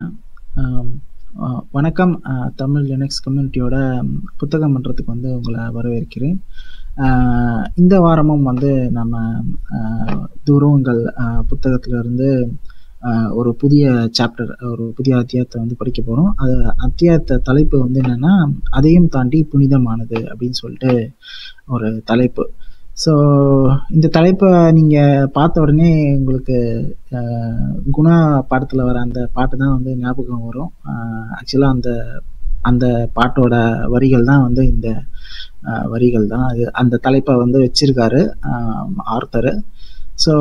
ஆம், அ வணக்கம். அ தமிழ் லினக்ஸ் கம்யூனிட்டியோட புத்தக மன்றத்துக்கு வந்து உங்கள வரவேற்கிறேன். அ இந்த வாரமும் வந்து நம்ம அ துருவங்கள் அ புத்தகத்திலிருந்து அ ஒரு புதிய சாப்டர் ஒரு புதிய அத்தியாயத்த வந்து படிக்க போறோம். அது அத்தியாயத்த தலைப்பு வந்து என்னன்னா, "அதையும் தாண்டி புனிதமானது" அப்படின்னு சொல்லிட்டு ஒரு தலைப்பு. ஸோ இந்த தலைப்ப நீங்க பார்த்த உடனே உங்களுக்கு அ குணா படத்துல வர அந்த பாட்டு தான் வந்து ஞாபகம் வரும். அ ஆக்சுவலா அந்த அந்த பாட்டோட வரிகள் தான் வந்து இந்த அ வரிகள் தான். அது அந்த தலைப்ப வந்து வச்சிருக்காரு அ ஆர்த்தரு. ஸோ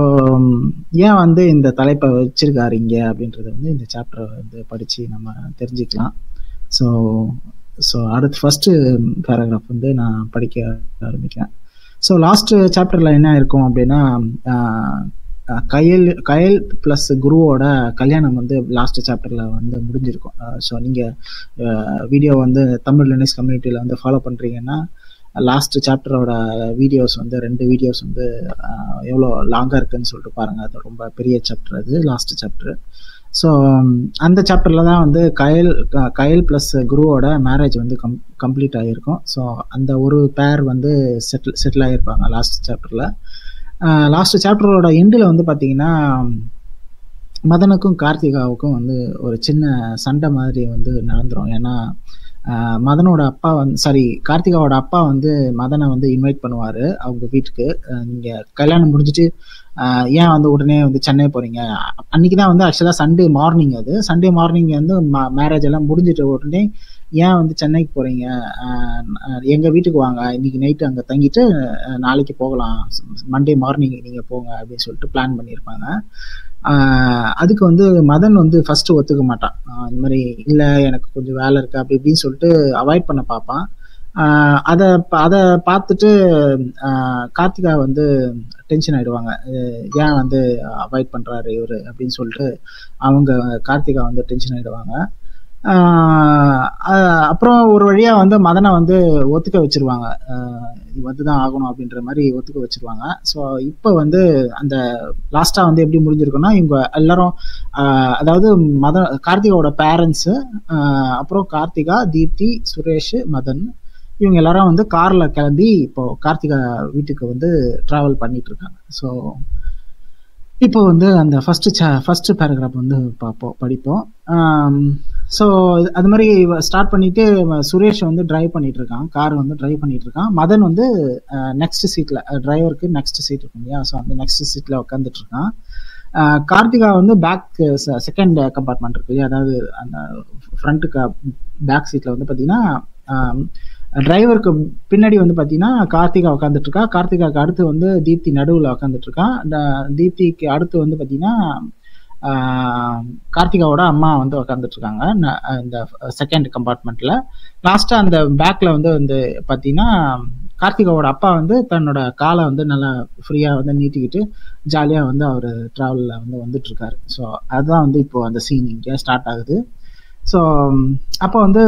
ஏன் வந்து இந்த தலைப்ப வச்சிருக்காரு இங்க அப்படின்றத வந்து இந்த சாப்டர வந்து படிச்சு நம்ம தெரிஞ்சுக்கலாம். ஸோ ஸோ அடுத்து ஃபர்ஸ்ட்டு பேராகிராஃப் வந்து நான் படிக்க ஆரம்பிக்கிறேன். ஸோ லாஸ்ட் சாப்டர்ல என்ன இருக்கும் அப்படின்னா, அ அ கயல் கயல் பிளஸ் குருவோட கல்யாணம் வந்து லாஸ்ட் சாப்டர்ல வந்து முடிஞ்சிருக்கும். அ ஸோ நீங்க அ வீடியோ வந்து தமிழ் லினக்ஸ் கம்யூனிட்டில வந்து ஃபாலோ பண்றீங்கன்னா, லாஸ்ட் சாப்டரோட வீடியோஸ் வந்து 2 வீடியோஸ் வந்து அ எவ்வளோ லாங்கா இருக்குன்னு சொல்லிட்டு பாருங்க. அது ரொம்ப பெரிய சாப்டர் அது. Last chapter. ஸோ அந்த சாப்டர்ல தான் வந்து கயல் க கயல் பிளஸ் குருவோட மேரேஜ் வந்து கம் கம்ப்ளீட் ஆகியிருக்கும். ஸோ அந்த ஒரு பேர் வந்து செட்டில் செட்டில் ஆகியிருப்பாங்க லாஸ்ட் சாப்டர்ல. அ லாஸ்ட் சாப்டரோட எண்டுல வந்து பார்த்தீங்கன்னா, மதனுக்கும் கார்த்திகாவுக்கும் வந்து ஒரு சின்ன சண்டை மாதிரி வந்து நடந்துரும். ஏன்னா, அ மதனோட அப்பா வந்து சாரி கார்த்திகாவோட அப்பா வந்து மதன வந்து இன்வைட் பண்ணுவாரு அவங்க வீட்டுக்கு. அ நீங்க கல்யாணம் முடிஞ்சுட்டு அ ஏன் வந்து உடனே வந்து சென்னை போறீங்க? அன்னைக்கு தான் வந்து ஆக்சுவலா சண்டே மார்னிங் அது. சண்டே மார்னிங் வந்து ம மேரேஜ் எல்லாம் முடிஞ்சிட்ட உடனே, ஏன் வந்து சென்னைக்கு போறீங்க? அ அ எங்க வீட்டுக்கு வாங்க. இன்னைக்கு நைட் அங்க தங்கிட்டு அ நாளைக்கு போகலாம். மண்டே மார்னிங் நீங்க போங்க அப்படின்னு சொல்லிட்டு பிளான் பண்ணியிருப்பாங்க. அ அதுக்கு வந்து மதன் வந்து ஃபர்ஸ்ட்டு ஒத்துக்க மாட்டான். அ இந்த மாரி இல்ல எனக்கு கொஞ்சம் வேலை இருக்கு அப்படி இப்படின்னு சொல்லிட்டு அவாய்ட் பண்ண பார்ப்பான். அ அத அத பார்த்துட்டு அ கார்த்திகா வந்து டென்ஷன் ஆயிடுவாங்க. அ ஏன் வந்து அவாய்ட் பண்றாரு இவரு அப்படின்னு சொல்லிட்டு அவங்க கார்த்திகா வந்து டென்ஷன் ஆயிடுவாங்க. அ அ அப்புறம் ஒரு வழியா வந்து மதன வந்து ஒத்துக்க வச்சுருவாங்க. அ வந்து தான் ஆகணும் அப்படின்ற மாரி ஒத்துக்க வச்சுருவாங்க. ஸோ இப்ப வந்து அந்த லாஸ்ட்டா வந்து எப்படி முடிஞ்சிருக்கும்னா, இவங்க எல்லாரும் அ அதாவது மத கார்த்திகாவோட பேரண்ட்ஸு, அ அப்புறம் கார்த்திகா, தீப்தி, சுரேஷ், மதன் இவங்க எல்லாரும் வந்து கார்ல கிளம்பி இப்போ கார்த்திகா வீட்டுக்கு வந்து டிராவல் பண்ணிட்டு இருக்காங்க. ஸோ இப்போ வந்து அந்த ஃபர்ஸ்ட்டு ச ஃபர்ஸ்ட்டு பேராகிராஃப் வந்து பார்ப்போம் படிப்போம். அம் ஸோ அது மாரி ஸ்டார்ட் பண்ணிட்டு சுரேஷ் வந்து டிரைவ் பண்ணிட்டு இருக்கான். கார் வந்து டிரைவ் பண்ணிட்டு இருக்கான். மதன் வந்து அ நெக்ஸ்ட் சீட்ல டிரைவருக்கு நெக்ஸ்ட் சீட் இருக்கும் இல்லையா? ஸோ அந்த நெக்ஸ்ட் சீட்ல உட்காந்துட்டு இருக்கான். அ கார்த்திகா வந்து பேக் செ செகண்ட் கம்பார்ட்மெண்ட் இருக்கு இல்லையா? அதாவது அந்த ஃப்ரண்ட்டுக்கு பேக் சீட்ல வந்து பார்த்தீங்கன்னா, அ டிரைவருக்கு பின்னாடி வந்து பார்த்தீங்கன்னா, கார்த்திகா உட்காந்துட்டு இருக்கா. கார்த்திகாவுக்கு அடுத்து வந்து தீப்தி நடுவுல உட்காந்துட்டு இருக்கா. ட தீப்திக்கு அடுத்து வந்து பார்த்தீங்கன்னா, அ கார்த்திகாவோட அம்மா வந்து உட்காந்துட்டு இருக்காங்க. ந இந்த செகண்ட் கம்பார்ட்மெண்ட்ல. லாஸ்ட்டா அந்த பேக்ல வந்து வந்து பார்த்தீங்கன்னா, கார்த்திகாவோட அப்பா வந்து தன்னோட கால வந்து நல்லா ஃப்ரீயா வந்து நீட்டிக்கிட்டு, ஜாலியா வந்து அவரு டிராவல்ல வந்து வந்துட்டு இருக்காரு. ஸோ அதுதான் வந்து இப்போ அந்த சீன் இங்க ஸ்டார்ட் ஆகுது. ஸோ அப்போ வந்து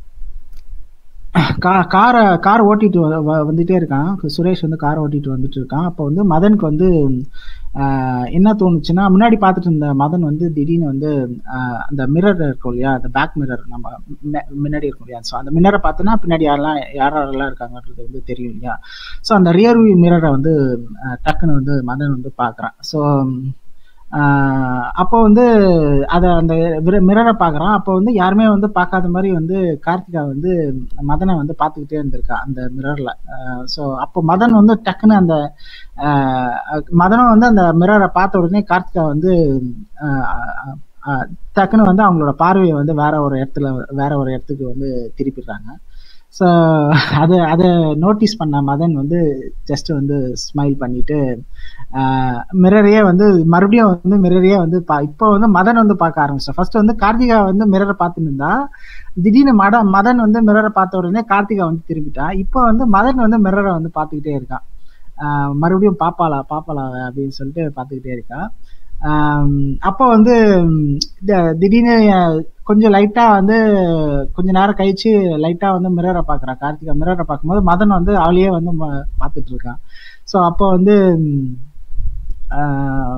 கா கார கார் ஓட்டிட்டு வ வ வந்துட்டே இருக்கான். சுரேஷ் வந்து கார் ஓட்டிட்டு வந்துட்டு இருக்கான். அப்போ வந்து மதனுக்கு வந்து அ என்ன தோணுச்சுன்னா, முன்னாடி பார்த்துட்டு இருந்த மதன் வந்து திடீர்னு வந்து அ அந்த மிரர் இருக்கும் இல்லையா? அந்த பேக் மிரர் நம்ம முன்ன முன்னாடி இருக்கும் இல்லையா? ஸோ அந்த மிரர பார்த்தோன்னா, பின்னாடி யாரெல்லாம் யார் யாரெல்லாம் இருக்காங்கன்றது வந்து தெரியும் இல்லையா? ஸோ அந்த ரியர் வியூ மிரர வந்து அ டக்குன்னு வந்து மதன் வந்து பார்க்குறான். ஸோ அ அப்போ வந்து அத அந்த மிர மிரர பார்க்குறான். அப்போ வந்து யாருமே வந்து பார்க்காத மாரி வந்து கார்த்திகா வந்து மதன வந்து பார்த்துக்கிட்டே இருந்திருக்கா அந்த மிரர்ல. அ ஸோ அப்போ மதன் வந்து டக்குன்னு அந்த அ மதனும் வந்து அந்த மிரர பார்த்த உடனே கார்த்திகா வந்து அ அ அ டக்குன்னு வந்து அவங்களோட பார்வைய வந்து வேற ஒரு இடத்துல வேற ஒரு இடத்துக்கு வந்து திருப்பிடுறாங்க. ஸோ அத அத நோட்டீஸ் பண்ண மதன் வந்து ஜஸ்ட் வந்து ஸ்மைல் பண்ணிட்டு, அ மிரரையே வந்து மறுபடியும் வந்து மிரரையே வந்து பா இப்போ வந்து மதன் வந்து பார்க்க ஆரம்பிச்சுட்டான். ஃபர்ஸ்ட் வந்து கார்த்திகா வந்து மிரர பார்த்துன்னு இருந்தா, திடீர்னு மட மதன் வந்து மிரர பார்த்த உடனே கார்த்திகா வந்து திரும்பிட்டா. இப்போ வந்து மதன் வந்து மிரர வந்து பார்த்துக்கிட்டே இருக்கான். அ மறுபடியும் பாப்பாளா பாப்பாளா அவ அப்படின்னு சொல்லிட்டு பார்த்துக்கிட்டே இருக்கா. அம் அப்போ வந்து த திடீர்னு கொஞ்சம் லைட்டா வந்து கொஞ்ச நேரம் கழிச்சு லைட்டா வந்து மிரர பார்க்குறா கார்த்திகா. மிரர பார்க்கும்போது மதன் வந்து அவளையே வந்து ம பார்த்துட்டு இருக்கான். ஸோ அப்போ வந்து அ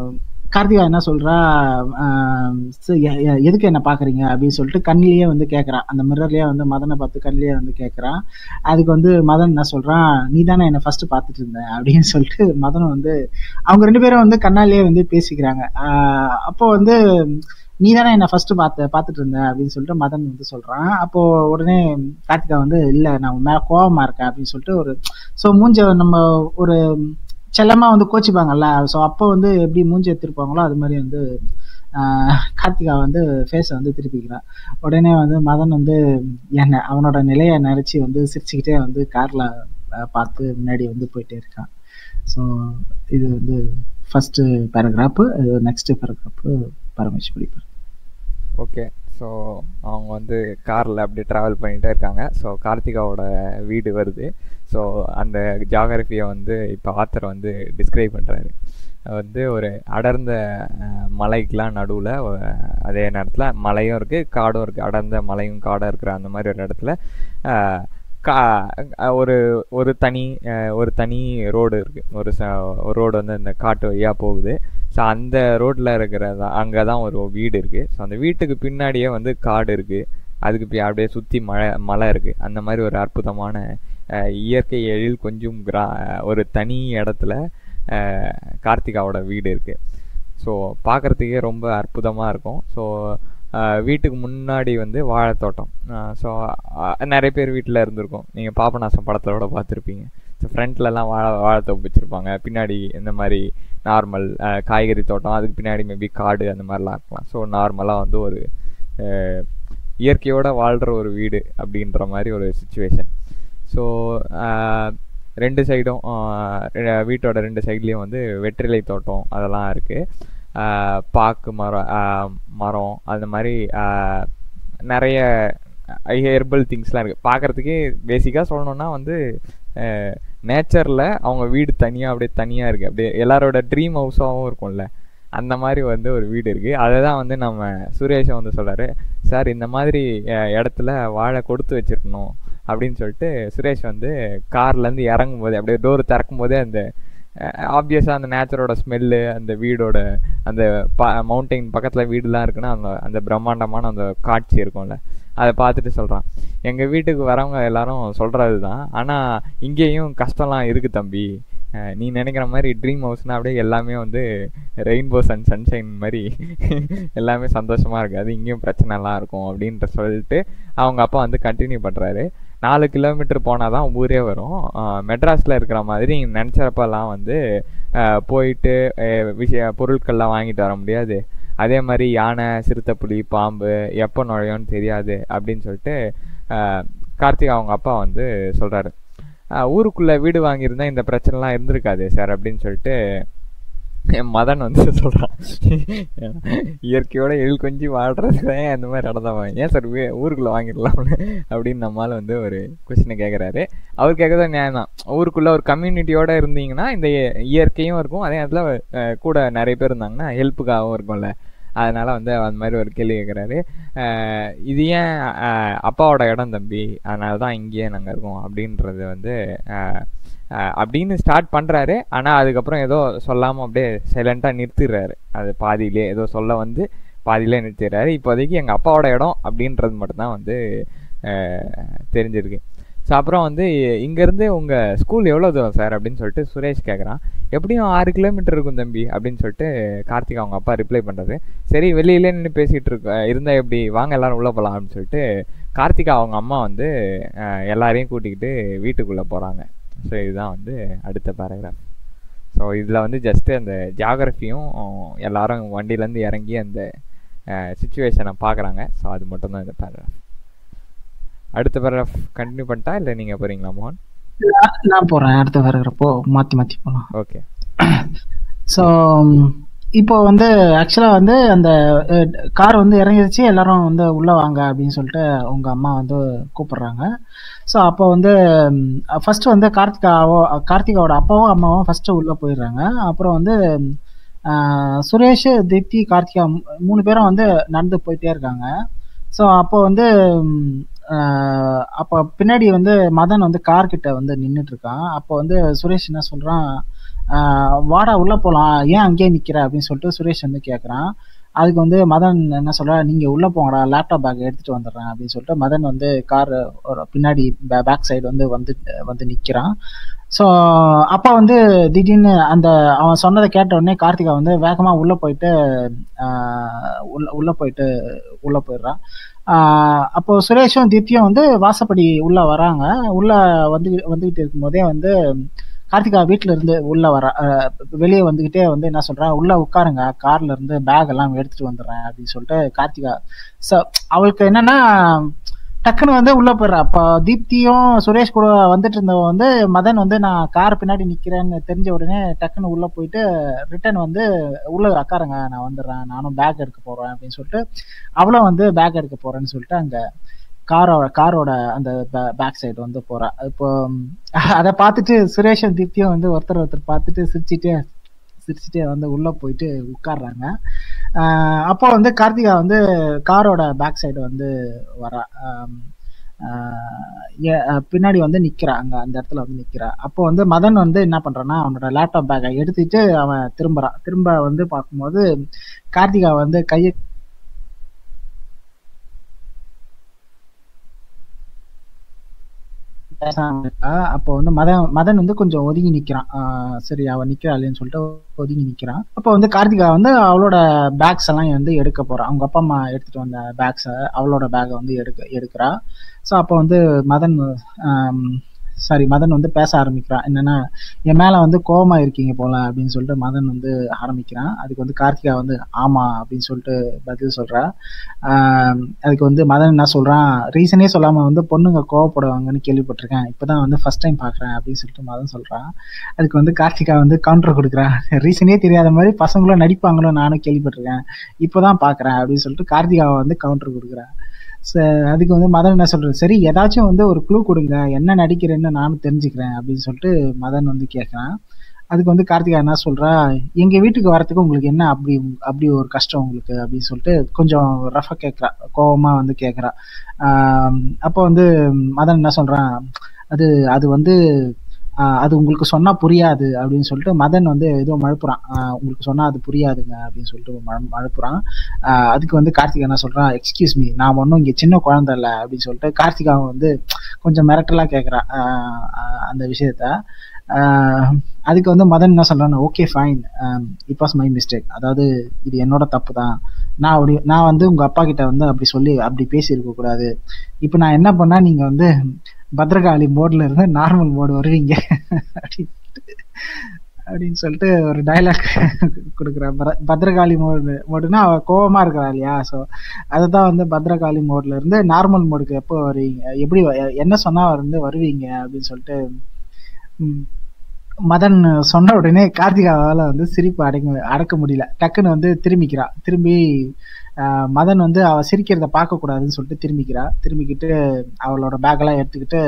கார்த்திகா என்ன சொல்றா ஆஹ் சரி, எ- எ- எதுக்கு என்ன பாக்குறீங்க அப்படின்னு சொல்லிட்டு கண்ணிலேயே வந்து கேக்குறான் அந்த மிரர்லயே வந்து மதனை பார்த்து கண்ணிலேயே வந்து கேக்குறான் அதுக்கு வந்து மதன் என்ன சொல்றான் நீ தானே என்ன ஃபர்ஸ்ட் பார்த்துட்டு இருந்த அப்படின்னு சொல்லிட்டு மதன் வந்து அவங்க ரெண்டு பேரும் வந்து கண்ணாலேயே வந்து பேசிக்கிறாங்க ஆஹ் அப்போ வந்து நீ தானே என்ன ஃபர்ஸ்ட் பார்த்த பார்த்துட்டு இருந்த அப்படின்னு சொல்லிட்டு மதன் வந்து சொல்றான் அப்போ உடனே கார்த்திகா வந்து இல்ல நான் உன் மேல கோவமா இருக்கேன் அப்படின்னு சொல்லிட்டு ஒரு ஸோ மூஞ்ச நம்ம ஒரு செல்லமா வந்து கோச்சிப்பாங்கல்ல ஸோ அப்போ வந்து எப்படி மூஞ்சி எடுத்திருப்பாங்களோ அது மாதிரி வந்து ஆஹ் கார்த்திகா வந்து ஃபேஸை வந்து திருப்பிக்கிறான் உடனே வந்து மதன் வந்து என்ன அவனோட நிலையை நினைச்சு வந்து சிரிச்சுக்கிட்டே வந்து கார்ல பார்த்து முன்னாடி வந்து போயிட்டே இருக்கான் ஸோ இது வந்து first paragraph next paragraph Paramesh படிப்பார் ஓகே ஸோ அவங்க வந்து காரில் அப்படியே ட்ராவல் பண்ணிகிட்டே இருக்காங்க ஸோ கார்த்திகாவோட வீடு வருது ஸோ அந்த ஜாகிரஃபியை வந்து இப்போ ஆத்தர் வந்து டிஸ்கிரைப் பண்ணுறாரு வந்து ஒரு அடர்ந்த அஹ், மலைக்கெலாம் நடுவில் அதே நேரத்தில் மலையும் இருக்குது காடும் இருக்குது அடர்ந்த மலையும் காடும் இருக்கிற அந்த மாதிரி ஒரு இடத்துல அஹ், கா அஹ், ஒரு ஒரு தனி அஹ், ஒரு தனி ரோடு இருக்குது ஒரு ச ஒரு ரோடு வந்து இந்த காட்டு வழியாக போகுது ஸோ அந்த ரோட்டில் இருக்கிறதா அங்கே தான் ஒரு வீடு இருக்குது ஸோ அந்த வீட்டுக்கு பின்னாடியே வந்து காடு இருக்குது அதுக்கு பி- அப்படியே சுற்றி மழை மலை இருக்குது அந்த மாதிரி ஒரு அற்புதமான அஹ், இயற்கை எழில் கொஞ்சம் கிரா ஒரு தனி இடத்துல அஹ், கார்த்திகாவோட வீடு இருக்குது ஸோ பார்க்குறதுக்கே ரொம்ப அற்புதமாக இருக்கும் ஸோ வீட்டுக்கு முன்னாடி வந்து வாழைத்தோட்டம் ஸோ நிறைய பேர் வீட்டில் இருந்திருக்கும் நீங்கள் பாபநாசம் படத்தோட பார்த்துருப்பீங்க ஸோ ஃப்ரண்ட்லலாம் வாழை வாழைத்தோப்பு வச்சுருப்பாங்க பின்னாடி இந்த மாதிரி நார்மல் காய்கறி தோட்டம் அதுக்கு பின்னாடி மேபி காடு அந்த மாதிரிலாம் இருக்கலாம் ஸோ நார்மலாக வந்து ஒரு அஹ், இயற்கையோட வாழ்கிற ஒரு வீடு அப்படின்ற மாதிரி ஒரு சுச்சுவேஷன் ஸோ ரெண்டு சைடும் வீட்டோட ரெண்டு சைட்லேயும் வந்து வெற்றிலை தோட்டம் அதெல்லாம் இருக்குது பாக்கு மரம் ஆஹ் மரம் அந்த மாதிரி ஆஹ் நிறைய ஹெர்பல் திங்ஸ்லாம் இருக்குது பார்க்குறதுக்கே பேசிக்காக சொல்லணும்னா வந்து நேச்சரில் அவங்க வீடு தனியாக அப்படியே தனியாக இருக்குது அப்படியே எல்லாரோட ட்ரீம் ஹவுஸாகவும் இருக்கும்ல அந்த மாதிரி வந்து ஒரு வீடு இருக்குது அதை தான் வந்து நம்ம சுரேஷன் வந்து சொல்கிறாரு சார் இந்த மாதிரி அஹ், இடத்துல வாழை கொடுத்து வச்சிருக்கணும் அப்படின்னு சொல்லிட்டு சுரேஷ் வந்து கார்லேருந்து இறங்கும் போதே அப்படியே டோர் திறக்கும் போதே அந்த ஆப்வியஸாக அந்த நேச்சரோட ஸ்மெல்லு அந்த வீடோட அந்த ப மவுண்டெயின் பக்கத்தில் வீடுலாம் இருக்குன்னா அந்த அந்த பிரம்மாண்டமான அந்த காட்சி இருக்கும்ல அதை பார்த்துட்டு சொல்கிறான் எங்கள் வீட்டுக்கு வரவங்க எல்லாரும் சொல்கிறது தான் ஆனால் இங்கேயும் கஷ்டம்லாம் இருக்குது தம்பி அஹ் நீ நினைக்கிற மாதிரி ட்ரீம் ஹவுஸ்னால் அப்படியே எல்லாமே வந்து ரெயின்போஸ் அண்ட் சன்ஷைன் மாதிரி எல்லாமே சந்தோஷமாக இருக்குது அது இங்கேயும் பிரச்சனைலாம் இருக்கும் அப்படின்ற சொல்லிட்டு அவங்க அப்பா வந்து கண்டினியூ பண்ணுறாரு நாலு கிலோமீட்டர் போனால் தான் ஊரே வரும் மெட்ராஸில் இருக்கிற மாதிரி நினச்சப்பெல்லாம் வந்து அஹ், போயிட்டு அஹ், விஷய பொருட்கள்லாம் வாங்கிட்டு வர முடியாது அதே மாதிரி யானை சிறுத்தைப்புலி பாம்பு எப்போ நுழையும்னு தெரியாது அப்படின்னு சொல்லிட்டு அஹ், கார்த்திக் அவங்க அப்பா வந்து சொல்கிறாரு ஊருக்குள்ளே வீடு வாங்கியிருந்தா இந்த பிரச்சனைலாம் இருந்திருக்காது சார் அப்படின்னு சொல்லிட்டு என் மதன் வந்து சொல்கிறான் இயற்கையோட எழில் கொஞ்சம் வாழ்றது தான் அந்த மாதிரி இடம் தான் வாங்கி ஏன் சார் வீ- ஊருக்குள்ள வாங்கிடலாம்னு அப்படின்னு நம்மால வந்து ஒரு கொஸ்டினை கேட்குறாரு அவர் கேட்கறது நியாயம் தான் ஊருக்குள்ள ஒரு கம்யூனிட்டியோட இருந்தீங்கன்னா இந்த இய- இயற்கையும் இருக்கும் அதே நேரத்தில் கூட நிறைய பேர் இருந்தாங்கன்னா ஹெல்ப்புக்காகவும் இருக்கும்ல அதனால வந்து அந்த மாதிரி ஒரு கேள்வி கேட்குறாரு இது ஏன் அஹ், அப்பாவோட இடம் தம்பி அதனால தான் இங்கேயே நாங்கள் இருக்கோம் அப்படின்றது வந்து அஹ், அஹ், அப்படின்னு ஸ்டார்ட் பண்ணுறாரு ஆனால் அதுக்கப்புறம் ஏதோ சொல்லாமல் அப்படியே சைலண்ட்டாக நிறுத்திடுறாரு அது பாதியிலே ஏதோ சொல்ல வந்து பாதியிலே நிறுத்திடுறாரு இப்போதைக்கு எங்கள் அப்பாவோட இடம் அப்படின்றது மட்டும்தான் வந்து அஹ், தெரிஞ்சிருக்கு ஸோ அப்புறம் வந்து இங்கேருந்து உங்கள் ஸ்கூல் எவ்வளோ தூரம் சார் அப்படின்னு சொல்லிட்டு சுரேஷ் கேட்குறான் எப்படியும் ஆறு கிலோமீட்டர் இருக்கும் தம்பி அப்படின்னு சொல்லிட்டு கார்த்திக் அவங்க அப்பா ரிப்ளை பண்ணுறது சரி வெளியிலே நின்று பேசிகிட்டு இருக்க இருந்தால் எப்படி வாங்க எல்லாரும் உள்ளே போகலாம் அப்படின்னு சொல்லிட்டு கார்த்திகா அவங்க அம்மா வந்து அஹ், எல்லாரையும் கூட்டிக்கிட்டு வீட்டுக்குள்ளே போகிறாங்க ஸோ இதுதான் வந்து அடுத்த பேராகிராஃப் ஸோ இதில் வந்து ஜஸ்ட்டு அந்த ஜியாகிரஃபியும் எல்லாரும் வண்டியிலேருந்து இறங்கி அந்த சுச்சுவேஷனை பார்க்குறாங்க ஸோ அது மட்டும்தான் இந்த பேராகிராஃப் அடுத்த பேராகிராஃப் கண்டினியூ பண்ணிட்டா இல்லை நீங்கள் போகிறீங்களா மோகன் நான் நான் போறேன் அடுத்த வரகிறப்போ மாத்தி மாத்தி போலாம் ஓகே ஸோ இப்போ வந்து ஆக்சுவலாக வந்து அந்த கார் வந்து இறங்கிருச்சு எல்லாரும் வந்து உள்ளே வாங்க அப்படின்னு சொல்லிட்டு உங்க அம்மா வந்து கூப்பிடுறாங்க ஸோ அப்போ வந்து ஃபர்ஸ்ட் வந்து கார்த்திகாவோ கார்த்திகாவோட அப்பாவும் அம்மாவும் ஃபர்ஸ்ட் உள்ளே போயிடுறாங்க அப்புறம் வந்து ஆஹ், சுரேஷ் தீப்தி கார்த்திகா மூ- மூணு பேரும் வந்து நடந்து போயிட்டே இருக்காங்க ஸோ அப்போ வந்து ம், ஆஹ், அப்போ பின்னாடி வந்து மதன் வந்து கார் கிட்ட வந்து நின்றுட்டு இருக்கான் அப்போ வந்து சுரேஷ் என்ன சொல்றான் ஆஹ் வாடா உள்ள போலாம் ஏன் அங்கேயே நிக்கிற அப்படின்னு சொல்லிட்டு சுரேஷ் வந்து கேக்குறான் அதுக்கு வந்து மதன் என்ன சொல்றா நீங்க உள்ள போங்கடா லேப்டாப் பேக் எடுத்துட்டு வந்துடுறேன் அப்படின்னு சொல்லிட்டு மதன் வந்து கார் ஒரு பின்னாடி பேக் சைடு வந்து வந்து வந்து நிக்கிறான் ஸோ அப்போ வந்து திடீர்னு அந்த அவன் சொன்னதை கேட்ட உடனே கார்த்திகா வந்து வேகமா உள்ள போயிட்டு ஆஹ் உள்ள உள்ள போயிட்டு உள்ள போயிடுறான் ஆஹ் அப்போ சுரேஷும் தீப்தியும் வந்து வாசப்படி உள்ள வராங்க உள்ள வந்து வந்துகிட்டு இருக்கும்போதே வந்து கார்த்திகா வீட்ல இருந்து உள்ள வர அஹ் வெளியே வந்துகிட்டே வந்து என்ன சொல்றா உள்ள உட்காருங்க கார்ல இருந்து பேக் எல்லாம் எடுத்துட்டு வந்துடுறேன் அப்படின்னு சொல்லிட்டு கார்த்திகா ச அவளுக்கு என்னன்னா டக்குன்னு வந்து உள்ள போயிடுறா அப்போ தீப்தியும் சுரேஷ் கூட வந்துட்டு இருந்தவ வந்து மதன் வந்து நான் கார் பின்னாடி நிக்கிறேன்னு தெரிஞ்ச உடனே டக்குன்னு உள்ள போயிட்டு ரிட்டர்ன் வந்து உள்ள உட்காருங்க நான் வந்துடுறேன் நானும் பேக் எடுக்க போறேன் அப்படின்னு சொல்லிட்டு அவளும் வந்து பேக் எடுக்க போறேன்னு சொல்லிட்டு அங்க காரோட காரோட அந்த பேக் சைடு வந்து போறா இப்போ அதை பார்த்துட்டு சுரேஷும் தீப்தியும் வந்து ஒருத்தர் ஒருத்தர் பார்த்துட்டு சிரிச்சுட்டே சிரிச்சுட்டே வந்து உள்ள போயிட்டு உட்கார்றாங்க ஆஹ் அப்போ வந்து கார்த்திகா வந்து காரோட பேக் சைடு வந்து வரா ஆம், ஆஹ் ஏ- அஹ் பின்னாடி வந்து நிக்கிறா அங்க அந்த இடத்துல வந்து நிக்கிறா அப்போ வந்து மதன் வந்து என்ன பண்றான்னா அவனோட லேப்டாப் பேக்கை எடுத்துட்டு அவன் திரும்புறான் திரும்ப வந்து பார்க்கும்போது கார்த்திகா வந்து கையை பேசாம இருக்கா அப்போ வந்து மதன் மதன் வந்து கொஞ்சம் ஒதுங்கி நிக்கிறான் ஆஹ் சரி அவ நிக்கிறாளேன்னு சொல்லிட்டு ஒதுங்கி நிக்கிறான் அப்போ வந்து கார்த்திகா வந்து அவளோட பேக்ஸ் எல்லாம் வந்து எடுக்க போறான் அவங்க அப்பா அம்மா எடுத்துட்டு வந்த பேக்ஸை அவளோட பேக்கை வந்து எடுக்க எடுக்கிறா ஸோ அப்போ வந்து மதன் சாரி மதன் வந்து பேச ஆரம்பிக்கிறான் என்னன்னா என் மேல வந்து கோவமா இருக்கீங்க போல அப்படின்னு சொல்லிட்டு மதன் வந்து ஆரம்பிக்கிறான் அதுக்கு வந்து கார்த்திகா வந்து ஆமா அப்படின்னு சொல்லிட்டு பதில் சொல்றா ஆஹ் அதுக்கு வந்து மதன் என்ன சொல்றான் ரீசனே சொல்லாம வந்து பொண்ணுங்க கோவப்படுவாங்கன்னு கேள்விப்பட்டிருக்கேன் இப்பதான் வந்து ஃபர்ஸ்ட் டைம் பாக்குறேன் அப்படின்னு சொல்லிட்டு மதன் சொல்றான் அதுக்கு வந்து கார்த்திகா வந்து கவுண்டர் கொடுக்குறான் ரீசனே தெரியாத மாதிரி பசங்களும் நடிப்பாங்களோ நானும் கேள்விப்பட்டிருக்கேன் இப்பதான் பாக்குறேன் அப்படின்னு சொல்லிட்டு கார்த்திகாவை வந்து கவுண்டர் கொடுக்குறான் ச- அதுக்கு வந்து மதன் என்ன சொல்றது சரி ஏதாச்சும் வந்து ஒரு க்ளூ கொடுங்க என்ன நடிக்கிறேன்னு நானும் தெரிஞ்சுக்கிறேன் அப்படின்னு சொல்லிட்டு மதன் வந்து கேட்கறான் அதுக்கு வந்து கார்த்திகா என்ன சொல்றா எங்க வீட்டுக்கு வரத்துக்கு உங்களுக்கு என்ன அப்படி அப்படி ஒரு கஷ்டம் உங்களுக்கு அப்படின்னு சொல்லிட்டு கொஞ்சம் ரஃபா கேட்கறா கோவமா வந்து கேட்கறா ஆஹ் அப்போ வந்து மதன் என்ன சொல்றான் அது அது வந்து ஆஹ் அது உங்களுக்கு சொன்னா புரியாது அப்படின்னு சொல்லிட்டு மதன் வந்து ஏதோ மழுப்புறான் ஆஹ் உங்களுக்கு சொன்னா அது புரியாதுங்க அப்படின்னு சொல்லிட்டு மழு- மழுப்புறான் ஆஹ் அதுக்கு வந்து கார்த்திகா என்ன சொல்றான் எக்ஸ்கியூஸ் மீ நான் ஒன்றும் இங்க சின்ன குழந்தை இல்லை அப்படின்னு சொல்லிட்டு கார்த்திகா வந்து கொஞ்சம் மிரட்டலா கேட்கறான் ஆஹ் ஆஹ் அந்த விஷயத்த ஆஹ் அதுக்கு வந்து மதன் என்ன சொல்றான் okay fine it was my mistake அதாவது இது என்னோட தப்பு தான் நான் அப்படி நான் வந்து உங்க அப்பா கிட்ட வந்து அப்படி சொல்லி அப்படி பேசியிருக்க கூடாது இப்போ நான் என்ன பண்ணா நீங்க வந்து பத்ரகாளி மோட்ல இருந்து நார்மல் மோடு வருவீங்க அப்படின்னு அப்படின்னு சொல்லிட்டு ஒரு டைலாக் கொடுக்குறேன் பத்ரகாளி மோடு மோடுனா அவ கோவமா இருக்கிறா இல்லையா ஸோ அதுதான் வந்து பத்ரகாளி மோட்ல இருந்து நார்மல் மோடுக்கு எப்போ வருவீங்க எப்படி வ- என்ன சொன்னா வந்து வருவீங்க அப்படின்னு சொல்லிட்டு ம், மதன் சொன்ன உடனே கார்த்திகாவால வந்து சிரிப்பு அடங்க அடக்க முடியல டக்குன்னு வந்து திரும்பிக்கிறா திரும்பி ஆஹ், மதன் வந்து அவ சிரிக்கிறத பார்க்க கூடாதுன்னு சொல்லிட்டு திரும்பிக்கிறா திரும்பிக்கிட்டு அவளோட பேக்கெல்லாம் எடுத்துக்கிட்டு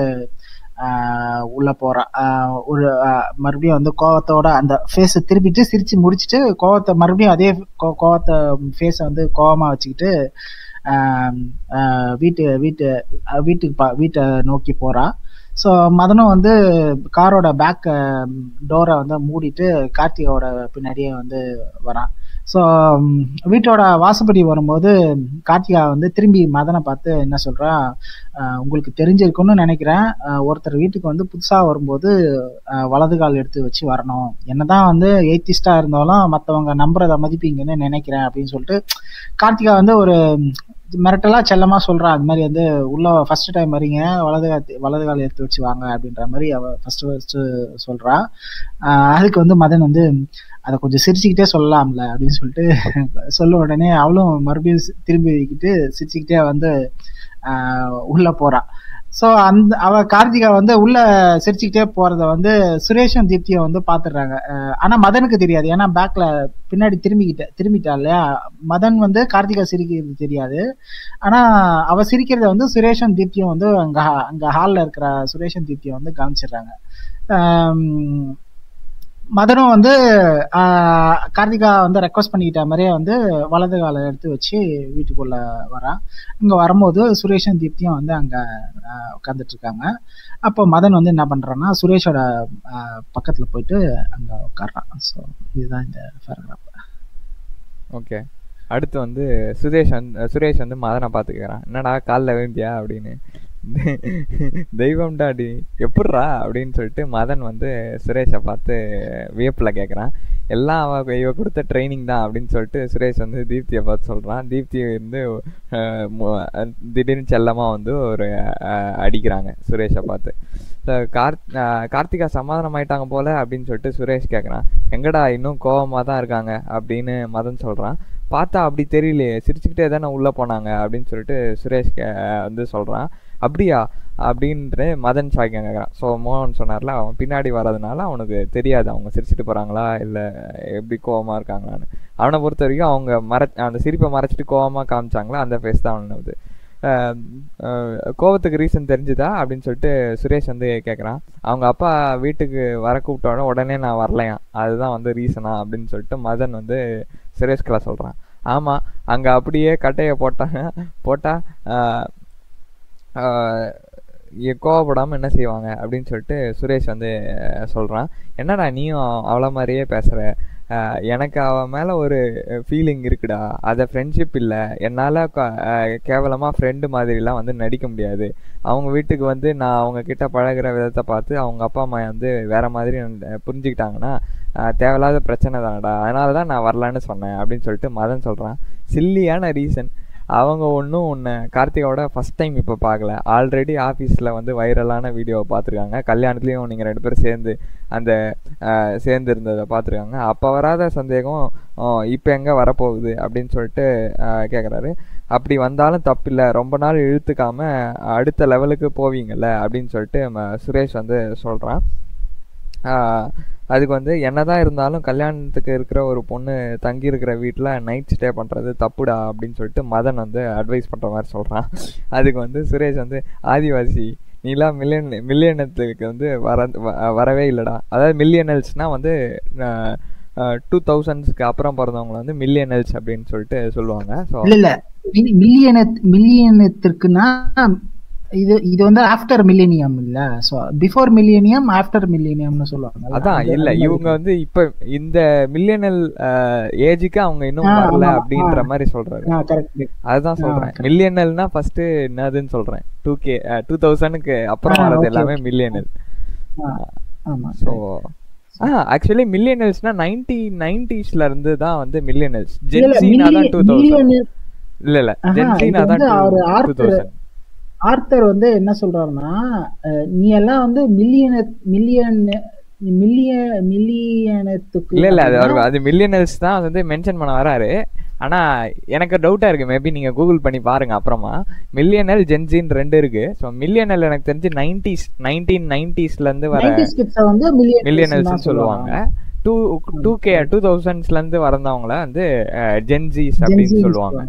ஆஹ், உள்ள போறா ஆஹ், ஒரு ஆஹ், மறுபடியும் வந்து கோவத்தோட அந்த ஃபேஸை திருப்பிட்டு சிரிச்சு முடிச்சிட்டு கோவத்தை மறுபடியும் அதே கோ- கோவத்தை ஃபேஸை வந்து கோவமா வச்சுக்கிட்டு ஆஹ், ஆஹ், வீட்டு வீட்டு அஹ், வீட்டுக்கு பா வீட்டை நோக்கி போறா ஸோ மதனும் வந்து காரோட பேக் டோரை வந்து மூடிட்டு கார்த்திகாவோட பின்னாடியே வந்து வரான் ஸோ வீட்டோட வாசப்படி வரும்போது கார்த்திகா வந்து திரும்பி மதனை பார்த்து என்ன சொல்றா "அஹ், உங்களுக்கு தெரிஞ்சிருக்கும்னு நினைக்கிறேன் அஹ், ஒருத்தர் வீட்டுக்கு வந்து புதுசா வரும்போது அஹ், வலது கால் எடுத்து வச்சு வரணும் என்னதான் வந்து எய்த்திஸ்டா இருந்தாலும் மற்றவங்க நம்புறத மதிப்பீங்கன்னு நினைக்கிறேன் அப்படின்னு சொல்லிட்டு கார்த்திகா வந்து ஒரு மிரட்டலா செல்லமா சொல்றா அது மாதிரி வந்து உள்ள ஃபர்ஸ்ட் டைம் வரீங்க வலது கால் வலது கால் எடுத்து வச்சு வாங்க அப்படின்ற மாதிரி அவ ஃபர்ஸ்ட் ஃபர்ஸ்ட் சொல்றா ஆஹ் அதுக்கு வந்து மதன் வந்து அதை கொஞ்சம் சிரிச்சுக்கிட்டே சொல்லலாம்ல அப்படின்னு சொல்லிட்டு சொல்ல உடனே அவளும் மறுபடியும் சி- திரும்பிக்கிட்டு சிரிச்சுக்கிட்டே வந்து ஆஹ் உள்ள போறா ஸோ அந்த அவ கார்த்திகா வந்து உள்ள சிரிச்சுக்கிட்டே போறத வந்து சுரேஷும் தீப்தியும் வந்து பாத்துடுறாங்க அஹ் ஆனா மதனுக்கு தெரியாது ஏன்னா பேக்ல பின்னாடி திரும்பிக்கிட்ட திரும்பிட்டா இல்லையா மதன் வந்து கார்த்திகா சிரிக்கிறது தெரியாது ஆனா அவ சிரிக்கிறத வந்து சுரேஷும் தீப்தியும் வந்து அங்க அங்க ஹால்ல இருக்கிற சுரேஷும் தீப்தியும் வந்து கவனிச்சிடுறாங்க ஆம், மதனும் வந்து ஆஹ், கார்த்திகா வந்து ரெக்வஸ்ட் பண்ணிக்கிட்ட மாதிரியே வந்து வலது காலை எடுத்து வச்சு வீட்டுக்குள்ள வரான் இங்க வரும்போது சுரேஷும் தீப்தியும் வந்து அங்க ஆஹ், உட்கார்ந்துட்டு இருக்காங்க அப்போ மதன் வந்து என்ன பண்றான்னா சுரேஷோட ஆஹ், பக்கத்துல போயிட்டு அங்க உட்கார்றான் ஸோ இதுதான் இந்த பேராகிராஃப் ஓகே அடுத்து வந்து சுரேஷ் வந்து சுரேஷ் வந்து மதனை பார்த்துக்கிறான் என்னடா காலில் விழுந்தியா அப்படின்னு தெய்வம்டா டி எப்பட்றா அப்படின்னு சொல்லிட்டு மதன் வந்து சுரேஷை பார்த்து வியப்பில் கேட்குறான் எல்லாம் அவ இவ கொடுத்த ட்ரைனிங் தான் அப்படின்னு சொல்லிட்டு சுரேஷ் வந்து தீப்தியை பார்த்து சொல்கிறான் தீப்தி வந்து அஹ், மு- அஹ், திடீர்னு செல்லமாக வந்து ஒரு அஹ், அடிக்கிறாங்க சுரேஷை பார்த்து So, கார்த் அஹ், கார்த்திகா சமாதானம் ஆயிட்டாங்க போல அப்படின்னு சொல்லிட்டு சுரேஷ் கேட்குறான் எங்கடா இன்னும் கோவமாக தான் இருக்காங்க அப்படின்னு மதன் சொல்கிறான் பார்த்தா அப்படி தெரியலையே சிரிச்சுக்கிட்டே தானே உள்ளே போனாங்க அப்படின்னு சொல்லிட்டு சுரேஷ் கே- வந்து சொல்கிறான் அப்படியா அப்படின்ட்டு மதன் ஷாக்கி கேட்குறான் ஸோ மோகன் சொன்னார்ல அவன் பின்னாடி வர்றதுனால அவனுக்கு தெரியாது அவங்க சிரிச்சிட்டு போகிறாங்களா இல்லை எப்படி கோவமாக இருக்காங்களான்னு அவனை பொறுத்த வரைக்கும் அவங்க மற அந்த சிரிப்பை மறைச்சிட்டு கோவமாக காமிச்சாங்களா அந்த ஃபேஸ் தான் அவனுக்கு ஆஹ் ஆஹ் கோவத்துக்கு ரீசன் தெரிஞ்சுதா அப்படின்னு சொல்லிட்டு சுரேஷ் வந்து கேட்குறான் அவங்க அப்பா வீட்டுக்கு வர கூப்பிட்டோட உடனே நான் வரலையாம் அதுதான் வந்து ரீசனா அப்படின்னு சொல்லிட்டு மதன் வந்து சுரேஷ்கலா சொல்கிறான் ஆமாம் அங்கே அப்படியே கட்டையை போட்டாங்க போட்டால் கோவப்படாமல் என்ன செய்வாங்க அப்படின்னு சொல்லிட்டு சுரேஷ் வந்து சொல்கிறான் என்னடா நீயும் அவளை மாதிரியே பேசுகிற எனக்கு அவன் மேலே ஒரு ஃபீலிங் இருக்குடா அதை ஃப்ரெண்ட்ஷிப் இல்லை என்னால் கேவலமாக ஃப்ரெண்டு மாதிரிலாம் வந்து நடிக்க முடியாது அவங்க வீட்டுக்கு வந்து நான் அவங்க கிட்ட பழகுற விதத்தை பார்த்து அவங்க அப்பா அம்மா வந்து வேற மாதிரி நட- புரிஞ்சுக்கிட்டாங்கன்னா அஹ், தேவையில்லாத பிரச்சனை தானடா அதனால தான் நான் வரலான்னு சொன்னேன் அப்படின்னு சொல்லிட்டு மதன் சொல்கிறான் சில்லியான ரீசன் அவங்க ஒன்றும் உன்னை கார்த்திகாவோட ஃபஸ்ட் டைம் இப்போ பார்க்கல ஆல்ரெடி ஆஃபீஸில் வந்து வைரலான வீடியோவை பார்த்துருக்காங்க கல்யாணத்துலேயும் நீங்கள் ரெண்டு பேரும் சேர்ந்து அந்த அஹ், சேர்ந்து இருந்ததை பார்த்துருக்காங்க அப்போ வராத சந்தேகம் இப்போ எங்கே வரப்போகுது அப்படின்னு சொல்லிட்டு கேட்குறாரு அப்படி வந்தாலும் தப்பில்லை ரொம்ப நாள் இழுத்துக்காம அடுத்த லெவலுக்கு போவீங்கல்ல அப்படின்னு சொல்லிட்டு ம- சுரேஷ் வந்து சொல்கிறான் அதுக்கு வந்து என்னதான் இருந்தாலும் கல்யாணத்துக்கு இருக்கிற ஒரு பொண்ணு தங்கி இருக்கிற வீட்டில் நைட் ஸ்டே பண்ணுறது தப்புடா அப்படின்னு சொல்லிட்டு மதன் வந்து அட்வைஸ் பண்ணுற மாதிரி சொல்கிறான் அதுக்கு வந்து சுரேஷ் வந்து ஆதிவாசி நீலாம் மில்லியன் மில்லியனத்துக்கு வந்து வர வ- வரவே இல்லைடா அதாவது மில்லியனல்ஸ்னால் வந்து டூ தௌசண்ட்ஸ்க்கு அப்புறம் பிறந்தவங்கள வந்து மில்லியனல்ஸ் அப்படின்னு சொல்லிட்டு சொல்லுவாங்க ஸோ இல்ல இல்ல மில்லியன மில்லியனத்திற்குன்னா இது இது வந்து ஆஃப்டர் மில்லேனியம் இல்ல சோ பிஃபோர் மில்லேனியம் ஆஃப்டர் மில்லேனியம்னு சொல்லுவாங்க அதான் இல்ல இவங்க வந்து இப்ப இந்த மில்லியனல் ஏஜுக்கு அவங்க இன்னும் ஆ, வரல ஆமா, அப்படின்ற ஆ. மாதிரி சொல்றாரு கரெக்ட் அதுதான் ஆ, சொல்றேன் correct. மில்லியனல்னா ஃபர்ஸ்ட் என்னதுன்னு சொல்றேன் டூ கே டூ தௌசண்ட்க்கு அப்புறம் ஆ, வர்றது okay, எல்லாமே okay. மில்லியனல் ஆமா ஸோ ஆ ஆக்சுவலி மில்லியனல்ஸ்னா நைன்டி நைன்டிஸ்ல இருந்து தான் வந்து மில்லியனல்ஸ் ஜென்சினா தான் டூ தௌசண்ட் இல்ல இல்ல ஆஹா, ஜென்சினா இது தான் வந்து அவரு டூ ஆர்த்தர் தௌசண்ட் ஆர்த்தர் வந்து என்ன சொல்றாருன்னா அஹ், நீ எல்லாம் வந்து மில்லியன மில்லியன் மில்லிய மில்லியனத்துக்கு இல்ல இல்ல அது அவர் அது மில்லியனல்ஸ் தான் வந்து மென்ஷன் பண்ண வராரு ஆனா எனக்கு டவுட்டா இருக்கு மேபி நீங்க கூகுள் பண்ணி பாருங்க அப்புறமா மில்லியனல் ஜென்ஜின் ரெண்டு இருக்கு ஸோ மில்லியனல் எனக்கு தெரிஞ்சு நைன்டிஸ் நைன்டீன் நைன்டிஸ்ல இருந்து வர 90s kids அ வந்து மில்லியனல்ஸ் மில்லியனல்ஸ் சொல்லுவாங்க டூ டூ கே டூ தௌசண்ட்ஸ்ல இருந்து வரந்தவங்கள வந்து ஜென்ஜிஸ் அப்படின்னு சொல்லுவாங்க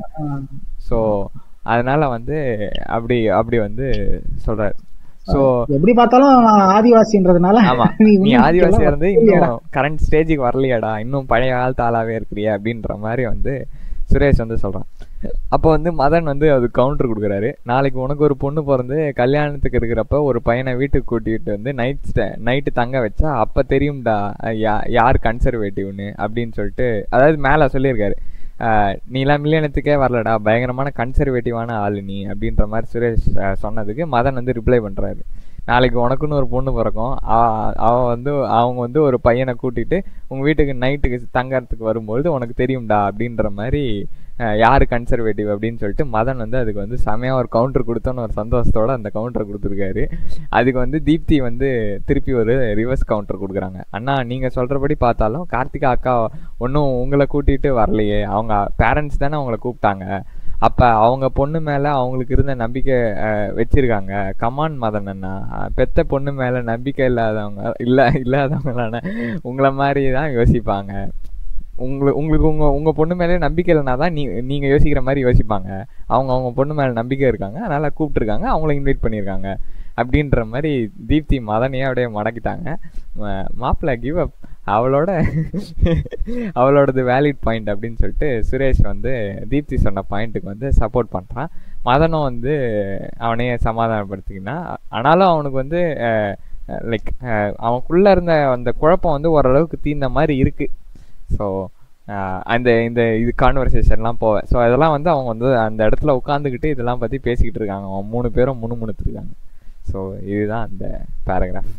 ஸோ அதனால வந்து அப்படி அப்படி வந்து சொல்றாரு ஸோ எப்படி பார்த்தாலும் ஆதிவாசின்றதுனால ஆமா நீ நீ இன்னும் ஆதிவாசியா இதெல்லாம் இருந்து வரலையாடா? இன்னும் கரண்ட் ஸ்டேஜுக்கு வரலையாடா இன்னும் பழைய காலத்து ஆளாவே இருக்கிறிய அப்படின்ற மாதிரி வந்து சுரேஷ் வந்து சொல்றான் அப்போ வந்து மதன் வந்து அது கவுண்டர் கொடுக்குறாரு நாளைக்கு உனக்கு ஒரு பொண்ணு பிறந்து கல்யாணத்துக்கு இருக்கிறப்ப ஒரு பையனை வீட்டுக்கு கூட்டிகிட்டு வந்து நைட் நைட்டு தங்க வச்சா அப்போ தெரியும்டா யா யார் கன்சர்வேட்டிவ்னு அப்படின்னு சொல்லிட்டு அதாவது மேலே சொல்லியிருக்காரு ஆஹ் நீலாம் மில்லியனத்துக்கே வரலடா பயங்கரமான கன்சர்வேட்டிவான ஆளு நீ அப்படின்ற மாதிரி சுரேஷ் ஆஹ் சொன்னதுக்கு மதன் வந்து ரிப்ளை பண்றாரு நாளைக்கு உனக்குன்னு ஒரு பொண்ணு பிறக்கும் அவ- அவ வந்து அவங்க வந்து ஒரு பையனை கூட்டிட்டு உங்க வீட்டுக்கு நைட்டுக்கு தங்கறதுக்கு வரும்பொழுது உனக்கு தெரியும்டா அப்படின்ற மாதிரி ஆஹ் யாரு கன்சர்வேட்டிவ் அப்படின்னு சொல்லிட்டு மதன் வந்து அதுக்கு வந்து செமையா ஒரு கவுண்டர் கொடுத்தோன்னு ஒரு சந்தோஷத்தோட அந்த கவுண்டர் கொடுத்துருக்காரு அதுக்கு வந்து தீப்தி வந்து திருப்பி ஒரு ரிவர்ஸ் கவுண்டர் கொடுக்குறாங்க அண்ணா நீங்க சொல்றபடி பார்த்தாலும் கார்த்திகா அக்கா ஒன்றும் உங்களை கூட்டிட்டு வரலையே அவங்க பேரண்ட்ஸ் தானே அவங்கள கூப்பிட்டாங்க அப்ப அவங்க பொண்ணு மேல அவங்களுக்கு இருந்த நம்பிக்கை அஹ், வச்சிருக்காங்க கமான் மதன் அண்ணா அஹ், பெத்த பொண்ணு மேல நம்பிக்கை இல்லாதவங்க இல்ல இல்லாதவங்களான உங்களை மாதிரி தான் யோசிப்பாங்க உங்களுக்கு உங்களுக்கு உங்க உங்க பொண்ணு மேலே நம்பிக்கை இல்லைனா தான் நீ நீங்க யோசிக்கிற மாதிரி யோசிப்பாங்க அவங்க அவங்க பொண்ணு மேல நம்பிக்கை இருக்காங்க அதனால கூப்பிட்டுருக்காங்க அவங்கள இன்வைட் பண்ணியிருக்காங்க அப்படின்ற மாதிரி தீப்தி மதனையே அப்படியே மடக்கிட்டாங்க ம- மாப்பிள்ளை கிவ் அப் அவளோட அவளோடது வேலிட் பாயிண்ட் அப்படின்னு சொல்லிட்டு சுரேஷ் வந்து தீப்தி சொன்ன பாயிண்ட்டுக்கு வந்து சப்போர்ட் பண்ணுறான் மதனும் வந்து அவனையே சமாதானப்படுத்திக்கினா ஆனாலும் அவனுக்கு வந்து லைக் அவனுக்குள்ளே இருந்த அந்த குழப்பம் வந்து ஓரளவுக்கு தீர்ந்த மாதிரி இருக்கு ஸோ அந்த இந்த இது கான்வர்சேஷன்லாம் போவேன் ஸோ அதெல்லாம் வந்து அவங்க வந்து அந்த இடத்துல உட்காந்துக்கிட்டு இதெல்லாம் பற்றி பேசிக்கிட்டு இருக்காங்க அவங்க மூணு பேரும் முணுமுணுத்துருக்காங்க ஸோ இதுதான் அந்த பேராகிராஃப்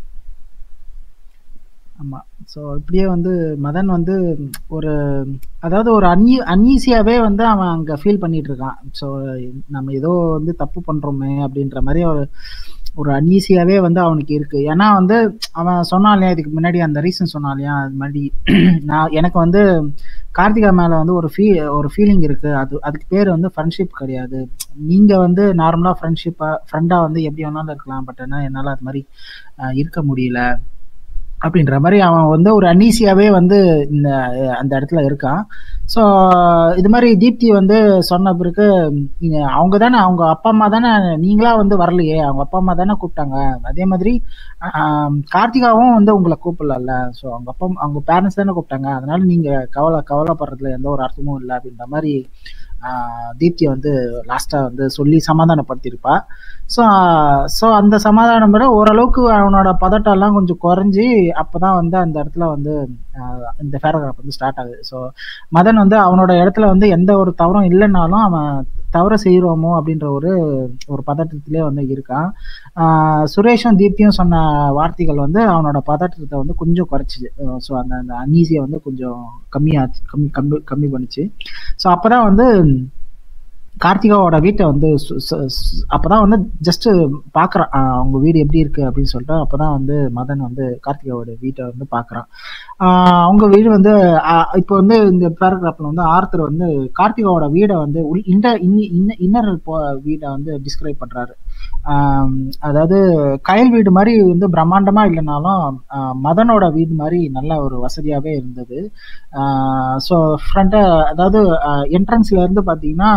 ஆமாம் ஸோ இப்படியே வந்து மதன் வந்து ஒரு அதாவது ஒரு அன்ஈ அன்ஈஸியாகவே வந்து அவன் அங்கே ஃபீல் பண்ணிட்டு இருக்கான் ஸோ நம்ம ஏதோ வந்து தப்பு பண்ணுறோமே அப்படின்ற மாதிரி ஒரு ஒரு அன்ஈஸியாகவே வந்து அவனுக்கு இருக்கு ஏன்னா வந்து அவன் சொன்னான் இல்லையா இதுக்கு முன்னாடி அந்த ரீசன் சொன்னான் இல்லையா அது மாதிரி நான் எனக்கு வந்து கார்த்திகா மேலே வந்து ஒரு ஃபீ ஒரு ஃபீலிங் இருக்கு அது அதுக்கு பேர் வந்து ஃப்ரெண்ட்ஷிப் கிடையாது நீங்க வந்து நார்மலாக ஃப்ரெண்ட்ஷிப்பாக ஃப்ரெண்டாக வந்து எப்படி வேணாலும் இருக்கலாம் பட் ஆனால் என்னால் அது மாதிரி இருக்க முடியல அப்படின்ற மாதிரி அவன் வந்து ஒரு அன்னீசியாவே வந்து இந்த அந்த இடத்துல இருக்கான் ஸோ இது மாதிரி தீப்தி வந்து சொன்ன பிறகு அவங்க தானே அவங்க அப்பா அம்மா தானே நீங்களா வந்து வரலையே அவங்க அப்பா அம்மா தானே கூப்பிட்டாங்க அதே மாதிரி கார்த்திகாவும் வந்து உங்களை கூப்பிடல ஸோ அவங்க அப்பா அவங்க பேரண்ட்ஸ் தானே கூப்பிட்டாங்க அதனால நீங்க கவலை கவலைப்படுறதுல எந்த ஒரு அர்த்தமும் இல்லை அப்படின்ற மாதிரி தீப்தியை வந்து லாஸ்ட்டாக வந்து சொல்லி சமாதானப்படுத்தியிருப்பா ஸோ ஸோ அந்த சமாதானம் விட ஓரளவுக்கு அவனோட பதட்டம்லாம் கொஞ்சம் குறைஞ்சி அப்போ தான் வந்து அந்த இடத்துல வந்து இந்த பேராகிராஃப் வந்து ஸ்டார்ட் ஆகுது ஸோ மதன் வந்து அவனோட இடத்துல வந்து எந்த ஒரு தவறும் இல்லைன்னாலும் அவன் தவற செய்கிறோமோ அப்படின்ற ஒரு ஒரு பதட்டத்திலே வந்து இருக்கான் சுரேஷும் தீப்தியும் சொன்ன வார்த்தைகள் வந்து அவனோட பதட்டத்தை வந்து கொஞ்சம் குறைச்சிது ஸோ அந்த அந்த அன்ஈஸியை வந்து கொஞ்சம் கம்மியாச்சு கம்மி கம்மி கம்மி பண்ணுச்சு ஸோ அப்போதான் வந்து கார்த்திகாவோட வீட்டை வந்து அப்போதான் வந்து ஜஸ்ட் பார்க்குறான் அவங்க வீடு எப்படி இருக்கு அப்படின்னு சொல்லிட்டு அப்போதான் வந்து மதன் வந்து கார்த்திகாவோட வீட்டை வந்து பார்க்குறான் அவங்க வீடு வந்து இப்போ வந்து இந்த பேராகிராஃப்ல வந்து ஆர்த்தர் வந்து கார்த்திகாவோட வீடை வந்து உள் இந்த இன்னர் வீடை வந்து டிஸ்கிரைப் பண்றாரு அதாவது கயல் வீடு மாதிரி வந்து பிரம்மாண்டமா இல்லைனாலும் மதனோட வீடு மாதிரி நல்ல ஒரு வசதியாவே இருந்தது ஸோ ஃப்ரண்ட்டை அதாவது என்ட்ரன்ஸ்ல இருந்து பார்த்தீங்கன்னா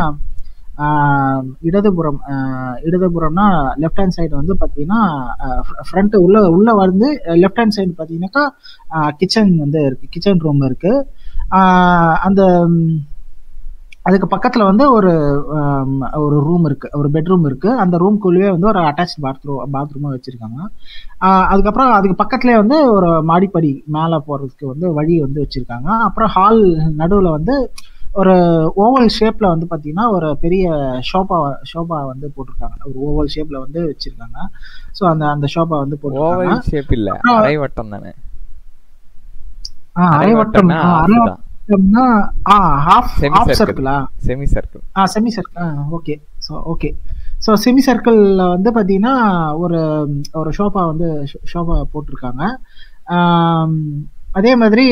இடதுபுறம் இடதுபுறம்னா லெஃப்ட் ஹேண்ட் சைடு வந்து பார்த்தீங்கன்னா ஃப்ரண்ட் உள்ள உள்ள வந்து லெஃப்ட் ஹேண்ட் சைடு பார்த்தீங்கன்னாக்கா கிச்சன் வந்து இருக்கு கிச்சன் ரூம் இருக்கு அந்த அதுக்கு பக்கத்துல வந்து ஒரு ஒரு ரூம் இருக்கு ஒரு பெட்ரூம் இருக்கு அந்த ரூம்குள்ளேயே வந்து ஒரு அட்டாச் பாத்ரூம் பாத்ரூமா வச்சிருக்காங்க அதுக்கப்புறம் அதுக்கு பக்கத்துலேயே வந்து ஒரு மாடிப்படி மேலே போறதுக்கு வந்து வழி வந்து வச்சிருக்காங்க அப்புறம் ஹால் நடுவில் வந்து ஒரு ஓவல் ஷேப்ல வந்து பாத்தீங்கன்னா ஒரு பெரிய ஷோபா ஷோபா வந்து போட்டிருக்காங்க ஒரு ஓவல் ஷேப்ல வந்து வச்சிருக்காங்க ஸோ அந்த அந்த ஷோபா வந்து ஓவல் ஷேப் இல்ல அரைவட்டம் தானே அரைவட்டம் அரைவட்டம்னா ஆ ஹாஃப் ஹாஃப் சர்க்கிளா செமி சர்க்கிள் ஆ semi circle okay so okay so semi சர்க்கிளில் வந்து பார்த்தீங்கன்னா ஒரு ஒரு ஷோபா வந்து ஷோபா போட்டிருக்காங்க அதே மாதிரி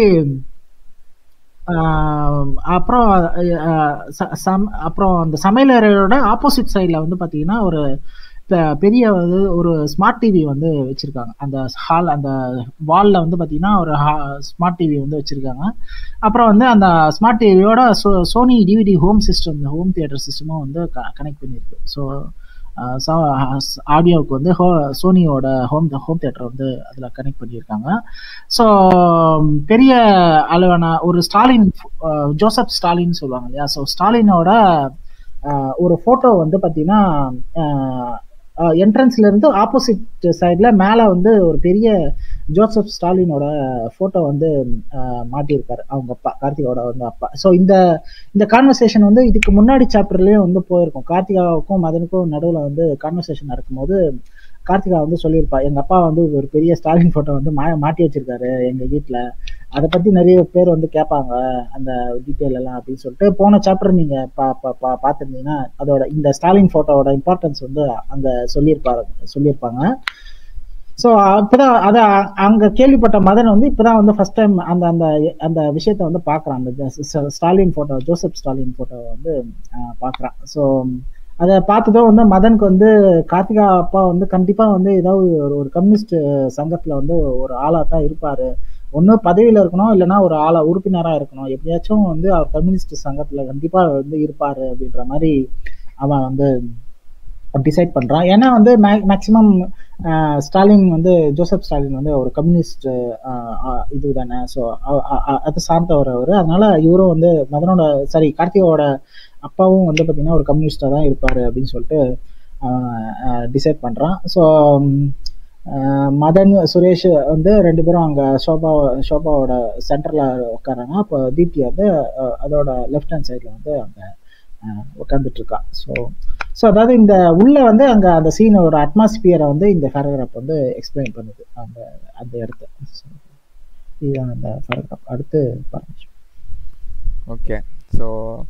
அப்புறம் அப்புறம் அந்த சமையலறையோட ஆப்போசிட் சைடில் வந்து பார்த்தீங்கன்னா ஒரு பெரிய வந்து ஒரு ஸ்மார்ட் டிவி வந்து வச்சிருக்காங்க அந்த ஹால் அந்த வாலில் வந்து பார்த்தீங்கன்னா ஒரு ஸ்மார்ட் டிவி வந்து வச்சிருக்காங்க அப்புறம் வந்து அந்த ஸ்மார்ட் டிவியோட சோ Sony DVD home system home theatre சிஸ்டமும் வந்து கனெக்ட் பண்ணியிருக்கு ஸோ ஆடியோவுக்கு வந்து ஹோ சோனியோட ஹோம் ஹோம் தேட்டர் வந்து அதில் கனெக்ட் பண்ணியிருக்காங்க ஸோ பெரிய அளவான ஒரு ஸ்டாலின் ஜோசப் ஸ்டாலின் சொல்லுவாங்க இல்லையா ஸோ ஸ்டாலினோட ஒரு ஃபோட்டோ வந்து பார்த்தீங்கன்னா என்ட்ரன்ஸ்ல இருந்து ஆப்போசிட் சைட்ல மேல வந்து ஒரு பெரிய ஜோசப் ஸ்டாலினோட போட்டோ வந்து மாட்டியிருக்காரு அவங்க அப்பா கார்த்திகாவோட வந்து அப்பா ஸோ இந்த இந்த கான்வர்சேஷன் வந்து இதுக்கு முன்னாடி சாப்டர்லயும் வந்து போயிருக்கும் கார்த்திகாவுக்கும் மதனுக்கும் நடுவில் வந்து கான்வர்சேஷன் நடக்கும்போது கார்த்திகா வந்து சொல்லியிருப்பா எங்க அப்பா வந்து ஒரு பெரிய ஸ்டாலின் போட்டோ வந்து மா மாட்டி வச்சிருக்காரு எங்க வீட்டுல அதை பத்தி நிறைய பேர் வந்து கேட்பாங்க அந்த டீட்டெயில் எல்லாம் அப்படின்னு சொல்லிட்டு போன சாப்டர் நீங்க பா பா பார்த்துருந்தீங்கன்னா அதோட இந்த ஸ்டாலின் போட்டோவோட இம்பார்ட்டன்ஸ் வந்து அங்க சொல்லியிருப்பாரு சொல்லியிருப்பாங்க ஸோ அப்பதான் அதை அங்க கேள்விப்பட்ட மதன் வந்து இப்பதான் வந்து ஃபர்ஸ்ட் டைம் அந்த அந்த அந்த விஷயத்த வந்து பாக்குறான் அந்த Stalin photo Joseph Stalin photo வந்து பாக்குறான் ஸோ அதை பார்த்ததும் வந்து மதனுக்கு வந்து கார்த்திகா அப்பா வந்து கண்டிப்பா வந்து ஏதாவது ஒரு ஒரு கம்யூனிஸ்ட் சங்கத்துல வந்து ஒரு ஆளா தான் இருப்பாரு ஒன்றும் பதவியில இருக்கணும் இல்லைன்னா ஒரு ஆளா உறுப்பினரா இருக்கணும் எப்படியாச்சும் வந்து அவர் கம்யூனிஸ்ட் சங்கத்துல கண்டிப்பா வந்து இருப்பாரு அப்படின்ற மாதிரி அவன் வந்து டிசைட் பண்றான் ஏன்னா வந்து மேக்சிமம் ஸ்டாலின் வந்து ஜோசப் ஸ்டாலின் வந்து ஒரு கம்யூனிஸ்ட் இது தானே ஸோ அதை சார்ந்தவர் அவர் அதனால இவரும் வந்து மதனோட சாரி கார்த்திகாவோட அப்பாவும் வந்து பார்த்தீங்கன்னா ஒரு கம்யூனிஸ்டாக தான் இருப்பார் அப்படின்னு சொல்லிட்டு டிசைட் பண்ணுறான் ஸோ மதன் சுரேஷ் வந்து ரெண்டு பேரும் அங்கே ஷோபா ஷோபாவோட சென்டரில் உட்காராங்க அப்போ தீப்தி வந்து அதோட லெஃப்ட் ஹேண்ட் சைடில் வந்து அங்கே உட்காந்துட்டு இருக்கா ஸோ ஸோ அதாவது இந்த உள்ள வந்து அங்கே அந்த சீனோட அட்மாஸ்பியரை வந்து இந்த பேராகிராஃப் வந்து எக்ஸ்பிளைன் பண்ணுது அந்த அந்த இடத்த இதுதான் அந்த பேராகிராஃப் அடுத்து பாருங்க ஓகே ஸோ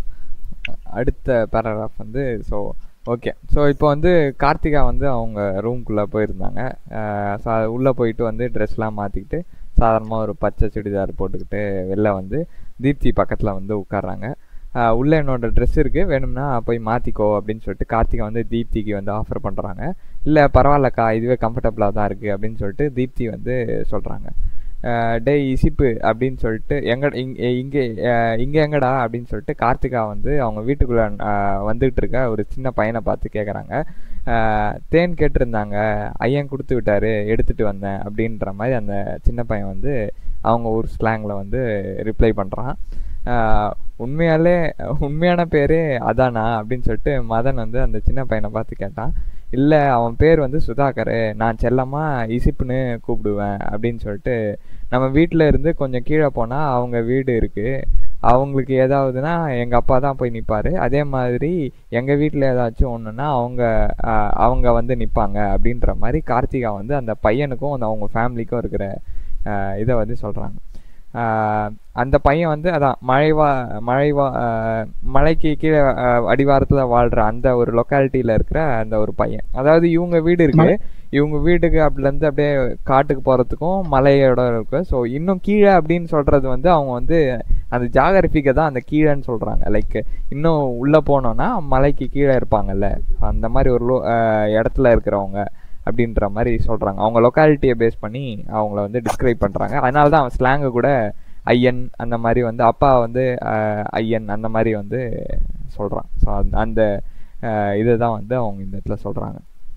அடுத்த பேராகிராஃப் வந்து ஸோ ஓகே ஸோ இப்போ வந்து கார்த்திகா வந்து அவங்க ரூம்குள்ளே போயிருந்தாங்க சா உள்ளே போயிட்டு வந்து ட்ரெஸ்லாம் மாற்றிக்கிட்டு சாதாரணமாக ஒரு பச்சை சுடிதார் போட்டுக்கிட்டு வெளில வந்து தீப்தி பக்கத்தில் வந்து உட்காடுறாங்க உள்ளே என்னோட ட்ரெஸ் இருக்குது வேணும்னா போய் மாற்றிக்கோ அப்படின்னு சொல்லிட்டு கார்த்திகா வந்து தீப்திக்கு வந்து ஆஃபர் பண்ணுறாங்க இல்லை பரவாயில்லக்கா இதுவே கம்ஃபர்டபுளாக தான் இருக்குது அப்படின்னு சொல்லிட்டு தீப்தி வந்து சொல்கிறாங்க டே இசிப்பு அப்படின்னு சொல்லிட்டு எங்க இங்கே இங்கே இங்கே எங்கடா அப்படின்னு சொல்லிட்டு கார்த்திகா வந்து அவங்க வீட்டுக்குள்ளே வந்துகிட்டு இருக்க ஒரு சின்ன பையனை பார்த்து கேட்குறாங்க தேன் கேட்டிருந்தாங்க ஐயன் கொடுத்து விட்டாரு எடுத்துகிட்டு வந்தேன் அப்படின்ற மாதிரி அந்த சின்ன பையன் வந்து அவங்க ஊர் ஸ்லாங்கில் வந்து ரிப்ளை பண்ணுறான் உண்மையாலே உண்மையான பேர் அதானா அப்படின்னு சொல்லிட்டு மதன் வந்து அந்த சின்ன பையனை பார்த்து கேட்டான் இல்லை அவன் பேர் வந்து சுதாகர் நான் செல்லமாக இசிப்புன்னு கூப்பிடுவேன் அப்படின்னு சொல்லிட்டு நம்ம வீட்டில் இருந்து கொஞ்சம் கீழே போனால் அவங்க வீடு இருக்குது அவங்களுக்கு ஏதாவதுன்னா எங்கள் அப்பா தான் போய் நிற்பார் அதே மாதிரி எங்கள் வீட்டில் ஏதாச்சும் ஒன்றுனா அவங்க அவங்க வந்து நிற்பாங்க அப்படின்ற மாதிரி கார்த்திகா வந்து அந்த பையனுக்கும் அந்த அவங்க ஃபேமிலிக்கும் இருக்கிற இதை வந்து சொல்கிறாங்க அந்த பையன் வந்து அதான் மழைவா மழைவா மலைக்கு கீழே அடிவாரத்தில் வாழ்கிற அந்த ஒரு லொக்காலிட்டியில் இருக்கிற அந்த ஒரு பையன் அதாவது இவங்க வீடு இருக்கு இவங்க வீட்டுக்கு அப்படிலேருந்து அப்படியே காட்டுக்கு போகிறதுக்கும் மலையோட இருக்கு ஸோ இன்னும் கீழே அப்படின்னு சொல்கிறது வந்து அவங்க வந்து அந்த ஜாகிரபிக்கை தான் அந்த கீழேன்னு சொல்கிறாங்க லைக் இன்னும் உள்ளே போனோன்னா மலைக்கு கீழே இருப்பாங்கல்ல அந்த மாதிரி ஒரு லோ இடத்துல இருக்கிறவங்க அப்படின்ற மாதிரி சொல்கிறாங்க அவங்க லொக்காலிட்டியை பேஸ் பண்ணி அவங்கள வந்து டிஸ்கிரைப் பண்ணுறாங்க அதனால தான் அவன் ஸ்லாங்கு கூட ஐயன் அந்த மாதிரி வந்து அப்பா வந்து ஐயன் அந்த மாதிரி வந்து சொல்கிறான் ஸோ அந்த இதை தான் வந்து அவங்க இந்த இடத்துல சொல்கிறாங்க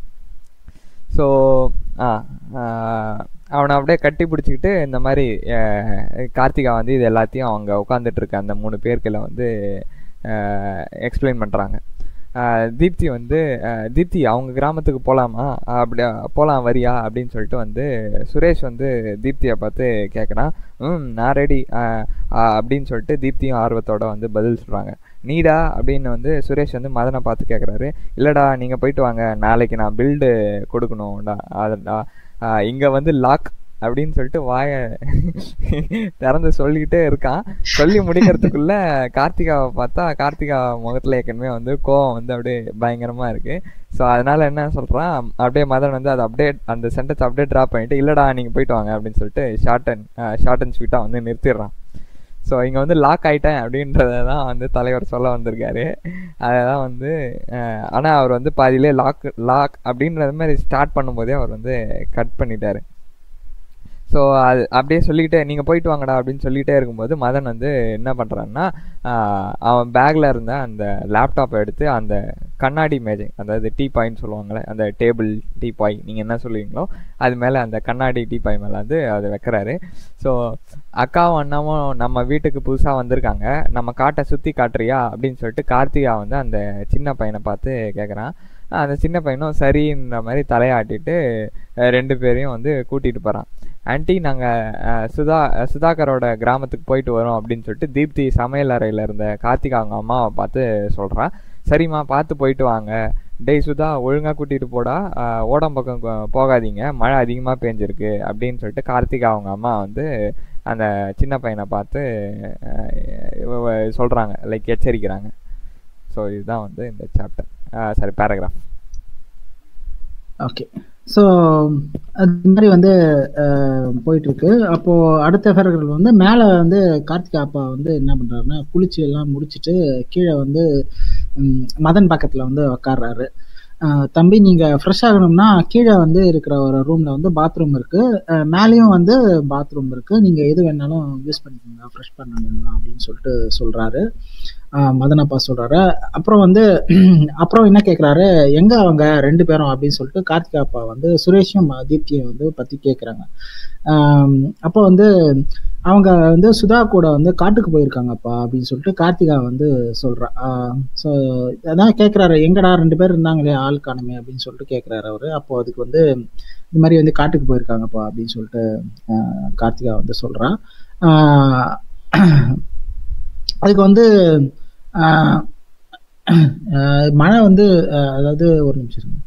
ஸோ ஆ அவனை அப்படியே கட்டி பிடிச்சிக்கிட்டு இந்த மாதிரி கார்த்திகா வந்து இது எல்லாத்தையும் அவங்க உட்காந்துட்டு இருக்க அந்த மூணு பேர்களை வந்து எக்ஸ்பிளைன் பண்ணுறாங்க தீப்தி வந்து தீப்தி அவங்க கிராமத்துக்கு போகலாமா அப்படி போகலாம் வரியா அப்படின்னு சொல்லிட்டு வந்து சுரேஷ் வந்து தீப்தியை பார்த்து கேட்குறான் ம் நான் ரெடி அப்படின்னு சொல்லிட்டு தீப்தியும் ஆர்வத்தோட வந்து பதில் சொல்கிறாங்க நீடா அப்படின்னு வந்து சுரேஷ் வந்து மதனை பார்த்து கேட்குறாரு இல்லைடா நீங்கள் போயிட்டு வாங்க நாளைக்கு நான் பில்டு கொடுக்கணும்டா அதா இங்கே வந்து லாக் அப்படின்னு சொல்லிட்டு வாய திறந்து சொல்லிக்கிட்டே இருக்கான் சொல்லி முடிக்கிறதுக்குள்ள கார்த்திகாவை பார்த்தா கார்த்திகா முகத்துல ஏற்கனவே வந்து கோவம் வந்து அப்படியே பயங்கரமா இருக்கு ஸோ அதனால என்ன சொல்றான் அப்படியே மதன் வந்து அதை அப்டேட் அந்த சென்டென்ஸ் அப்படியே ட்ராப் பண்ணிட்டு இல்லடா நீங்க போயிட்டு வாங்க அப்படின்னு சொல்லிட்டு ஷார்ட் அண்ட் ஷார்ட் அண்ட் ஸ்வீட்டா வந்து நிறுத்திடுறான் ஸோ இங்கே வந்து லாக் ஆயிட்டேன் அப்படின்றத தான் வந்து தலைவர் சொல்ல வந்திருக்காரு அதை தான் வந்து ஆனால் அவர் வந்து பாதியிலே லாக் லாக் அப்படின்றது மாதிரி ஸ்டார்ட் பண்ணும்போதே அவர் வந்து கட் பண்ணிட்டாரு ஸோ அது அப்படியே சொல்லிக்கிட்டே நீங்கள் போயிட்டு வாங்கடா அப்படின்னு சொல்லிகிட்டே இருக்கும்போது மதன் வந்து என்ன பண்ணுறான்னா அவன் பேக்கில் இருந்த அந்த லேப்டாப்பை எடுத்து அந்த கண்ணாடி மேஜை அதாவது டீ பாயின்னு சொல்லுவாங்களே அந்த டேபிள் டீ பாய் நீங்கள் என்ன சொல்லுவீங்களோ அது மேலே அந்த கண்ணாடி டீ பாய் மேலே வந்து அதை வைக்கிறாரு ஸோ அக்காவும் அண்ணாவும் நம்ம வீட்டுக்கு புதுசாக வந்திருக்காங்க நம்ம காட்டை சுற்றி காட்டுறியா அப்படின்னு சொல்லிட்டு கார்த்திகா வந்து அந்த சின்ன பையனை பார்த்து கேட்குறான் அந்த சின்ன பையனும் சரின்ற மாதிரி தலையாட்டிட்டு ரெண்டு பேரையும் வந்து கூட்டிகிட்டு போகிறான் ஆன்ட்டி நாங்கள் சுதா சுதாகரோட கிராமத்துக்கு போயிட்டு வரோம் அப்படின்னு சொல்லிட்டு தீப்தி சமையல் அறையில் இருந்த கார்த்திகா அவங்க அம்மாவை பார்த்து சொல்கிறான் சரிம்மா பார்த்து போயிட்டு வாங்க டேய் சுதா ஒழுங்காக கூட்டிகிட்டு போடா ஓடம் பக்கம் போகாதீங்க மழை அதிகமாக பேஞ்சிருக்கு அப்படின்னு சொல்லிட்டு கார்த்திகா அவங்க அம்மா வந்து அந்த சின்ன பையனை பார்த்து சொல்கிறாங்க லைக் எச்சரிக்கிறாங்க ஸோ இதுதான் வந்து இந்த chapter sorry paragraph okay so அது மாதிரி வந்து போயிட்டு இருக்கு அப்போ அடுத்த பேரகிராஃப் வந்து மேலே வந்து கார்த்திகா அப்பா வந்து என்ன பண்றாருன்னா குளிச்சு எல்லாம் முடிச்சுட்டு கீழே வந்து மதன் பக்கத்துல வந்து உக்காடுறாரு தம்பி நீங்க ஃப்ரெஷ் ஆகணும்னா கீழே வந்து இருக்கிற ஒரு ரூம்ல வந்து பாத்ரூம் இருக்கு மேலேயும் வந்து பாத்ரூம் இருக்கு நீங்க எது வேணாலும் யூஸ் பண்ணிக்கோங்க ஃப்ரெஷ் பண்ணணும் அப்படின்னு சொல்லிட்டு சொல்றாரு மதனப்பா சொல்றாரு அப்புறம் வந்து அப்புறம் என்ன கேட்குறாரு எங்க அவங்க ரெண்டு பேரும் அப்படின்னு சொல்லிட்டு கார்த்திகா அப்பா வந்து சுரேஷும் தீப்தியும் வந்து பத்தி கேட்குறாங்க அப்போ வந்து அவங்க வந்து சுதா கூட வந்து காட்டுக்கு போயிருக்காங்கப்பா அப்படின்னு சொல்லிட்டு கார்த்திகா வந்து சொல்றா ஸோ அதான் கேட்குறாரு எங்கடா ரெண்டு பேர் இருந்தாங்களே ஆள் காணுமே அப்படின்னு சொல்லிட்டு கேட்குறாரு அவரு அப்போ அதுக்கு வந்து இந்த மாதிரி வந்து காட்டுக்கு போயிருக்காங்கப்பா அப்படின்னு சொல்லிட்டு கார்த்திகா வந்து சொல்றான் அதுக்கு வந்து மழை வந்து அதாவது ஒரு நிமிஷம் இருங்க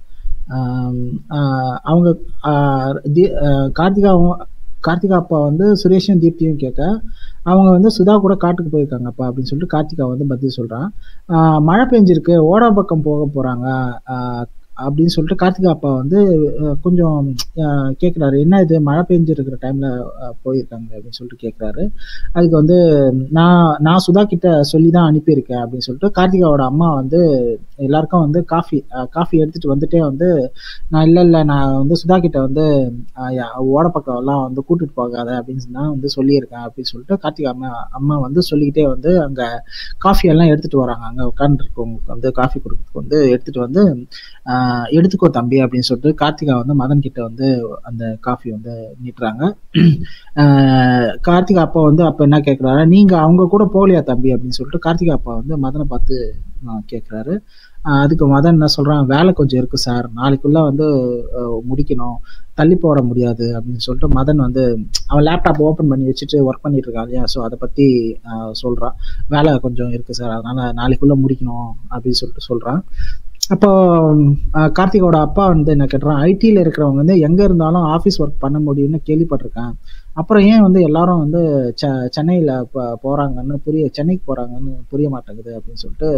அவங்க கார்த்திகாவும் கார்த்திகா அப்பா வந்து சுரேஷும் தீப்தியும் கேட்க அவங்க வந்து சுதா கூட காட்டுக்கு போயிருக்காங்கப்பா அப்படின்னு சொல்லிட்டு கார்த்திகா வந்து பதில் சொல்றான் மழை பெஞ்சிருக்கு ஓடா பக்கம் போக போறாங்க அப்படின்னு சொல்லிட்டு கார்த்திகா அப்பா வந்து கொஞ்சம் கேட்குறாரு என்ன இது மழை பெஞ்சிருக்கிற டைம்ல போயிருக்காங்க அப்படின்னு சொல்லிட்டு கேட்குறாரு அதுக்கு வந்து நான் நான் சுதா கிட்ட சொல்லி தான் அனுப்பியிருக்கேன் அப்படின்னு சொல்லிட்டு கார்த்திகாவோட அம்மா வந்து எல்லாருக்கும் வந்து காஃபி காஃபி எடுத்துட்டு வந்துட்டே வந்து நான் இல்லை இல்லை நான் வந்து சுதா கிட்ட வந்து ஓட பக்கம் எல்லாம் வந்து கூட்டிட்டு போகாத அப்படின்னு தான் வந்து சொல்லியிருக்கேன் அப்படின்னு சொல்லிட்டு கார்த்திகா அம்மா அம்மா வந்து சொல்லிக்கிட்டே வந்து அங்க காஃபி எல்லாம் எடுத்துட்டு வராங்க அங்க உட்காந்துருக்கவங்களுக்கு வந்து காஃபி கொடுக்கறதுக்கு வந்து எடுத்துட்டு வந்து எடுத்துக்கோ தம்பி அப்படின்னு சொல்லிட்டு கார்த்திகா வந்து மதன் கிட்ட வந்து அந்த காஃபி வந்து நீட்டுறாங்க கார்த்திகா அப்பா வந்து அப்ப என்ன கேட்கிறாரு நீங்க அவங்க கூட போகலையா தம்பி அப்படின்னு சொல்லிட்டு கார்த்திகா அப்பா வந்து மதனை பார்த்து கேட்கிறாரு அதுக்கு மதன் என்ன சொல்றான் வேலை கொஞ்சம் இருக்கு சார் நாளைக்குள்ள வந்து முடிக்கணும் தள்ளி போட முடியாது அப்படின்னு சொல்லிட்டு மதன் வந்து அவன் லேப்டாப் ஓப்பன் பண்ணி வச்சுட்டு ஒர்க் பண்ணிட்டு இருக்கான் இல்லையா ஸோ அதை பத்தி சொல்றான் வேலை கொஞ்சம் இருக்கு சார் அதனால நாளைக்குள்ள முடிக்கணும் அப்படின்னு சொல்லிட்டு சொல்றான் அப்போ கார்த்திகோட அப்பா வந்து என்ன கேட்டுறான் ஐடியில் இருக்கிறவங்க வந்து எங்க இருந்தாலும் ஆஃபீஸ் ஒர்க் பண்ண முடியும்னு கேள்விப்பட்டிருக்கேன் அப்புறம் ஏன் வந்து எல்லாரும் வந்து செ சென்னையில் போறாங்கன்னு புரிய சென்னைக்கு போறாங்கன்னு புரிய மாட்டேங்குது அப்படின்னு சொல்லிட்டு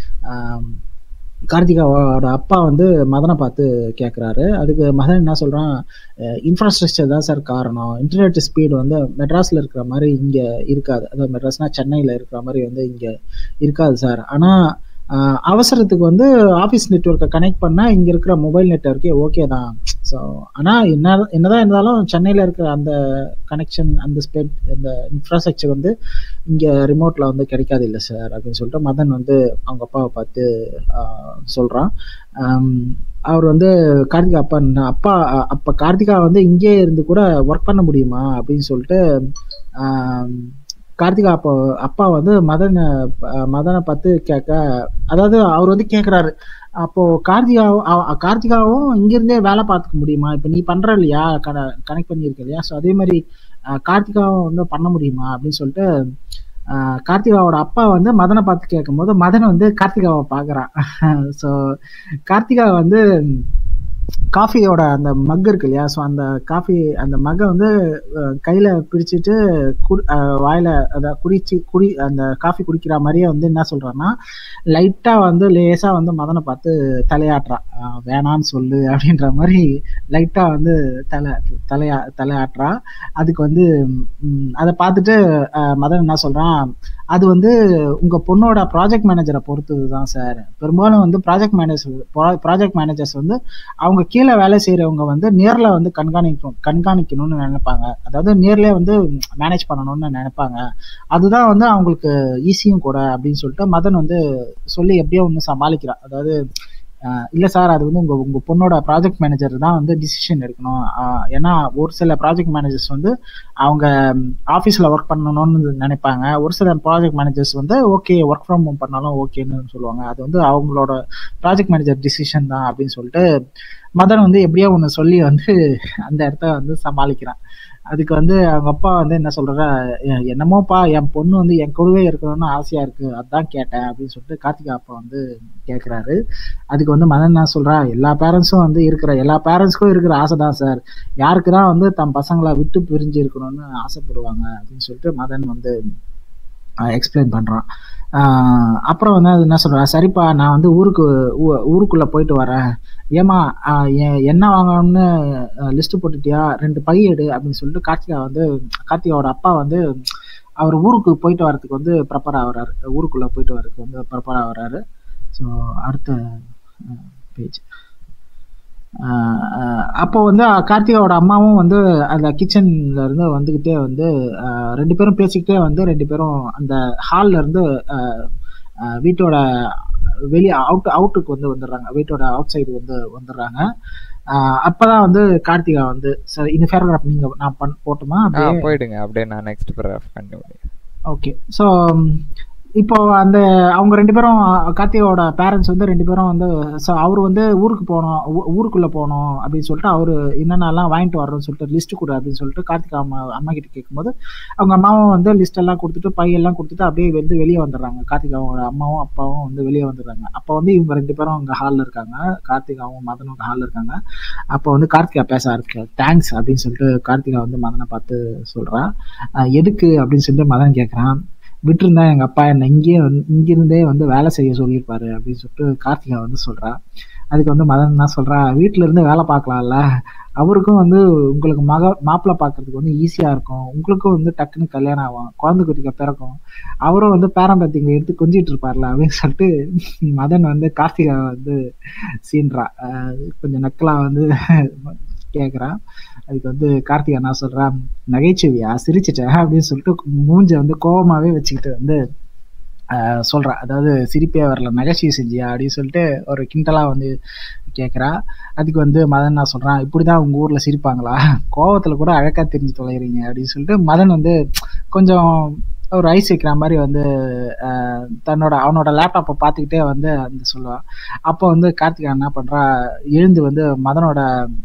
கார்த்திகாவோட அப்பா வந்து மதனை பார்த்து கேட்குறாரு அதுக்கு மதன் என்ன சொல்கிறான் இன்ஃப்ராஸ்ட்ரக்சர் தான் சார் காரணம் இன்டர்நெட் ஸ்பீடு வந்து மெட்ராஸில் இருக்கிற மாதிரி இங்கே இருக்காது அதாவது மெட்ராஸ்னா சென்னையில் இருக்கிற மாதிரி வந்து இங்கே இருக்காது சார் ஆனால் அவசரத்துக்கு வந்து ஆஃபீஸ் நெட்ஒர்க்கை கனெக்ட் பண்ணால் இங்கே இருக்கிற மொபைல் நெட்ஒர்க்கே ஓகே தான் ஸோ ஆனால் என்ன என்னதான் இருந்தாலும் சென்னையில் இருக்கிற அந்த கனெக்ஷன் அந்த ஸ்பெட் அந்த இன்ஃப்ராஸ்ட்ரக்சர் வந்து இங்கே ரிமோட்டில் வந்து கிடைக்காது இல்லை சார் அப்படின்னு சொல்லிட்டு மதன் வந்து அவங்க அப்பாவை பார்த்து சொல்கிறான் அவர் வந்து கார்த்திகா அப்பா அப்பா அப்போ கார்த்திகா வந்து இங்கே இருந்து கூட ஒர்க் பண்ண முடியுமா அப்படின்னு சொல்லிட்டு கார்த்திகா அப்பா அப்பா வந்து மதனை மதனை பார்த்து கேட்க அதாவது அவர் வந்து கேட்குறாரு அப்போ கார்த்திகா கார்த்திகாவும் இங்கிருந்தே வேலை பார்த்துக்க முடியுமா இப்போ நீ பண்ற இல்லையா கனெக்ட் பண்ணியிருக்க இல்லையா ஸோ அதே மாதிரி கார்த்திகாவும் வந்து பண்ண முடியுமா அப்படின்னு சொல்லிட்டு கார்த்திகாவோட அப்பா வந்து மதனை பார்த்து கேட்கும் போது மதன் வந்து கார்த்திகாவை பார்க்குறான் ஸோ கார்த்திகா வந்து காஃபியோட அந்த மக் இருக்கு இல்லையா ஸோ அந்த காஃபி அந்த மக்கை வந்து கையில் பிடிச்சிட்டு கு வாயில் அதை குடிச்சு குடி அந்த காஃபி குடிக்கிற மாதிரியே வந்து என்ன சொல்கிறான்னா லைட்டாக வந்து லேசாக வந்து மதனை பார்த்து தலையாட்டுறான் வேணான்னு சொல்லு அப்படின்ற மாதிரி லைட்டாக வந்து தலை தலையா தலையாட்டுறா அதுக்கு வந்து அதை பார்த்துட்டு மதன் என்ன சொல்கிறான் அது வந்து உங்க பொண்ணோட ப்ராஜெக்ட் மேனேஜரை பொறுத்தது தான் சார் பெரும்பாலும் வந்து ப்ராஜெக்ட் மேனேஜர் ப்ராஜெக்ட் மேனேஜர்ஸ் வந்து அவங்க கீழே வேலை செய்யறவங்க வந்து நேர்ல வந்து கண்காணிக்கணும் கண்காணிக்கணும்னு நினைப்பாங்க அதாவது நேர்லயே வந்து மேனேஜ் பண்ணணும்னு நினைப்பாங்க அதுதான் வந்து அவங்களுக்கு ஈஸியும் கூட அப்படின்னு சொல்லிட்டு மதன் வந்து சொல்லி எப்படியோ ஒன்று சமாளிக்கிறான் அதாவது இல்லை சார் அது வந்து உங்கள் உங்கள் பொண்ணோட ப்ராஜெக்ட் மேனேஜர் தான் வந்து டிசிஷன் எடுக்கணும் ஏன்னா ஒரு சில ப்ராஜெக்ட் மேனேஜர்ஸ் வந்து அவங்க ஆஃபீஸில் ஒர்க் பண்ணணும்னு நினைப்பாங்க ஒரு சில ப்ராஜெக்ட் மேனேஜர்ஸ் வந்து ஓகே ஒர்க் ஃப்ரம் ஹோம் பண்ணாலும் ஓகேன்னு சொல்லுவாங்க அது வந்து அவங்களோட ப்ராஜெக்ட் மேனேஜர் டிசிஷன் தான் அப்படின்னு சொல்லிட்டு மதன் வந்து எப்படியோ ஒன்று சொல்லி வந்து அந்த இடத்த வந்து சமாளிக்கிறான் அதுக்கு வந்து அவங்க அப்பா வந்து என்ன சொல்ற என்னமோப்பா என் பொண்ணு வந்து என் கூடவே இருக்கணும்னு ஆசையா இருக்கு அதான் கேட்டேன் அப்படின்னு சொல்லிட்டு கார்த்திகா அப்பா வந்து கேட்கிறாரு அதுக்கு வந்து மதன் என்ன சொல்றா எல்லா பேரண்ட்ஸும் வந்து இருக்கிற எல்லா பேரண்ட்ஸ்க்கும் இருக்கிற ஆசை தான் சார் யாருக்கு தான் வந்து தம் பசங்களை விட்டு பிரிஞ்சு இருக்கணும்னு ஆசைப்படுவாங்க அப்படின்னு சொல்லிட்டு மதன் வந்து எக்ஸ்பிளைன் பண்ணுறான் அப்புறம் வந்து அது என்ன சொல்கிறா சரிப்பா நான் வந்து ஊருக்கு ஊருக்குள்ளே போயிட்டு வரேன் ஏமா என்ன வாங்கணும்னு லிஸ்ட்டு போட்டுட்டியா ரெண்டு பை எடு அப்படின்னு சொல்லிட்டு கார்த்திகா வந்து கார்த்திகாவோட அப்பா வந்து அவர் ஊருக்கு போயிட்டு வரதுக்கு வந்து ப்ரிப்பேர் ஆகுறாரு ஊருக்குள்ளே போயிட்டு வரதுக்கு வந்து ப்ரிப்பேர் ஆகுறாரு ஸோ அடுத்த பேஜ் அப்போ வந்து கார்த்திகாவோட அம்மாவும் வந்து அந்த கிச்சன்ல இருந்து வந்துகிட்டே வந்து ரெண்டு பேரும் பேசிக்கிட்டே வந்து ரெண்டு பேரும் அந்த ஹால்ல இருந்து அஹ் வீட்டோட வெளியே அவுட் அவுட்டுக்கு வந்து வந்துடுறாங்க வீட்டோட அவுட் சைடு வந்து வந்துடுறாங்க அஹ் அப்பதான் வந்து கார்த்திகா வந்து சரி இந்த பேராகிராஃப் நீங்க நான் பண் போட்டுமா ஆ அப்படியே போயிடுங்க அப்படியே நான் நெக்ஸ்ட் பேராகிராஃப் கண்டிப்பாக ஓகே ஸோ இப்போ அந்த அவங்க ரெண்டு பேரும் அஹ், கார்த்திகாவோட பேரண்ட்ஸ் வந்து ரெண்டு பேரும் வந்து ஸோ அவர் வந்து ஊருக்கு போகணும் ஊ- ஊருக்குள்ள போகணும் அப்படின்னு சொல்லிட்டு அவர் என்னென்னலாம் வாங்கிட்டு வர்றோம்னு சொல்லிட்டு லிஸ்ட் கொடு அப்படின்னு சொல்லிட்டு கார்த்திகா அம்மா அம்மா கிட்ட கேட்கும்போது அவங்க அம்மாவும் வந்து லிஸ்ட் எல்லாம் கொடுத்துட்டு பையெல்லாம் கொடுத்துட்டு அப்படியே வந்து வெளியே வந்துடுறாங்க கார்த்திகாவோட அம்மாவும் அப்பாவும் வந்து வெளியே வந்துடுறாங்க அப்போ வந்து இவங்க ரெண்டு பேரும் அங்கே ஹாலில் இருக்காங்க கார்த்திகாவும் மதனும் ஹாலில் இருக்காங்க அப்போ வந்து கார்த்திகா பேச ஆரம்பிக்க தேங்க்ஸ் அப்படின்னு சொல்லிட்டு கார்த்திகா வந்து மதனை பார்த்து சொல்றா அஹ் எதுக்கு அப்படின்னு சொல்லிட்டு மதன் கேட்குறான் விட்டுருந்தா எங்க அப்பா என்ன இங்கேயே வந்து இங்கிருந்தே வந்து வேலை செய்ய சொல்லியிருப்பாரு அப்படின்னு சொல்லிட்டு கார்த்திகா வந்து சொல்றா அதுக்கு வந்து மதன் என்ன சொல்றா வீட்டுல இருந்து வேலை பார்க்கலாம்ல அவருக்கும் வந்து உங்களுக்கு மக மாப்பிள்ளை பார்க்கறதுக்கு வந்து ஈஸியா இருக்கும் உங்களுக்கும் வந்து டக்குன்னு கல்யாணம் ஆகும் குழந்தை குட்டிக்க பிறக்கும் அவரும் வந்து பேரம்பத்திங்க எடுத்து கொஞ்சிட்டு இருப்பார்ல அப்படின்னு சொல்லிட்டு மதன் வந்து கார்த்திகா வந்து சீன்றா அஹ் கொஞ்சம் நக்கலா வந்து கேக்குறான் அதுக்கு வந்து கார்த்திகா என்ன சொல்றா நகைச்சுவையா சிரிச்சிட்டேன் அப்படின்னு சொல்லிட்டு மூஞ்ச வந்து கோவமாவே வச்சுக்கிட்டு வந்து ஆஹ் சொல்றா அதாவது சிரிப்பே வரல நகைச்சுவை செஞ்சியா அப்படின்னு சொல்லிட்டு ஒரு கிண்டலா வந்து கேக்குறா அதுக்கு வந்து மதன் என்ன சொல்றான் இப்படிதான் உங்க ஊர்ல சிரிப்பாங்களா கோவத்துல கூட அழகா தெரிஞ்சு தொலைகிறீங்க அப்படின்னு சொல்லிட்டு மதன் வந்து கொஞ்சம் ஒரு ஐஸ் வைக்கிற மாதிரி வந்து ஆஹ் தன்னோட அவனோட லேப்டாப்பை பார்த்துக்கிட்டே வந்து அந்த சொல்லுவான் அப்போ வந்து கார்த்திகா என்ன பண்றா எழுந்து வந்து மதனோட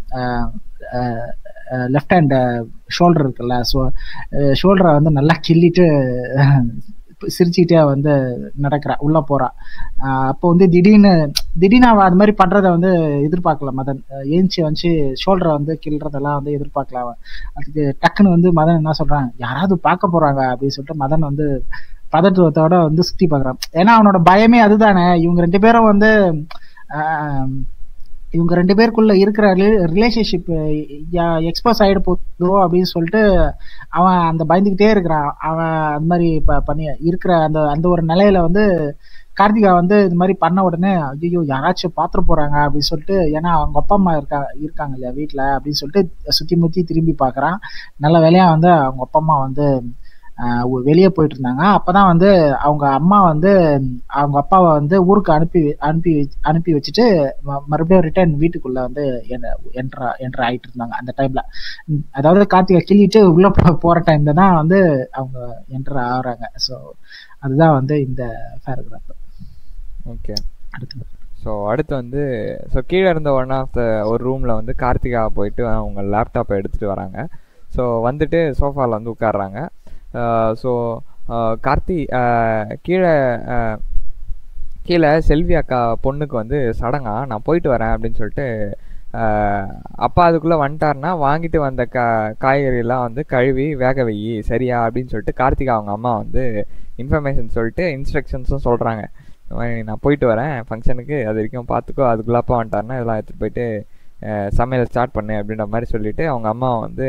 லெஃப்ட் ஹேண்ட் ஷோல்டர் இருக்குல்ல ஸோ ஷோல்டரை வந்து நல்லா கிள்ளிட்டு சிரிச்சுக்கிட்டே வந்து நடக்கிறா உள்ள போறா ஆஹ் அப்போ வந்து திடீர்னு திடீர்னு அவ அது மாதிரி பண்றத வந்து எதிர்பார்க்கல மதன் ஏஞ்சி வந்து ஷோல்டரை வந்து கிள்றதெல்லாம் வந்து எதிர்பார்க்கல அவன் அதுக்கு டக்குன்னு வந்து மதன் என்ன சொல்றான் யாராவது பார்க்க போறாங்க அப்படின்னு சொல்லிட்டு மதன் வந்து பதற்றத்தோட வந்து சுத்தி பார்க்கறான் ஏன்னா அவனோட பயமே அதுதானே இவங்க ரெண்டு பேரும் வந்து ஆஹ் இவங்க ரெண்டு பேருக்குள்ள இருக்கிற ரிலேஷன்ஷிப் எக்ஸ்போஸ் ஆயிட போதோ அப்படின்னு சொல்லிட்டு அவன் அந்த பயந்துகிட்டே இருக்கிறான் அவன் அந்த மாதிரி ப- பண்ணி இருக்கிற அந்த அந்த ஒரு நிலையில வந்து கார்த்திகா வந்து இது மாதிரி பண்ண உடனே ஐயோ யாராச்சும் பாத்துற போறாங்க அப்படின்னு சொல்லிட்டு ஏன்னா அவங்க அப்பா அம்மா இருக்கா இருக்காங்க இல்லையா வீட்டுல அப்படின்னு சொல்லிட்டு சுத்தி முத்தி திரும்பி பாக்குறான் நல்ல வேலையா வந்து அவங்க அப்பா அம்மா வந்து ஆஹ் ஒ- வெளியே போயிட்டு இருந்தாங்க அப்பதான் வந்து அவங்க அம்மா வந்து அவங்க அப்பாவை வந்து ஊருக்கு அனுப்பி அனுப்பி அனுப்பி வச்சுட்டு ம- மறுபடியும் ரிட்டர்ன் வீட்டுக்குள்ள வந்து என்ட்ரா என்ட்ரு ஆயிட்டு இருந்தாங்க அந்த டைம்ல உம் அதாவது கார்த்திகை கிள்ளிட்டு உள்ள போ- போற டைம்ல தான் வந்து அவங்க என்டர் ஆகுறாங்க ஸோ அதுதான் வந்து இந்த பேராகிராஃப் ஓகே அடுத்து ஸோ அடுத்து வந்து ஸோ கீழே இருந்த ஒன் ஆஃப் த ஒரு ரூமில் வந்து கார்த்திகா போயிட்டு அவங்க லேப்டாப்பை எடுத்துகிட்டு வராங்க ஸோ வந்துட்டு சோஃபாவில் வந்து உட்கார்றாங்க ஸோ கார்த்தி அஹ், கீழே அஹ், கீழே செல்வி அக்கா பொண்ணுக்கு வந்து சடங்கா நான் போயிட்டு வரேன் அப்படின்னு சொல்லிட்டு அஹ், அப்பா அதுக்குள்ளே வந்துட்டாருன்னா வாங்கிட்டு வந்த கா காய்கறியெல்லாம் வந்து கழுவி வேக வை சரியா அப்படின்னு சொல்லிட்டு கார்த்திகா அவங்க அம்மா வந்து இன்ஃபர்மேஷன் சொல்லிட்டு இன்ஸ்ட்ரக்ஷன்ஸும் சொல்கிறாங்க இந்த மாதிரி நான் போயிட்டு வரேன் ஃபங்க்ஷனுக்கு அது வரைக்கும் பார்த்துக்கோ அதுக்குள்ள அப்பா வந்துட்டாருன்னா இதெல்லாம் எடுத்துகிட்டு போயிட்டு அஹ், சமையல் ஸ்டார்ட் பண்ணு அப்படின்ற மாதிரி சொல்லிட்டு அவங்க அம்மா வந்து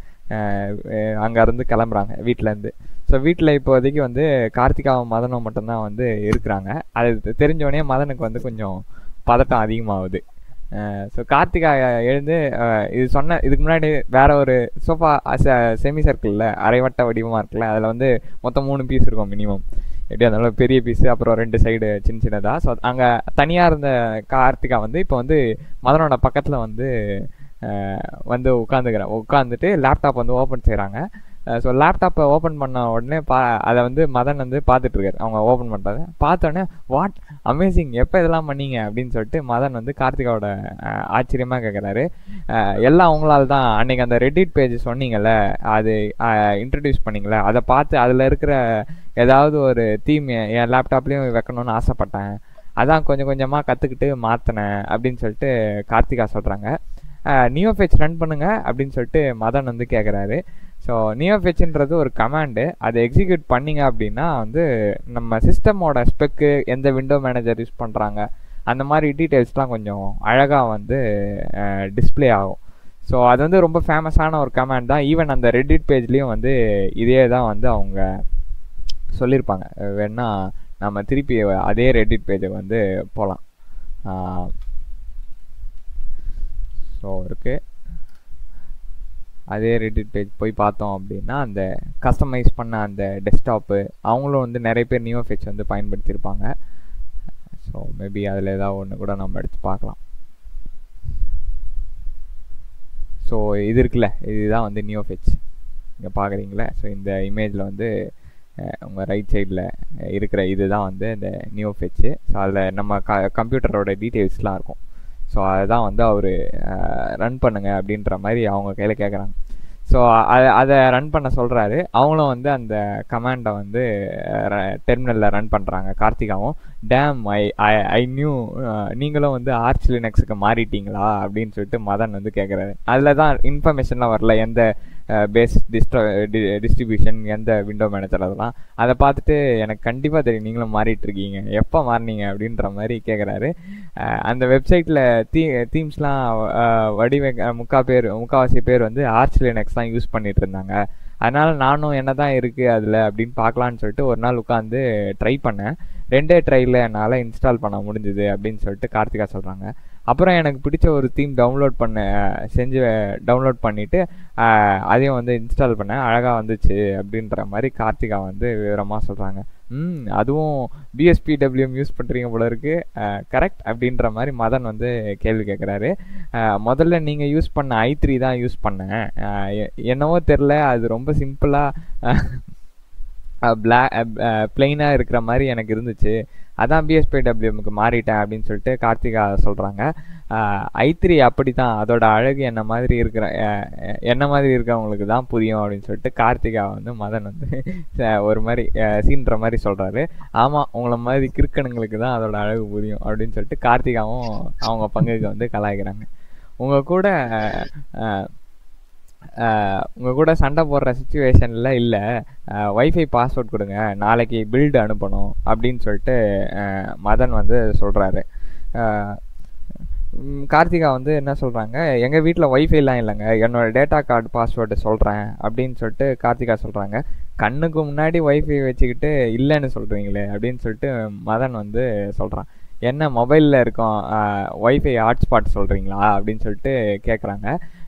அங்கேருந்து கிளம்புறாங்க வீட்டிலேருந்து ஸோ வீட்டில் இப்போதைக்கு வந்து கார்த்திகாவும் மதனும் மட்டும்தான் வந்து இருக்கிறாங்க அது தெ- தெரிஞ்ச உடனே மதனுக்கு வந்து கொஞ்சம் பதட்டம் அதிகமாகுது ஸோ கார்த்திகா எழுந்து அஹ், இது சொன்ன இதுக்கு முன்னாடி வேற ஒரு சோஃபா செமி சர்க்கிளில் அரைவட்ட வடிவமாக இருக்குல்ல அதில் வந்து மொத்தம் மூணு பீஸ் இருக்கும் மினிமம் எப்படியா இருந்தாலும் பெரிய பீஸு அப்புறம் ரெண்டு சைடு சின்ன சின்னதாக ஸோ அங்கே தனியாக இருந்த கார்த்திகா வந்து இப்போ வந்து மதனோட பக்கத்தில் வந்து அஹ், வந்து உட்காந்துக்கிறேன் உட்காந்துட்டு லேப்டாப் வந்து ஓப்பன் செய்கிறாங்க ஸோ லேப்டாப்பை ஓப்பன் பண்ண உடனே பா அதை வந்து மதன் வந்து பார்த்துட்டு இருக்காரு அவங்க ஓப்பன் பண்ணுறத பார்த்தோன்னே வாட் அமேசிங் எப்போ இதெல்லாம் பண்ணீங்க அப்படின்னு சொல்லிட்டு மதன் வந்து கார்த்திகாவோட அஹ், ஆச்சரியமா கேட்குறாரு எல்லாம் உங்களால் தான் அன்னைக்கு அந்த ரெடிட் பேஜ் சொன்னீங்கல்ல அது இன்ட்ரடியூஸ் பண்ணீங்களே அதை பார்த்து அதில் இருக்கிற ஏதாவது ஒரு தீம் என் லேப்டாப்லேயும் வைக்கணும்னு ஆசைப்பட்டேன் அதான் கொஞ்சம் கொஞ்சமாக கற்றுக்கிட்டு மாற்றினேன் அப்படின்னு சொல்லிட்டு கார்த்திகா சொல்கிறாங்க நியோஃபெச் ரன் பண்ணுங்க அப்படின்னு சொல்லிட்டு மதன் வந்து கேட்குறாரு ஸோ நியோஃபெச்ன்றது ஒரு கமாண்டு அதை எக்ஸிக்யூட் பண்ணீங்க அப்படின்னா வந்து நம்ம சிஸ்டமோட ஸ்பெக்கு எந்த விண்டோ மேனேஜர் யூஸ் பண்ணுறாங்க அந்த மாதிரி டீட்டெயில்ஸ்லாம் கொஞ்சம் அழகாக வந்து டிஸ்ப்ளே ஆகும் ஸோ அது வந்து ரொம்ப ஃபேமஸான ஒரு கமாண்ட் தான் ஈவன் அந்த ரெடிட் பேஜ்லேயும் வந்து இதே தான் வந்து அவங்க சொல்லியிருப்பாங்க வேணா நம்ம திருப்பி அதே ரெடிட் பேஜுக்கு வந்து போகலாம் ஸோ இருக்கு அதே ரெடிட் பேஜ் போய் பார்த்தோம் அப்படின்னா அந்த கஸ்டமைஸ் பண்ண அந்த டெஸ்க்டாப்பு அவங்களும் வந்து நிறைய பேர் நியோ ஃபெச் வந்து பயன்படுத்தியிருப்பாங்க ஸோ மேபி அதில் ஏதாவது ஒன்று கூட நம்ம எடுத்து பார்க்கலாம் ஸோ இது இருக்குல்ல இதுதான் வந்து நியோ ஃபெச் இங்கே பார்க்குறீங்களா ஸோ இந்த இமேஜில் வந்து உங்கள் ரைட் சைடில் இருக்கிற இதுதான் வந்து இந்த நியோ ஃபெச்சு ஸோ அதில் நம்ம க கம்ப்யூட்டரோட டீட்டெயில்ஸ்லாம் இருக்கும் ஸோ அதுதான் வந்து அவர் ரன் பண்ணுங்க அப்படின்ற மாதிரி அவங்க கையில் கேட்குறாங்க ஸோ அதை அதை ரன் பண்ண சொல்கிறாரு அவங்களும் வந்து அந்த கமாண்டை வந்து டெர்மினலில் ரன் பண்ணுறாங்க கார்த்திகாவும் dam I I I knew நீங்களும் வந்து ஆர்ச் லினக்ஸுக்கு மாறிட்டீங்களா அப்படின்னு சொல்லிட்டு மதன் வந்து கேட்குறாரு அதில் தான் இன்ஃபர்மேஷன்லாம் வரல எந்த பேஸ் டிஸ்ட்ர டிஸ்ட்ரிபியூஷன் எந்த விண்டோ மேனேஜர் அதெல்லாம் அதை பார்த்துட்டு எனக்கு கண்டிப்பாக தெரியும் நீங்களும் மாறிட்டு இருக்கீங்க எப்போ மாறினீங்க அப்படின்ற மாதிரி கேட்குறாரு அந்த வெப்சைட்டில் தீ தீம்ஸ்லாம் வடிவ முக்கா பேர் முக்கால்வாசி பேர் வந்து ஆர்ச் லினக்ஸ் தான் யூஸ் பண்ணிட்டு இருந்தாங்க அதனால நானும் என்ன தான் இருக்குது அதில் அப்படின்னு பார்க்கலான்னு சொல்லிட்டு ஒரு நாள் உட்காந்து ட்ரை பண்ணேன் ரெண்டே ட்ரையில் என்னால் இன்ஸ்டால் பண்ண முடிஞ்சுது அப்படின்னு சொல்லிட்டு கார்த்திகா சொல்கிறாங்க அப்புறம் எனக்கு பிடிச்ச ஒரு தீம் டவுன்லோட் பண்ண செஞ்சு டவுன்லோட் பண்ணிவிட்டு அதையும் வந்து இன்ஸ்டால் பண்ணேன் அழகாக வந்துச்சு அப்படின்ற மாதிரி கார்த்திகா வந்து விவரமாக சொல்கிறாங்க ம் அதுவும் பிஎஸ்பிடபிள்யூஎம் யூஸ் பண்ணுறீங்க போல இருக்கு கரெக்ட் அப்படின்ற மாதிரி மதன் வந்து கேள்வி கேட்குறாரு முதல்ல நீங்கள் யூஸ் பண்ண ஐ த்ரீ தான் யூஸ் பண்ணேன் என்னவோ தெரில அது ரொம்ப சிம்பிளாக பிளா பிளெயினாக இருக்கிற மாதிரி எனக்கு இருந்துச்சு அதான் பிஎஸ்பிடபிள்யூஎம்க்கு மாறிட்டேன் அப்படின்னு சொல்லிட்டு கார்த்திகா சொல்கிறாங்க ஐ த்ரீ அப்படி தான் அதோட அழகு என்ன மாதிரி இருக்கிற என்ன மாதிரி இருக்கிறவங்களுக்கு தான் புரியும் அப்படின்னு சொல்லிட்டு கார்த்திகா வந்து மதன் வந்து ஒரு மாதிரி சீன்ற மாதிரி சொல்கிறாரு ஆமாம் உங்களை மாதிரி கிறுக்கணுங்களுக்கு தான் அதோட அழகு புரியும் அப்படின்னு சொல்லிட்டு கார்த்திகாவும் அவங்க பங்குக்கு வந்து கலாய்க்கிறாங்க உங்கள் கூட உங்கள் கூட சண்டை போடுற சுச்சுவேஷனில் இல்லை ஒய்ஃபை பாஸ்வேர்ட் கொடுங்க நாளைக்கு பில்டு அனுப்பணும் அப்படின்னு சொல்லிட்டு மதன் வந்து சொல்கிறாரு கார்த்திகா வந்து என்ன சொல்கிறாங்க எங்கள் வீட்டில் ஒய்ஃபைலாம் இல்லைங்க என்னோடய டேட்டா கார்டு பாஸ்வேர்டு சொல்கிறேன் அப்படின்னு சொல்லிட்டு கார்த்திகா சொல்கிறாங்க கண்ணுக்கு முன்னாடி ஒய்ஃபை வச்சுக்கிட்டு இல்லைன்னு சொல்கிறீங்களே அப்படின்னு சொல்லிட்டு மதன் வந்து சொல்கிறான் என்ன மொபைலில் இருக்கோம் ஒய்ஃபை ஹாட்ஸ்பாட் சொல்கிறீங்களா அப்படின்னு சொல்லிட்டு கேட்குறாங்க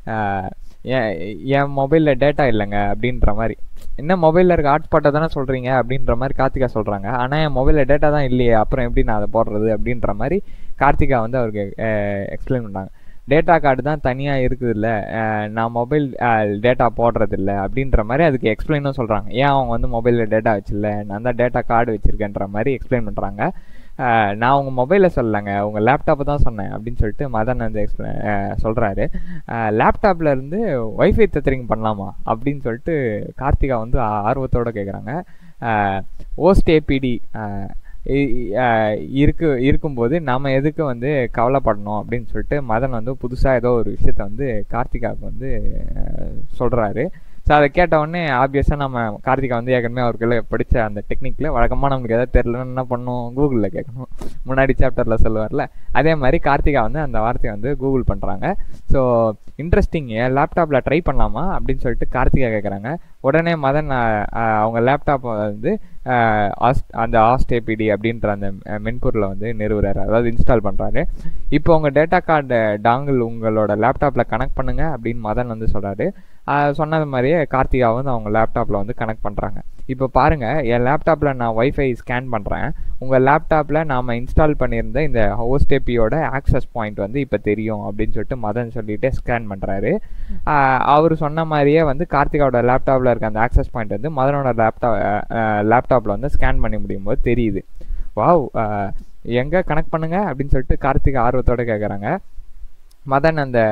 என் மொபைலில் டேட்டா இல்லைங்க அப்படின்ற மாதிரி என்ன மொபைலில் இருக்க ஹாட்ஸ்பாட்டை தானே சொல்கிறீங்க அப்படின்ற மாதிரி கார்த்திகா சொல்கிறாங்க ஆனால் என் மொபைலில் டேட்டா தான் இல்லையே அப்புறம் எப்படி நான் அதை போடுறது அப்படின்ற மாதிரி கார்த்திகா வந்து அவருக்கு எக்ஸ்பிளைன் பண்ணாங்க டேட்டா கார்டு தான் தனியாக இருக்குது இல்லை நான் மொபைல் டேட்டா போடுறது இல்லை அப்படின்ற மாதிரி அதுக்கு எக்ஸ்பிளைனும் சொல்கிறாங்க ஏன் அவங்க வந்து மொபைலில் டேட்டா வச்சில்ல நான் தான் டேட்டா கார்டு வச்சுருக்கேன்ற மாதிரி எக்ஸ்பிளைன் பண்ணுறாங்க நான் உங்கள் மொபைலில் சொல்லலைங்க உங்கள் லேப்டாப்பை தான் சொன்னேன் அப்படின்னு சொல்லிட்டு மதன் வந்து எக்ஸ்பிளை சொல்கிறாரு லேப்டாப்பில் இருந்து ஒய்ஃபை தத்துறிங் பண்ணலாமா அப்படின்னு சொல்லிட்டு கார்த்திகா வந்து ஆர்வத்தோடு கேட்குறாங்க ஓஸ்ட் ஏபிடி இருக்கு இருக்கும்போது நாம் எதுக்கு வந்து கவலைப்படணும் அப்படின்னு சொல்லிட்டு மதன் வந்து புதுசாக ஏதோ ஒரு விஷயத்த வந்து கார்த்திகாவுக்கு வந்து சொல்கிறாரு ஸோ அதை கேட்ட உடனே ஆப்வியஸாக நம்ம கார்த்திகா வந்து ஏற்கனவே அவருக்குள்ள படித்த அந்த டெக்னிக்கில் வழக்கமாக நமக்கு எதாவது தெரிலன்னு என்ன பண்ணணும் கூகுளில் கேட்கணும் முன்னாடி சாப்டரில் சொல்லுவார்ல அதே மாதிரி கார்த்திகா வந்து அந்த வார்த்தையை வந்து கூகுள் பண்ணுறாங்க ஸோ இன்ட்ரெஸ்டிங் என் லேப்டாப்பில் ட்ரை பண்ணலாமா அப்படின்னு சொல்லிட்டு கார்த்திகா கேட்குறாங்க உடனே மதன் அவங்க லேப்டாப்பை வந்து அந்த ஆஸ்டேபிடி அப்படின்ற அந்த மென்பொருளை வந்து நிறுவுறாரு அதாவது இன்ஸ்டால் பண்ணுறாரு இப்போ உங்கள் டேட்டா கார்டு டாங்கிள் உங்களோட லேப்டாப்பில் கனெக்ட் பண்ணுங்க அப்படின்னு மதன் வந்து சொல்கிறாரு சொன்னது மாதிரியே கார்த்திகா வந்து அவங்க லேப்டாப்பில் வந்து கனெக்ட் பண்ணுறாங்க இப்போ பாருங்கள் என் லேப்டாப்பில் நான் ஒய்ஃபை ஸ்கேன் பண்ணுறேன் உங்கள் லேப்டாப்பில் நாம் இன்ஸ்டால் பண்ணியிருந்த இந்த ஹோஸ்டேப்பியோட ஆக்சஸ் பாயிண்ட் வந்து இப்போ தெரியும் அப்படின்னு சொல்லிட்டு மதன் சொல்லிட்டு ஸ்கேன் பண்ணுறாரு அவர் சொன்ன மாதிரியே வந்து கார்த்திகாவோட லேப்டாப்பில் இருக்க அந்த ஆக்சஸ் பாயிண்ட் வந்து மதனோட லேப்டாப் லேப்டாப்பில் வந்து ஸ்கேன் பண்ணி முடியும் போது தெரியுது வாவ் எங்கே கனெக்ட் பண்ணுங்க அப்படின்னு சொல்லிட்டு கார்த்திகா ஆர்வத்தோடு கேட்குறாங்க மதன் அந்த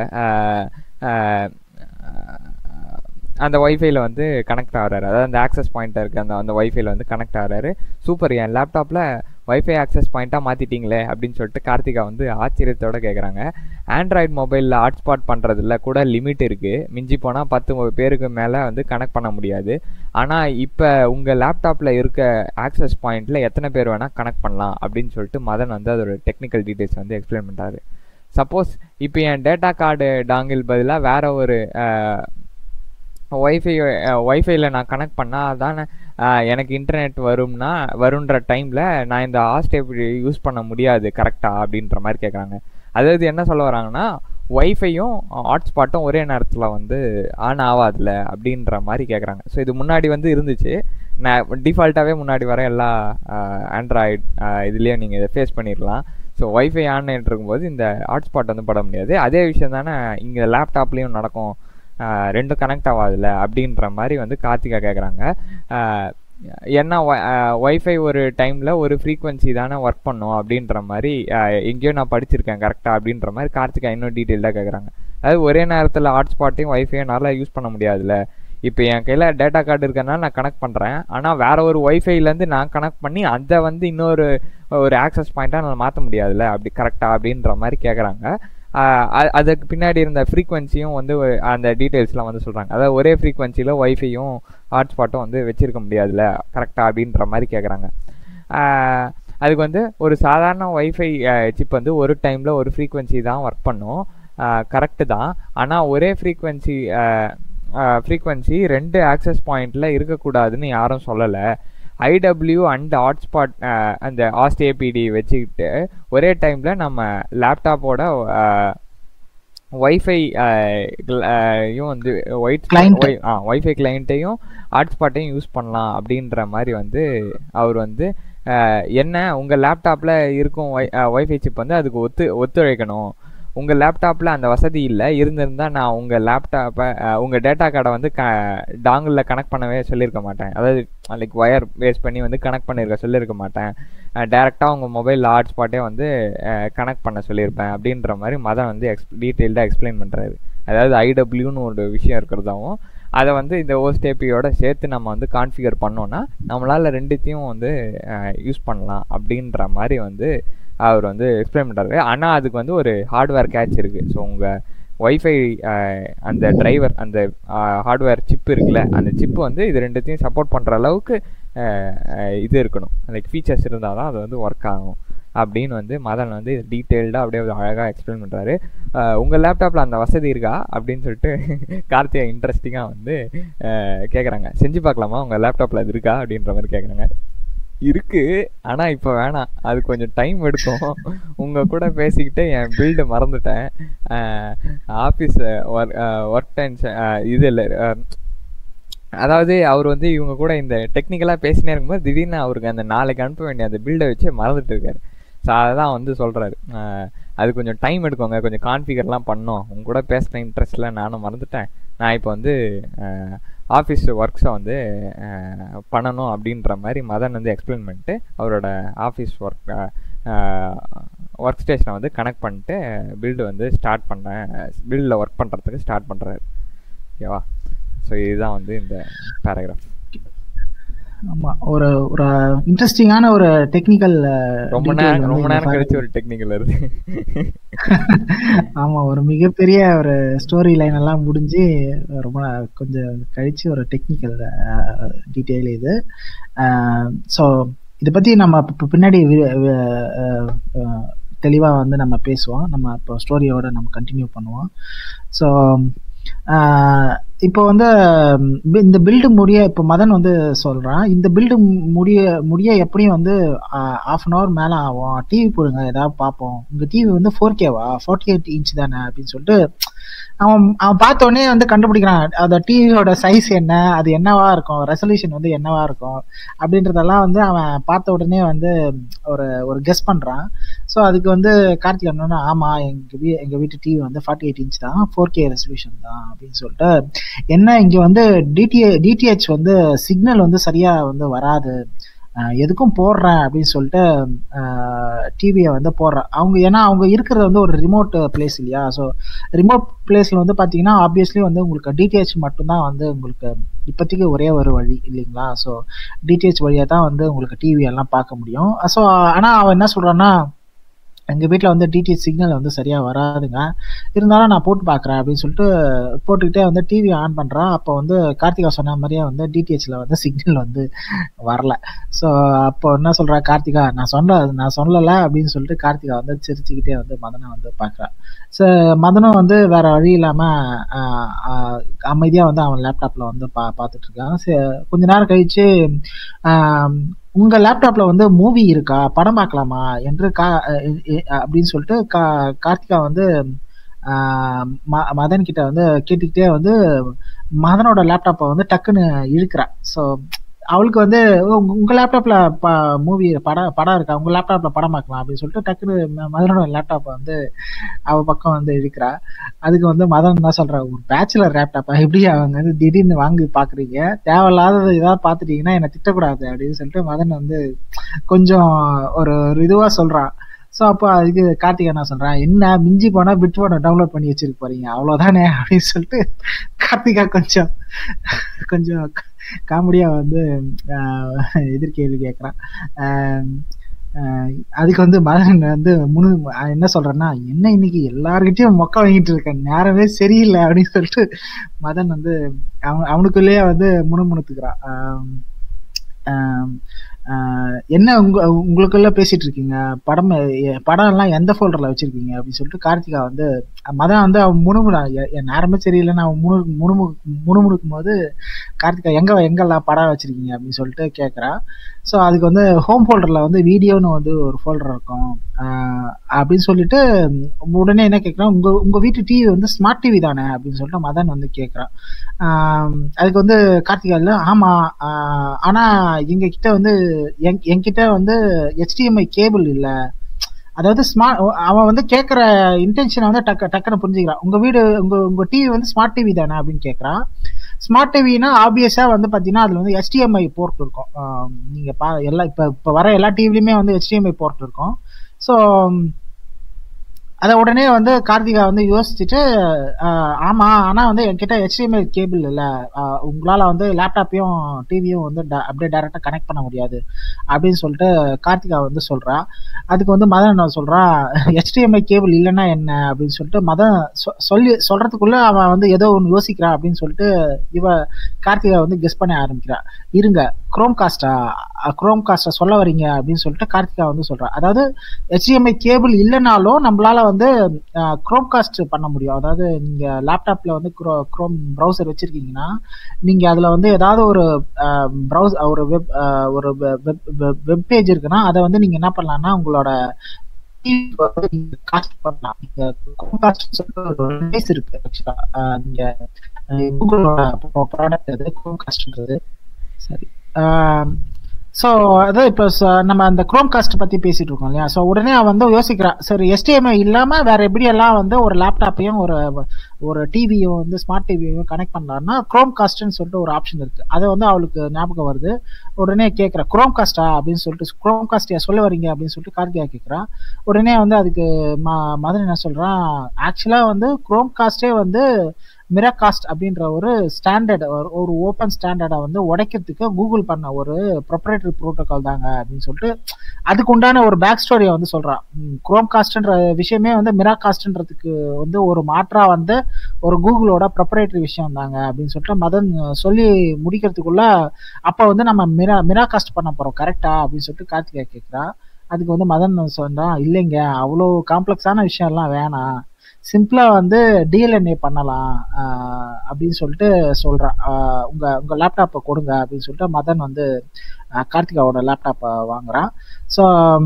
அந்த ஒய்ஃபைல வந்து கனெக்ட் ஆகிறாரு அதாவது அந்த ஆக்சஸ் பாயிண்ட்டாக இருக்குது அந்த அந்த ஒய்ஃபைல வந்து கனெக்ட் ஆகிறாரு சூப்பர் என் லேப்டாப்பில் ஒய்ஃபை ஆக்சஸ் பாயிண்ட்டாக மாற்றிட்டீங்களே அப்படின்னு சொல்லிட்டு கார்த்திகா வந்து ஆச்சரியத்தோடு கேட்குறாங்க ஆண்ட்ராய்டு மொபைலில் ஹாட்ஸ்பாட் பண்ணுறதுல கூட லிமிட் இருக்குது மிஞ்சி போனால் பத்து பேருக்கு மேலே வந்து கனெக்ட் பண்ண முடியாது ஆனால் இப்போ உங்கள் லேப்டாப்பில் இருக்க ஆக்சஸ் பாயிண்ட்டில் எத்தனை பேர் வேணால் கனெக்ட் பண்ணலாம் அப்படின்னு சொல்லிட்டு மதன் வந்து அதோட டெக்னிக்கல் டீட்டெயில்ஸ் வந்து எக்ஸ்பிளைன் பண்ணுறாரு சப்போஸ் இப்போ என் டேட்டா கார்டு டாங்கில் பதிலாக வேற ஒரு ஒய்ஃபை ஒய்ஃபைல நான் கனெக்ட் பண்ணால் தானே எனக்கு இன்டர்நெட் வரும்னா வருன்ற டைமில் நான் இந்த ஹாஸ்டேபிள் யூஸ் பண்ண முடியாது கரெக்டாக அப்படின்ற மாதிரி கேட்குறாங்க அதாவது என்ன சொல்ல வராங்கன்னா ஒய்ஃபையும் ஹாட்ஸ்பாட்டும் ஒரே நேரத்தில் வந்து ஆன் ஆகாதுல அப்படின்ற மாதிரி கேட்குறாங்க ஸோ இது முன்னாடி வந்து இருந்துச்சு நான் டிஃபால்ட்டாகவே முன்னாடி வர எல்லா ஆண்ட்ராய்டு இதுலேயும் நீங்கள் இதை ஃபேஸ் பண்ணிடலாம் ஸோ ஒய்ஃபை ஆன் இருக்கும்போது இந்த ஹாட்ஸ்பாட் வந்து பட முடியாது அதே விஷயம் தானே இங்கே லேப்டாப்லேயும் நடக்கும் ரெண்டும் கனெக்ட் ஆகாதுல்ல அப்படின்ற மாதிரி வந்து கார்த்திகா கேட்குறாங்க ஏன்னா ஒய்ஃபை ஒரு டைமில் ஒரு ஃப்ரீக்வன்சி தானே ஒர்க் பண்ணும் அப்படின்ற மாதிரி எங்கேயோ நான் படிச்சிருக்கேன் கரெக்டாக அப்படின்ற மாதிரி கார்த்திகா இன்னும் டீட்டெயிலாக கேட்குறாங்க அதாவது ஒரே நேரத்தில் ஹாட்ஸ்பாட்டையும் ஒய்ஃபையும் நல்லா யூஸ் பண்ண முடியாதுல்ல இப்போ என் கையில் டேட்டா கார்டு இருக்கனால நான் கனெக்ட் பண்ணுறேன் ஆனால் வேற ஒரு ஒய்ஃபைலேருந்து நான் கனெக்ட் பண்ணி அதை வந்து இன்னொரு ஒரு ஆக்சஸ் பாயிண்ட்டாக நான் மாற்ற முடியாதுல்ல அப்படி கரெக்டாக அப்படின்ற மாதிரி கேட்குறாங்க அதுக்கு பின்னாடி இருந்த ஃப்ரீக்வன்சியும் வந்து அந்த டீட்டெயில்ஸ்லாம் வந்து சொல்கிறாங்க அதாவது ஒரே ஃப்ரீக்வன்சியில் ஒய்ஃபையும் ஹாட்ஸ்பாட்டும் வந்து வச்சிருக்க முடியாதுல்ல கரெக்டாக அப்படின்ற மாதிரி கேட்குறாங்க அதுக்கு வந்து ஒரு சாதாரண ஒய்ஃபை சிப் வந்து ஒரு டைமில் ஒரு ஃப்ரீக்வன்சி தான் ஒர்க் பண்ணும் கரெக்டு தான் ஆனால் ஒரே ஃப்ரீக்வன்சி ஃப்ரீக்வன்சி ரெண்டு ஆக்சஸ் பாயிண்டில் இருக்கக்கூடாதுன்னு யாரும் சொல்லலை ஐடபிள்யூ அண்ட் ஹாட்ஸ்பாட் அந்த ஆஸ்ட் ஏபிடி வச்சுக்கிட்டு ஒரே டைமில் நம்ம லேப்டாப்போட ஒய்ஃபை யும் வந்து ஒயிட் ஆ ஒய்ஃபை கிளைண்ட்டையும் ஹாட்ஸ்பாட்டையும் யூஸ் பண்ணலாம் அப்படின்ற மாதிரி வந்து அவர் வந்து என்ன உங்கள் லேப்டாப்பில் இருக்கும் ஒய் ஒய்ஃபை சிப் வந்து அதுக்கு ஒத்து ஒத்துழைக்கணும் உங்கள் லேப்டாப்பில் அந்த வசதி இல்லை இருந்திருந்தால் நான் உங்கள் லேப்டாப்பை உங்கள் டேட்டா கார்டை வந்து க டாங்கிளில் கனெக்ட் பண்ணவே சொல்லியிருக்க மாட்டேன் அதாவது லைக் ஒயர் பேஸ் பண்ணி வந்து கனெக்ட் பண்ணியிருக்க சொல்லியிருக்க மாட்டேன் டேரெக்டாக உங்கள் மொபைல் ஹாட்ஸ்பாட்டே வந்து கனெக்ட் பண்ண சொல்லியிருப்பேன் அப்படின்ற மாதிரி மதன் வந்து எக்ஸ் டீட்டெயில்டாக எக்ஸ்பிளைன் பண்ணுறாரு அதாவது ஐடபிள்யூன்னு ஒரு விஷயம் இருக்கிறதாவும் அதை வந்து இந்த ஓஸ்டேபியோட சேர்த்து நம்ம வந்து கான்ஃபிகர் பண்ணோன்னா நம்மளால் ரெண்டுத்தையும் வந்து யூஸ் பண்ணலாம் அப்படின்ற மாதிரி வந்து அவர் வந்து எக்ஸ்பிளைன் பண்ணுறாரு ஆனால் அதுக்கு வந்து ஒரு ஹார்ட்வேர் கேட்ச் இருக்குது ஸோ உங்கள் ஒய்ஃபை அந்த டிரைவர் அந்த ஹார்ட்வேர் சிப் இருக்குல்ல அந்த சிப்பு வந்து இது ரெண்டுத்தையும் சப்போர்ட் பண்ணுற அளவுக்கு இது இருக்கணும் லைக் ஃபீச்சர்ஸ் இருந்தால் தான் அது வந்து ஒர்க் ஆகும் அப்படின்னு வந்து மதன் வந்து டீட்டெயில்டாக அப்படியே அழகாக எக்ஸ்பிளைன் பண்ணுறாரு உங்கள் லேப்டாப்பில் அந்த வசதி இருக்கா அப்படின்னு சொல்லிட்டு கார்த்திகா இன்ட்ரெஸ்டிங்காக வந்து கேட்குறாங்க செஞ்சு பார்க்கலாமா உங்கள் லேப்டாப்பில் அது இருக்கா அப்படின்ற மாதிரி கேட்குறாங்க இருக்கு ஆனா இப்ப வேணாம் அது கொஞ்சம் டைம் எடுக்கும் உங்க கூட பேசிக்கிட்டே என் பில்டு மறந்துட்டேன் ஆஃபீஸ் ஒர்க் டைம்ஸ் இது இல்லை அதாவது அவர் வந்து இவங்க கூட இந்த டெக்னிக்கலாக பேசினே இருக்கும்போது திடீர்னு அவருக்கு அந்த நாளைக்கு அனுப்ப வேண்டிய அந்த பில்டை வச்சு மறந்துட்டு இருக்காரு ஸோ அதான் வந்து சொல்கிறாரு அது கொஞ்சம் டைம் எடுக்குங்க கொஞ்சம் கான்ஃபிகர்லாம் பண்ணோம் உங்க கூட பேசுகிற இன்ட்ரெஸ்ட்டில் நானும் மறந்துட்டேன் நான் இப்போ வந்து ஆஃபீஸ் ஒர்க்ஸை வந்து பண்ணணும் அப்படின்ற மாதிரி மதன் வந்து எக்ஸ்பிளைன் பண்ணிட்டு அவரோட ஆஃபீஸ் ஒர்க் ஒர்க் ஸ்டேஷனை வந்து கனெக்ட் பண்ணிட்டு பில்டு வந்து ஸ்டார்ட் பண்ண பில்டில் ஒர்க் பண்ணுறதுக்கு ஸ்டார்ட் பண்ணுறாரு ஓகேவா ஸோ இதுதான் வந்து இந்த பேராகிராஃப் ஆமா ஒரு ஒரு இன்ட்ரெஸ்டிங்கான ஒரு டெக்னிக்கல் ரொம்ப நேரம் ரொம்ப நேரம் கழிச்சு ஒரு டெக்னிக்கல் வருது ஆமா ஒரு மிகப்பெரிய ஒரு ஸ்டோரி லைன் எல்லாம் முடிஞ்சு ரொம்ப கொஞ்சம் கழிச்சு ஒரு டெக்னிக்கல் டீட்டெயில் இது ஸோ இதை பத்தி நம்ம பின்னாடி தெளிவா வந்து நம்ம பேசுவோம் நம்ம இப்போ ஸ்டோரியோட நம்ம கண்டினியூ பண்ணுவோம் ஸோ இப்போ வந்து இந்த பில்டு முடிய இப்போ மதன் வந்து சொல்றான் இந்த பில்டு முடிய முடிய எப்படியும் வந்து ஆஃப் அன் ஹவர் மேலே ஆகும் டிவி போடுங்க ஏதாவது பார்ப்போம் உங்க டிவி வந்து ஃபோர் கேவா ஃபோர்ட்டி எயிட் இன்ச் தானே அப்படின்னு சொல்லிட்டு அவன் அவன் பார்த்த உடனே வந்து கண்டுபிடிக்கிறான் அந்த டிவியோட சைஸ் என்ன அது என்னவா இருக்கும் ரெசல்யூஷன் வந்து என்னவா இருக்கும் அப்படின்றதெல்லாம் வந்து அவன் பார்த்த உடனே வந்து ஒரு ஒரு கெஸ் பண்றான் ஸோ அதுக்கு வந்து கார்த்திக் அண்ணன் ஆமா எங்க வீ எங்க வீட்டு டிவி வந்து ஃபார்ட்டி எயிட் இன்ச் தான் ஃபோர் கே ரெசல்யூஷன் தான் அப்படின்னு சொல்லிட்டு என்ன இங்க வந்து டிடிஏ டிடிஹெச் வந்து சிக்னல் வந்து சரியா வந்து வராது எதுக்கும் போடுறேன் அப்படின்னு சொல்லிட்டு டிவியை வந்து போடுறேன் அவங்க ஏன்னா அவங்க இருக்கிறது வந்து ஒரு ரிமோட் பிளேஸ் இல்லையா ஸோ ரிமோட் பிளேஸில் வந்து பார்த்தீங்கன்னா ஆப்வியஸ்லி வந்து உங்களுக்கு டிடிஹெச் மட்டும்தான் வந்து உங்களுக்கு இப்போதைக்கு ஒரே ஒரு வழி இல்லைங்களா ஸோ டிடிஹெச் வழியாக தான் வந்து உங்களுக்கு டிவி எல்லாம் பார்க்க முடியும் ஸோ ஆனால் அவன் என்ன சொல்கிறான்னா எங்கள் வீட்டில் வந்து டிடிஹெச் சிக்னல் வந்து சரியாக வராதுங்க இருந்தாலும் நான் போட்டு பார்க்குறேன் அப்படின்னு சொல்லிட்டு போட்டுக்கிட்டே வந்து டிவி ஆன் பண்ணுறான் அப்போ வந்து கார்த்திகா சொன்ன மாதிரியே வந்து டிடிஹெச்சில் வந்து சிக்னல் வந்து வரல ஸோ அப்போ என்ன சொல்கிறா கார்த்திகா நான் சொன்ன நான் சொல்லலை அப்படின்னு சொல்லிட்டு கார்த்திகா வந்து சிரிச்சுக்கிட்டே வந்து மதனை வந்து பார்க்குறான் ஸோ மதனும் வந்து வேற வழி இல்லாமல் அமைதியாக வந்து அவன் லேப்டாப்பில் வந்து பா பார்த்துட்டு இருக்கான் கொஞ்ச நேரம் கழிச்சு உங்க லேப்டாப்ல வந்து மூவி இருக்கா படம் பார்க்கலாமா என்று கா அப்படின்னு சொல்லிட்டு கா கார்த்திகா வந்து ஆஹ் ம- மதன் கிட்ட வந்து கேட்டுக்கிட்டே வந்து மதனோட லேப்டாப்பை வந்து டக்குன்னு இழுக்கிறா ஸோ அவளுக்கு வந்து "ஓ, உங்க- உங்க லேப்டாப்ல மூவி படம் படம் இருக்கா உங்க லேப்டாப்ல படம் பார்க்கலாம் அப்படின்னு சொல்லிட்டு டக்குன்னு ம- மதனோட லேப்டாப்பை வந்து அவ பக்கம் வந்து இழுக்கிறா அதுக்கு வந்து மதன் என்ன சொல்றா ஒரு பேச்சுலர் லேப்டாப்பா எப்படி அவங்க வந்து திடீர்னு வாங்கி பாக்குறீங்க தேவையில்லாதது ஏதாவது பாத்துட்டீங்கன்னா என்ன திட்டக்கூடாது அப்படின்னு சொல்லிட்டு மதன் வந்து கொஞ்சம் ஒரு ஒரு இதுவா சொல்றான் ஸோ அப்போ அதுக்கு கார்த்திகா என்ன சொல்றான் என்ன மிஞ்சி போனா பிட் போன டவுன்லோட் பண்ணி வச்சிருக்க போறீங்க அவ்வளவுதானே அப்படின்னு சொல்லிட்டு கார்த்திகா கொஞ்சம் கொஞ்சம் காமெடியா வந்து ஆஹ், எதிர்கேள்வி கேட்கறான் ஆஹ், ஆஹ், அதுக்கு வந்து மதன் வந்து முனு என்ன சொல்றேன்னா என்ன இன்னைக்கு எல்லார்கிட்டயும் மொக்க வாங்கிட்டு இருக்கேன் நேரமே சரியில்லை அப்படின்னு சொல்லிட்டு மதன் வந்து அவன் அவனுக்குள்ளேயே வந்து முணுமுணுத்துக்கிறான் ஆஹ், ஆஹ், ஆஹ், என்ன உங்க உங்களுக்குள்ள பேசிட்டு இருக்கீங்க படம் எ- படம் எல்லாம் எந்த ஃபோல்டர்ல வச்சிருக்கீங்க அப்படின்னு சொல்லிட்டு கார்த்திகா வந்து மதன் வந்து அவன் முணுமுடா என் நேரமே சரியில்லைன்னு அவன் முணு முணுமு முணுமுணுக்கும் போது கார்த்திகா எங்க எங்கெல்லாம் படம் வச்சிருக்கீங்க அப்படின்னு சொல்லிட்டு கேட்குறா ஸோ அதுக்கு வந்து ஹோம் ஃபோல்டர்ல வந்து வீடியோன்னு வந்து ஒரு ஃபோல்டர் இருக்கும் ஆஹ் அப்படின்னு சொல்லிட்டு உம், உடனே என்ன கேட்குறான் உங்க உங்க வீட்டு டிவி வந்து ஸ்மார்ட் டிவி தானே அப்படின்னு சொல்லிட்டு மதன் வந்து கேட்குறான் அதுக்கு வந்து கார்த்திகா இல்ல ஆமா ஆஹ் ஆனா எங்க கிட்ட வந்து என் என்கிட்ட வந்து HDMI கேபிள் இல்ல அதாவது ஸ்மார்ட் அவன் வந்து கேட்குற இன்டென்ஷனை வந்து டக்கு டக்குன்னு புரிஞ்சுக்கிறான் உங்க வீடு உங்க உங்க டிவி வந்து ஸ்மார்ட் டிவி தானே அப்படின்னு கேட்குறான் ஸ்மார்ட் டிவினா ஆப்வியஸா வந்து பாத்தீங்கன்னா அதுல வந்து HDMI போர்ட் இருக்கும் ஆஹ் நீங்க பா எல்லா இப்ப இப்ப வர எல்லா டிவிலையுமே வந்து HDMI போர்ட் இருக்கும் ஸோ அத உடனே வந்து கார்த்திகா வந்து யோசிச்சுட்டு ஆஹ் ஆமா ஆனா வந்து என்கிட்ட HDMI கேபிள் இல்ல ஆஹ் உங்களால வந்து லேப்டாப்பையும் டிவியும் வந்து ட- அப்படியே டைரக்டா கனெக்ட் பண்ண முடியாது அப்படின்னு சொல்லிட்டு கார்த்திகா வந்து சொல்றா அதுக்கு வந்து மதன் என்ன சொல்றான் HDMI கேபிள் இல்லைன்னா என்ன அப்படின்னு சொல்லிட்டு மதன் சொ- சொல்லி சொல்றதுக்குள்ள அவன் வந்து ஏதோ ஒன்று யோசிக்கிறான் அப்படின்னு சொல்லிட்டு இவ கார்த்திகா வந்து கெஸ் பண்ண ஆரம்பிக்கிறா இருங்க குரோம் காஸ்டா குரோம் காஸ்டா சொல்ல வரீங்க அப்படின்னு சொல்லிட்டு கார்த்திகா வந்து சொல்றா அதாவது HDMI கேபிள் இல்லைனாலும் நம்மளால வந்து குரோம் காஸ்ட் பண்ண முடியும் அதாவது நீங்க லேப்டாப்ல வந்து குரோம் ப்ரௌசர் வச்சிருக்கீங்கன்னா நீங்க அதுல வந்து ஏதாவது ஒரு ப்ரௌஸ் ஒரு வெப் ஒரு வெப் பேஜ் இருக்குன்னா அதை வந்து நீங்க என்ன பண்ணலாம்னா உங்களோட காஸ்ட் பண்ணலாம் நீங்க Chromecast சொல்லிட்டு ஒரு device இருக்கு ஆக்சுவலா நீங்க கூகுளோட ப்ராடக்ட் அது குரோம்காஸ்ட்ன்றது சரி ஸோ அதான் இப்போ நம்ம அந்த குரோம் காஸ்ட் பத்தி பேசிட்டு இருக்கோம் இல்லையா ஸோ உடனே அவன் வந்து யோசிக்கிறா சரி எஸ்டிஎம்ஐ இல்லாம வேற எப்படி எல்லாம் வந்து ஒரு லேப்டாப்பையும் ஒரு ஒரு டிவியும் வந்து ஸ்மார்ட் டிவியும் கனெக்ட் பண்ணலாம்னா குரோம் காஸ்ட்னு சொல்லிட்டு ஒரு ஆப்ஷன் இருக்கு அதை வந்து அவளுக்கு ஞாபகம் வருது உடனே கேட்குறா குரோம் காஸ்டா அப்படின்னு சொல்லிட்டு குரோம் காஸ்டியா சொல்ல வரீங்க அப்படின்னு சொல்லிட்டு கார்த்திகா கேட்குறா உடனே வந்து அதுக்கு ம மதன் என்ன சொல்றான் ஆக்சுவலா வந்து குரோம் காஸ்டே வந்து மிராகாஸ்ட் அப்படின்ற ஒரு ஸ்டாண்டர்ட் ஒரு ஓப்பன் ஸ்டாண்டர்டை வந்து உடைக்கிறதுக்கு கூகுள் பண்ண ஒரு ப்ரொப்ரேட்டரி ப்ரோட்டோகால் தாங்க அப்படின்னு சொல்லிட்டு அதுக்கு உண்டான ஒரு பேக் ஸ்டோரியை வந்து சொல்றான் குரோம் காஸ்ட்ன்ற விஷயமே வந்து மிராகாஸ்ட்ன்றதுக்கு வந்து ஒரு மாற்றா வந்து ஒரு கூகுளோட ப்ரொப்ரேட்டரி விஷயம் தாங்க அப்படின்னு சொல்லிட்டு மதன் சொல்லி முடிக்கிறதுக்குள்ள அப்ப வந்து நம்ம மிரா மிராகாஸ்ட் பண்ண போறோம் கரெக்டா அப்படின்னு சொல்லிட்டு கார்த்திகா கேட்கிறா அதுக்கு வந்து மதன் சொன்னான் இல்லைங்க அவ்வளோ காம்ப்ளெக்ஸான விஷயம்லாம் வேணாம் சிம்பிளா வந்து டிஎல்என்ஏ பண்ணலாம் அப்படின்னு சொல்லிட்டு சொல்றான் உங்க உங்க லேப்டாப்பை கொடுங்க அப்படின்னு சொல்லிட்டு மதன் வந்து கார்த்திகாவோட லேப்டாப்பை வாங்குறான் ஸோ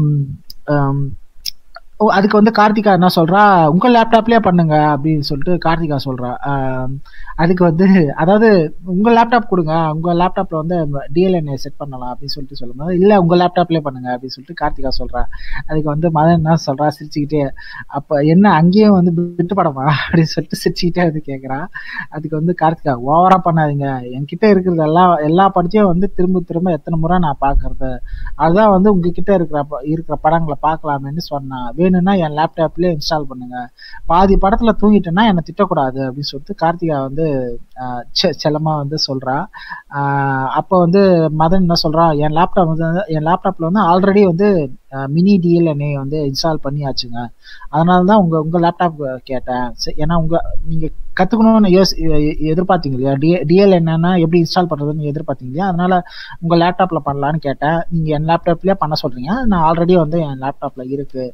அதுக்கு வந்து கார்த்திகா என்ன சொல்றா உங்க லேப்டாப்லயே பண்ணுங்க அப்படின்னு சொல்லிட்டு கார்த்திகா சொல்றா அதுக்கு வந்து அதாவது உங்க லேப்டாப் கொடுங்க உங்க லேப்டாப்ல வந்து டிஎல்என்ஏ செட் பண்ணலாம் அப்படின்னு சொல்லிட்டு சொல்லும்போது இல்ல உங்க லேப்டாப்லயே பண்ணுங்க அப்படின்னு சொல்லிட்டு கார்த்திகா சொல்றா அதுக்கு வந்து மதன் என்ன சொல்றா சிரிச்சுக்கிட்டே அப்ப என்ன அங்கேயும் வந்து விட்டு படமா அப்படின்னு சொல்லிட்டு சிரிச்சுக்கிட்டே வந்து கேக்குறா அதுக்கு வந்து கார்த்திகா ஓவரா பண்ணாதீங்க என்கிட்ட இருக்கிறது எல்லா எல்லா படத்தையும் வந்து திரும்ப திரும்ப எத்தனை முறை நான் பாக்குறது அதுதான் வந்து உங்ககிட்ட இருக்கிற இருக்கிற படங்களை பார்க்கலாமேன்னு சொன்னா வேணும்னா என் லேப்டாப்லயே இன்ஸ்டால் பண்ணுங்க பாதி படத்துல தூங்கிட்டேன்னா என்னை திட்டக்கூடாது அப்படின்னு சொல்லிட்டு கார்த்திகா வந்து செல்லமா வந்து சொல்றா அப்ப வந்து மதன் என்ன சொல்றா என் லேப்டாப் வந்து என் லேப்டாப்ல வந்து ஆல்ரெடி வந்து மினி டிஎல்என்ஏ வந்து இன்ஸ்டால் பண்ணியாச்சுங்க அதனால தான் உங்க உங்க லேப்டாப் கேட்டேன் ஏன்னா உங்க நீங்க கத்துக்கணும்னு யோசி எதிர்பார்த்தீங்க இல்லையா டி டிஎல் என்னன்னா எப்படி இன்ஸ்டால் பண்றதுன்னு எதிர்பார்த்தீங்க இல்லையா அதனால உங்க லேப்டாப்ல பண்ணலான்னு கேட்டேன் நீங்க என் லேப்டாப்லயே பண்ண சொல்றீங்க நான் ஆல்ரெடி வந்து என் லேப்டாப்ல இருக்கு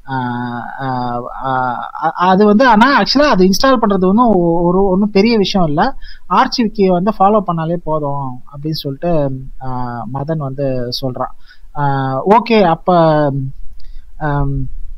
அது வந்து ஆனா ஆக்சுவலா அது இன்ஸ்டால் பண்றது ஒன்றும் ஒரு ஒன்றும் பெரிய விஷயம் இல்லை ஆர்ச்சிவிக்கி வந்து ஃபாலோ பண்ணாலே போதும் அப்படின்னு சொல்லிட்டு மதன் வந்து சொல்றான் ஓகே அப்ப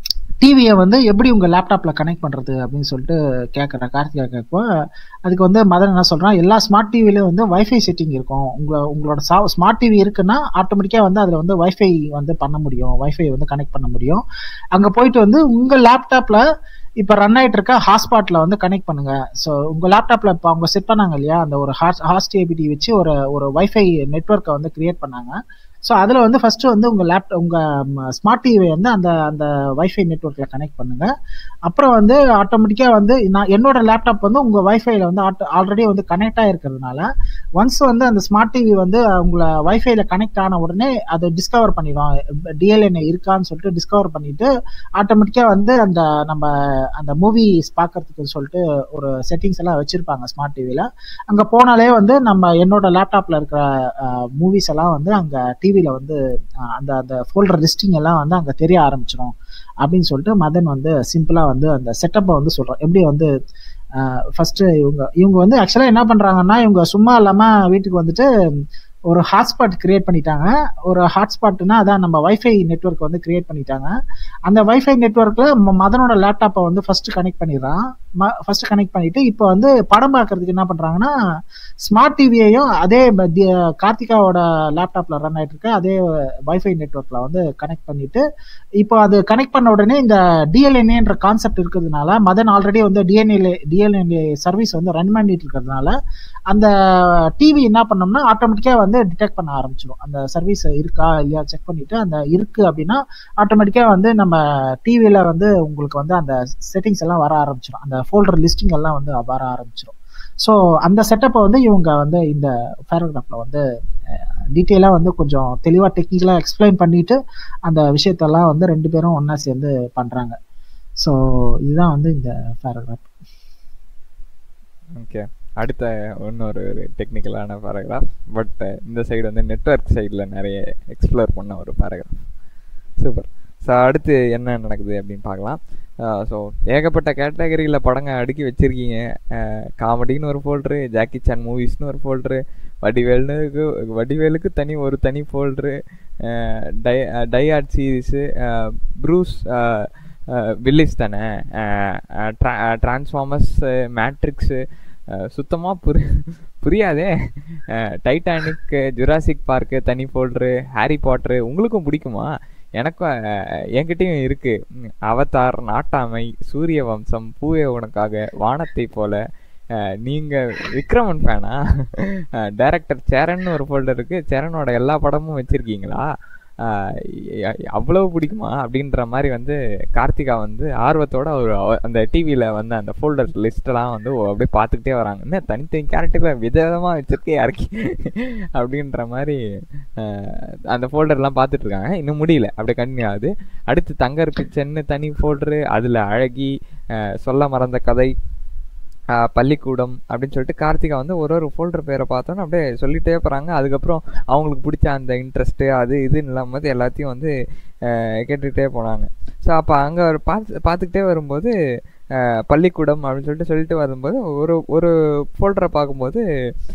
டிவியை வந்து எப்படி உங்க லேப்டாப்ல கனெக்ட் பண்றது அப்படின்னு சொல்லிட்டு கேட்குற கார்த்திகா கேட்போம் அதுக்கு வந்து மதன் என்ன சொல்றான் எல்லா ஸ்மார்ட் டிவிலையும் வந்து வைஃபை செட்டிங் இருக்கும் உங்க உங்களோட ஸ்மார்ட் டிவி இருக்குன்னா ஆட்டோமேட்டிக்கா வந்து அதுல வந்து வைஃபை வந்து பண்ண முடியும் வைஃபை வந்து கனெக்ட் பண்ண முடியும் அங்க போயிட்டு வந்து உங்க லேப்டாப்ல இப்ப ரன் ஆயிட்டு இருக்க ஹாட்ஸ்பாட்ல வந்து கனெக்ட் பண்ணுங்க ஸோ உங்க லேப்டாப்ல இப்போ அவங்க செட் பண்ணாங்க இல்லையா அந்த ஒரு ஹாட் ஹாஸ்டிஏபிடி வச்சு ஒரு ஒரு வைஃபை நெட்ஒர்க்கை வந்து கிரியேட் பண்ணாங்க ஸோ அதில் வந்து ஃபர்ஸ்ட் வந்து உங்கள் லேப்டாப் உங்கள் ஸ்மார்ட் டிவி வந்து அந்த அந்த வைஃபை நெட்ஒர்க்கில் கனெக்ட் பண்ணுங்க அப்புறம் வந்து ஆட்டோமேட்டிக்காக வந்து நான் என்னோட லேப்டாப் வந்து உங்கள் வைஃபைல வந்து ஆல்ரெடி வந்து கனெக்ட் ஆகிருக்கிறதுனால ஒன்ஸ் வந்து அந்த ஸ்மார்ட் டிவி வந்து உங்களை வைஃபைல கனெக்ட் ஆன உடனே அதை டிஸ்கவர் பண்ணிடும் டிஎல்என்ஏ இருக்கான்னு சொல்லிட்டு டிஸ்கவர் பண்ணிட்டு ஆட்டோமேட்டிக்காக வந்து அந்த நம்ம அந்த மூவிஸ் பார்க்கறதுக்கு சொல்லிட்டு ஒரு செட்டிங்ஸ் எல்லாம் வச்சிருப்பாங்க ஸ்மார்ட் டிவியில் அங்கே போனாலே வந்து நம்ம என்னோட லேப்டாப்ல இருக்கிற மூவிஸ் எல்லாம் வந்து அங்கே டிவியில் வந்து அந்த அந்த ஃபோல்டர் லிஸ்டிங் எல்லாம் வந்து அங்கே தெரிய ஆரம்பிச்சிடும் அப்படின்னு சொல்லிட்டு மதன் வந்து சிம்பிளாக வந்து அந்த செட்டப்பை வந்து சொல்கிறோம் எப்படி வந்து ஃபர்ஸ்ட் இவங்க இவங்க வந்து ஆக்சுவலாக என்ன பண்ணுறாங்கன்னா இவங்க சும்மா இல்லாமல் வீட்டுக்கு வந்துட்டு ஒரு ஹாட்ஸ்பாட் கிரியேட் பண்ணிட்டாங்க ஒரு ஹாட்ஸ்பாட்னா அதான் நம்ம வைஃபை நெட்ஒர்க் வந்து கிரியேட் பண்ணிட்டாங்க அந்த வைஃபை நெட்ஒர்க்ல மதனோட லேப்டாப்பை வந்து ஃபர்ஸ்ட் கனெக்ட் பண்ணிடுறான் ஃபர்ஸ்ட் கனெக்ட் பண்ணிட்டு இப்போ வந்து படம் பார்க்கறதுக்கு என்ன பண்றாங்கன்னா ஸ்மார்ட் டிவியையும் அதே கார்த்திகாவோட லேப்டாப்ல ரன் ஆயிட்டு இருக்க அதே வைஃபை நெட்ஒர்க்ல வந்து கனெக்ட் பண்ணிட்டு இப்போ அது கனெக்ட் பண்ண உடனே இந்த டிஎல்என்ஏன்ற கான்செப்ட் இருக்கிறதுனால மதன் ஆல்ரெடி வந்து டிஎன்ஏ டிஎல்என்ஏ சர்வீஸ் வந்து ரன் பண்ணிட்டு இருக்கிறதுனால அந்த டிவி என்ன பண்ணோம்னா ஆட்டோமேட்டிக்கா வந்து டிடெக்ட் பண்ண ஆரம்பிச்சிடும் அந்த சர்வீஸ் இருக்கா இல்லையா செக் பண்ணிட்டு அந்த இருக்கு அப்படின்னா ஆட்டோமேட்டிக்கா வந்து நம்ம டிவியில வந்து உங்களுக்கு வந்து அந்த செட்டிங்ஸ் எல்லாம் வர ஆரம்பிச்சிடும் அந்த ஃபோல்டர் லிஸ்டிங் எல்லாம் வந்து வர ஆரம்பிச்சிடும் ஸோ அந்த செட்டப்பை வந்து இவங்க வந்து இந்த பேராகிராஃப்ல வந்து டீட்டெயிலாக வந்து கொஞ்சம் தெளிவாக டெக்னிக்கலாக எக்ஸ்பிளைன் பண்ணிட்டு அந்த விஷயத்தெல்லாம் வந்து ரெண்டு பேரும் ஒன்றா சேர்ந்து பண்ணுறாங்க ஸோ இதுதான் வந்து இந்த பேராகிராஃப் ஓகே அடுத்த இன்னொரு டெக்னிக்கலான பேராகிராஃப் பட் இந்த சைடு வந்து நெட்ஒர்க் சைடில் நிறைய எக்ஸ்ப்ளோர் பண்ண ஒரு பேராகிராஃப் சூப்பர் ஸோ அடுத்து என்ன நடக்குது அப்படின்னு பார்க்கலாம் ஸோ ஏகப்பட்ட கேட்டகரியில் படங்க அடுக்கி வச்சுருக்கீங்க காமெடின்னு ஒரு ஃபோல்ட்ரு ஜாக்கி சான் மூவிஸ்னு ஒரு ஃபோல்ட்ரு வடிவேலுக்கு வடிவேலுக்கு தனி ஒரு தனி ஃபோல்ட்ரு டை டை ஆர்ட் சீரீஸு ப்ரூஸ் வில்லிஸ் தானே ட்ரான்ஸ்ஃபார்மர்ஸ் மேட்ரிக்ஸு சுத்தமாக புரி புரியாதே டைட்டானிக் ஜுராசிக் பார்க்கு தனி ஃபோல்ட்ரு ஹாரி பாட்ரு உங்களுக்கும் பிடிக்குமா எனக்கும் என்கிட்டயும் இருக்கு அவதார் நாட்டாமை சூரிய வம்சம் பூவே உனக்காக வானத்தை போல நீங்க விக்ரமன் ஃபேனா டைரக்டர் சேரன் ஒரு ஃபோல்டர் இருக்கு சேரனோட எல்லா படமும் வச்சிருக்கீங்களா அவ்வளவு பிடிக்குமா அப்படின்ற மாதிரி வந்து கார்த்திகா வந்து ஆர்வத்தோட ஒரு அந்த டிவியில் வந்து அந்த ஃபோல்டர் லிஸ்ட்டெல்லாம் வந்து அப்படியே பார்த்துக்கிட்டே வராங்க என்ன தனித்தனி கேரக்டர்ல விதவிதமாக வச்சிருக்கே இறக்கி அப்படின்ற மாதிரி அந்த ஃபோல்டர்லாம் பார்த்துட்டு இருக்காங்க இன்னும் முடியல அப்படியே கண்டினியூ ஆகுது அடுத்து தங்கர் பிச்சன்னு தனி ஃபோல்டரு அதில் அழகி சொல்ல மறந்த கதை பள்ளிக்கூடம் அப்படின்னு சொல்லிட்டு கார்த்திகா வந்து ஒரு ஒரு ஃபோல்டர் பேரை பார்த்தோன்னு அப்படியே சொல்லிட்டே போகிறாங்க அதுக்கப்புறம் அவங்களுக்கு பிடிச்ச அந்த இன்ட்ரெஸ்ட்டு அது இதுன்னு இல்லாமல் எல்லாத்தையும் வந்து கேட்டுக்கிட்டே போனாங்க ஸோ அப்போ அங்கே ஒரு பார்த்து பார்த்துக்கிட்டே வரும்போது பள்ளிக்கூடம் அப்படின்னு சொல்லிட்டு சொல்லிட்டு வரும்போது ஒரு ஒரு ஃபோல்டரை பார்க்கும்போது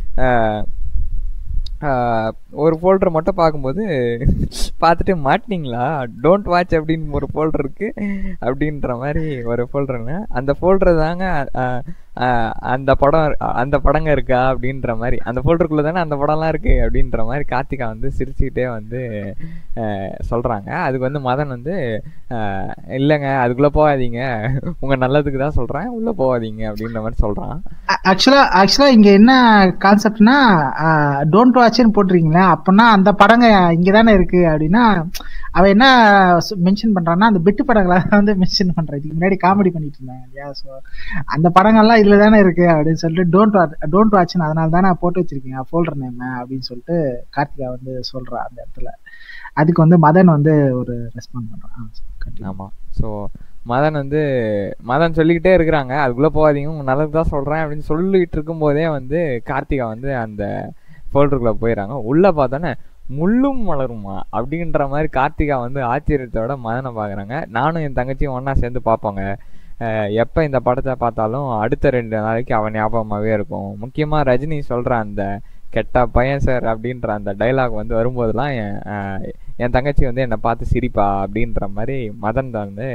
ஒரு ஃபோல்டர் மட்டும் பார்க்கும்போது பார்த்துட்டு மாட்டினீங்களா டோன்ட் வாட்ச் அப்படின்னு ஒரு ஃபோல்டர் இருக்கு அப்படின்ற மாதிரி ஒரு ஃபோல்டருங்க அந்த ஃபோல்டர் தாங்க அந்த படம் அந்த படங்க இருக்கா அப்படின்ற மாதிரி அந்த ஃபோல்டருக்குள்ள தானே அந்த படம்லாம் இருக்கு அப்படின்ற மாதிரி கார்த்திகா வந்து சிரிச்சுக்கிட்டே வந்து சொல்றாங்க அதுக்கு வந்து மதன் வந்து இல்லைங்க அதுக்குள்ள போகாதீங்க உங்க நல்லதுக்கு தான் சொல்றேன் உள்ள போகாதீங்க அப்படின்ற மாதிரி சொல்றான் ஆக்சுவலா ஆக்சுவலா இங்க என்ன கான்செப்ட்னா டோன்ட் வாட்ச்னு போட்டிருக்கீங்களா அப்படின்னா அந்த படங்க இங்க தானே இருக்கு அப்படின்னா அவ என்ன மென்ஷன் பண்றான்னா அந்த பெட்டு படங்களை வந்து மென்ஷன் பண்றேன் இதுக்கு முன்னாடி காமெடி பண்ணிட்டு இருந்தாங்க இல்லையா ஸோ அந்த படங்கள்லாம் இதுல தானே இருக்கு அப்படின்னு சொல்லிட்டு டோன்ட் டோன்ட் வாட்ச்னு அதனால தானே போட்டு வச்சிருக்கீங்க ஃபோல்டர் நேம் அப்படின்னு சொல்லிட்டு கார்த்திகா வந்து சொல்றா அந்த இடத்துல அதுக்கு வந்து மதன் வந்து ஒரு ரெஸ்பாண்ட் பண்றான் ஆமா ஸோ மதன் வந்து மதன் சொல்லிக்கிட்டே இருக்கிறாங்க அதுக்குள்ள போகாதீங்க உங்க நல்லது தான் சொல்றேன் அப்படின்னு சொல்லிட்டு இருக்கும் போதே வந்து கார்த்திகா வந்து அந்த ஃபோல்டருக்குள்ள போயிடறாங்க உள்ள பார்த்தோன்னே முள்ளும் மலருமா அப்படின்ற மாதிரி கார்த்திகா வந்து ஆச்சரியத்தோட மதனை பார்க்குறாங்க நானும் என் தங்கச்சியும் ஒன்றா சேர்ந்து பார்ப்போங்க எப்போ இந்த படத்தை பார்த்தாலும் அடுத்த ரெண்டு நாளைக்கு அவன் ஞாபகமாகவே இருக்கும் முக்கியமாக ரஜினி சொல்கிற அந்த கெட்ட பையன் சார் அப்படின்ற அந்த டைலாக் வந்து வரும்போதெல்லாம் என் என் தங்கச்சி வந்து என்னை பார்த்து சிரிப்பா அப்படின்ற மாதிரி மதன் வந்து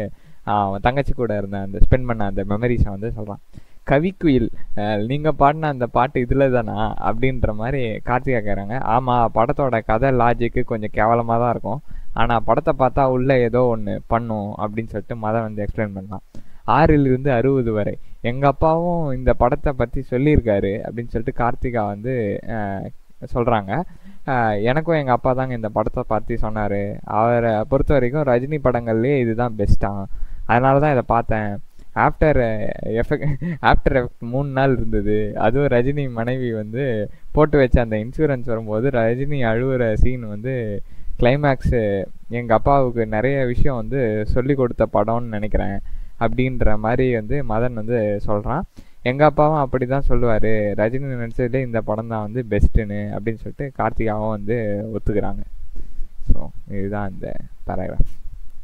அவன் தங்கச்சி கூட இருந்த அந்த ஸ்பெண்ட் பண்ண அந்த மெமரிஸை வந்து சொல்கிறான் கவிக்குயில் நீங்கள் பாடின அந்த பாட்டு இதில் தானா அப்படின்ற மாதிரி கார்த்திகா கேட்குறாங்க ஆமாம் படத்தோட கதை லாஜிக்கு கொஞ்சம் கேவலமாக தான் இருக்கும் ஆனால் படத்தை பார்த்தா உள்ளே ஏதோ ஒன்று பண்ணும் அப்படின்னு சொல்லிட்டு மதன் வந்து எக்ஸ்பிளைன் பண்ணலாம் ஆறிலிருந்து அறுபது வரை எங்கள் அப்பாவும் இந்த படத்தை பற்றி சொல்லியிருக்காரு அப்படின்னு சொல்லிட்டு கார்த்திகா வந்து சொல்கிறாங்க எனக்கும் எங்கள் அப்பா தாங்க இந்த படத்தை பற்றி சொன்னார் அவரை பொறுத்த வரைக்கும் ரஜினி படங்கள்லேயே இதுதான் பெஸ்ட்டாக அதனால தான் இதை பார்த்தேன் ஆஃப்டர் எஃபெக்ட் ஆஃப்டர் எஃபெக்ட் மூணு நாள் இருந்தது அதுவும் ரஜினி மனைவி வந்து போட்டு வச்ச அந்த இன்சூரன்ஸ் வரும்போது ரஜினி அழுவுற சீன் வந்து கிளைமேக்ஸு எங்கள் அப்பாவுக்கு நிறைய விஷயம் வந்து சொல்லி கொடுத்த படம்னு நினைக்கிறேன் அப்படின்ற மாதிரி வந்து மதன் வந்து சொல்கிறான் எங்கள் அப்பாவும் அப்படி தான் சொல்லுவார் ரஜினி நடிச்சதுலேயே இந்த படம் தான் வந்து பெஸ்ட்டுன்னு அப்படின்னு சொல்லிட்டு கார்த்திகாவும் வந்து ஒத்துக்கிறாங்க ஸோ இதுதான் இந்த பேராகிராஃப்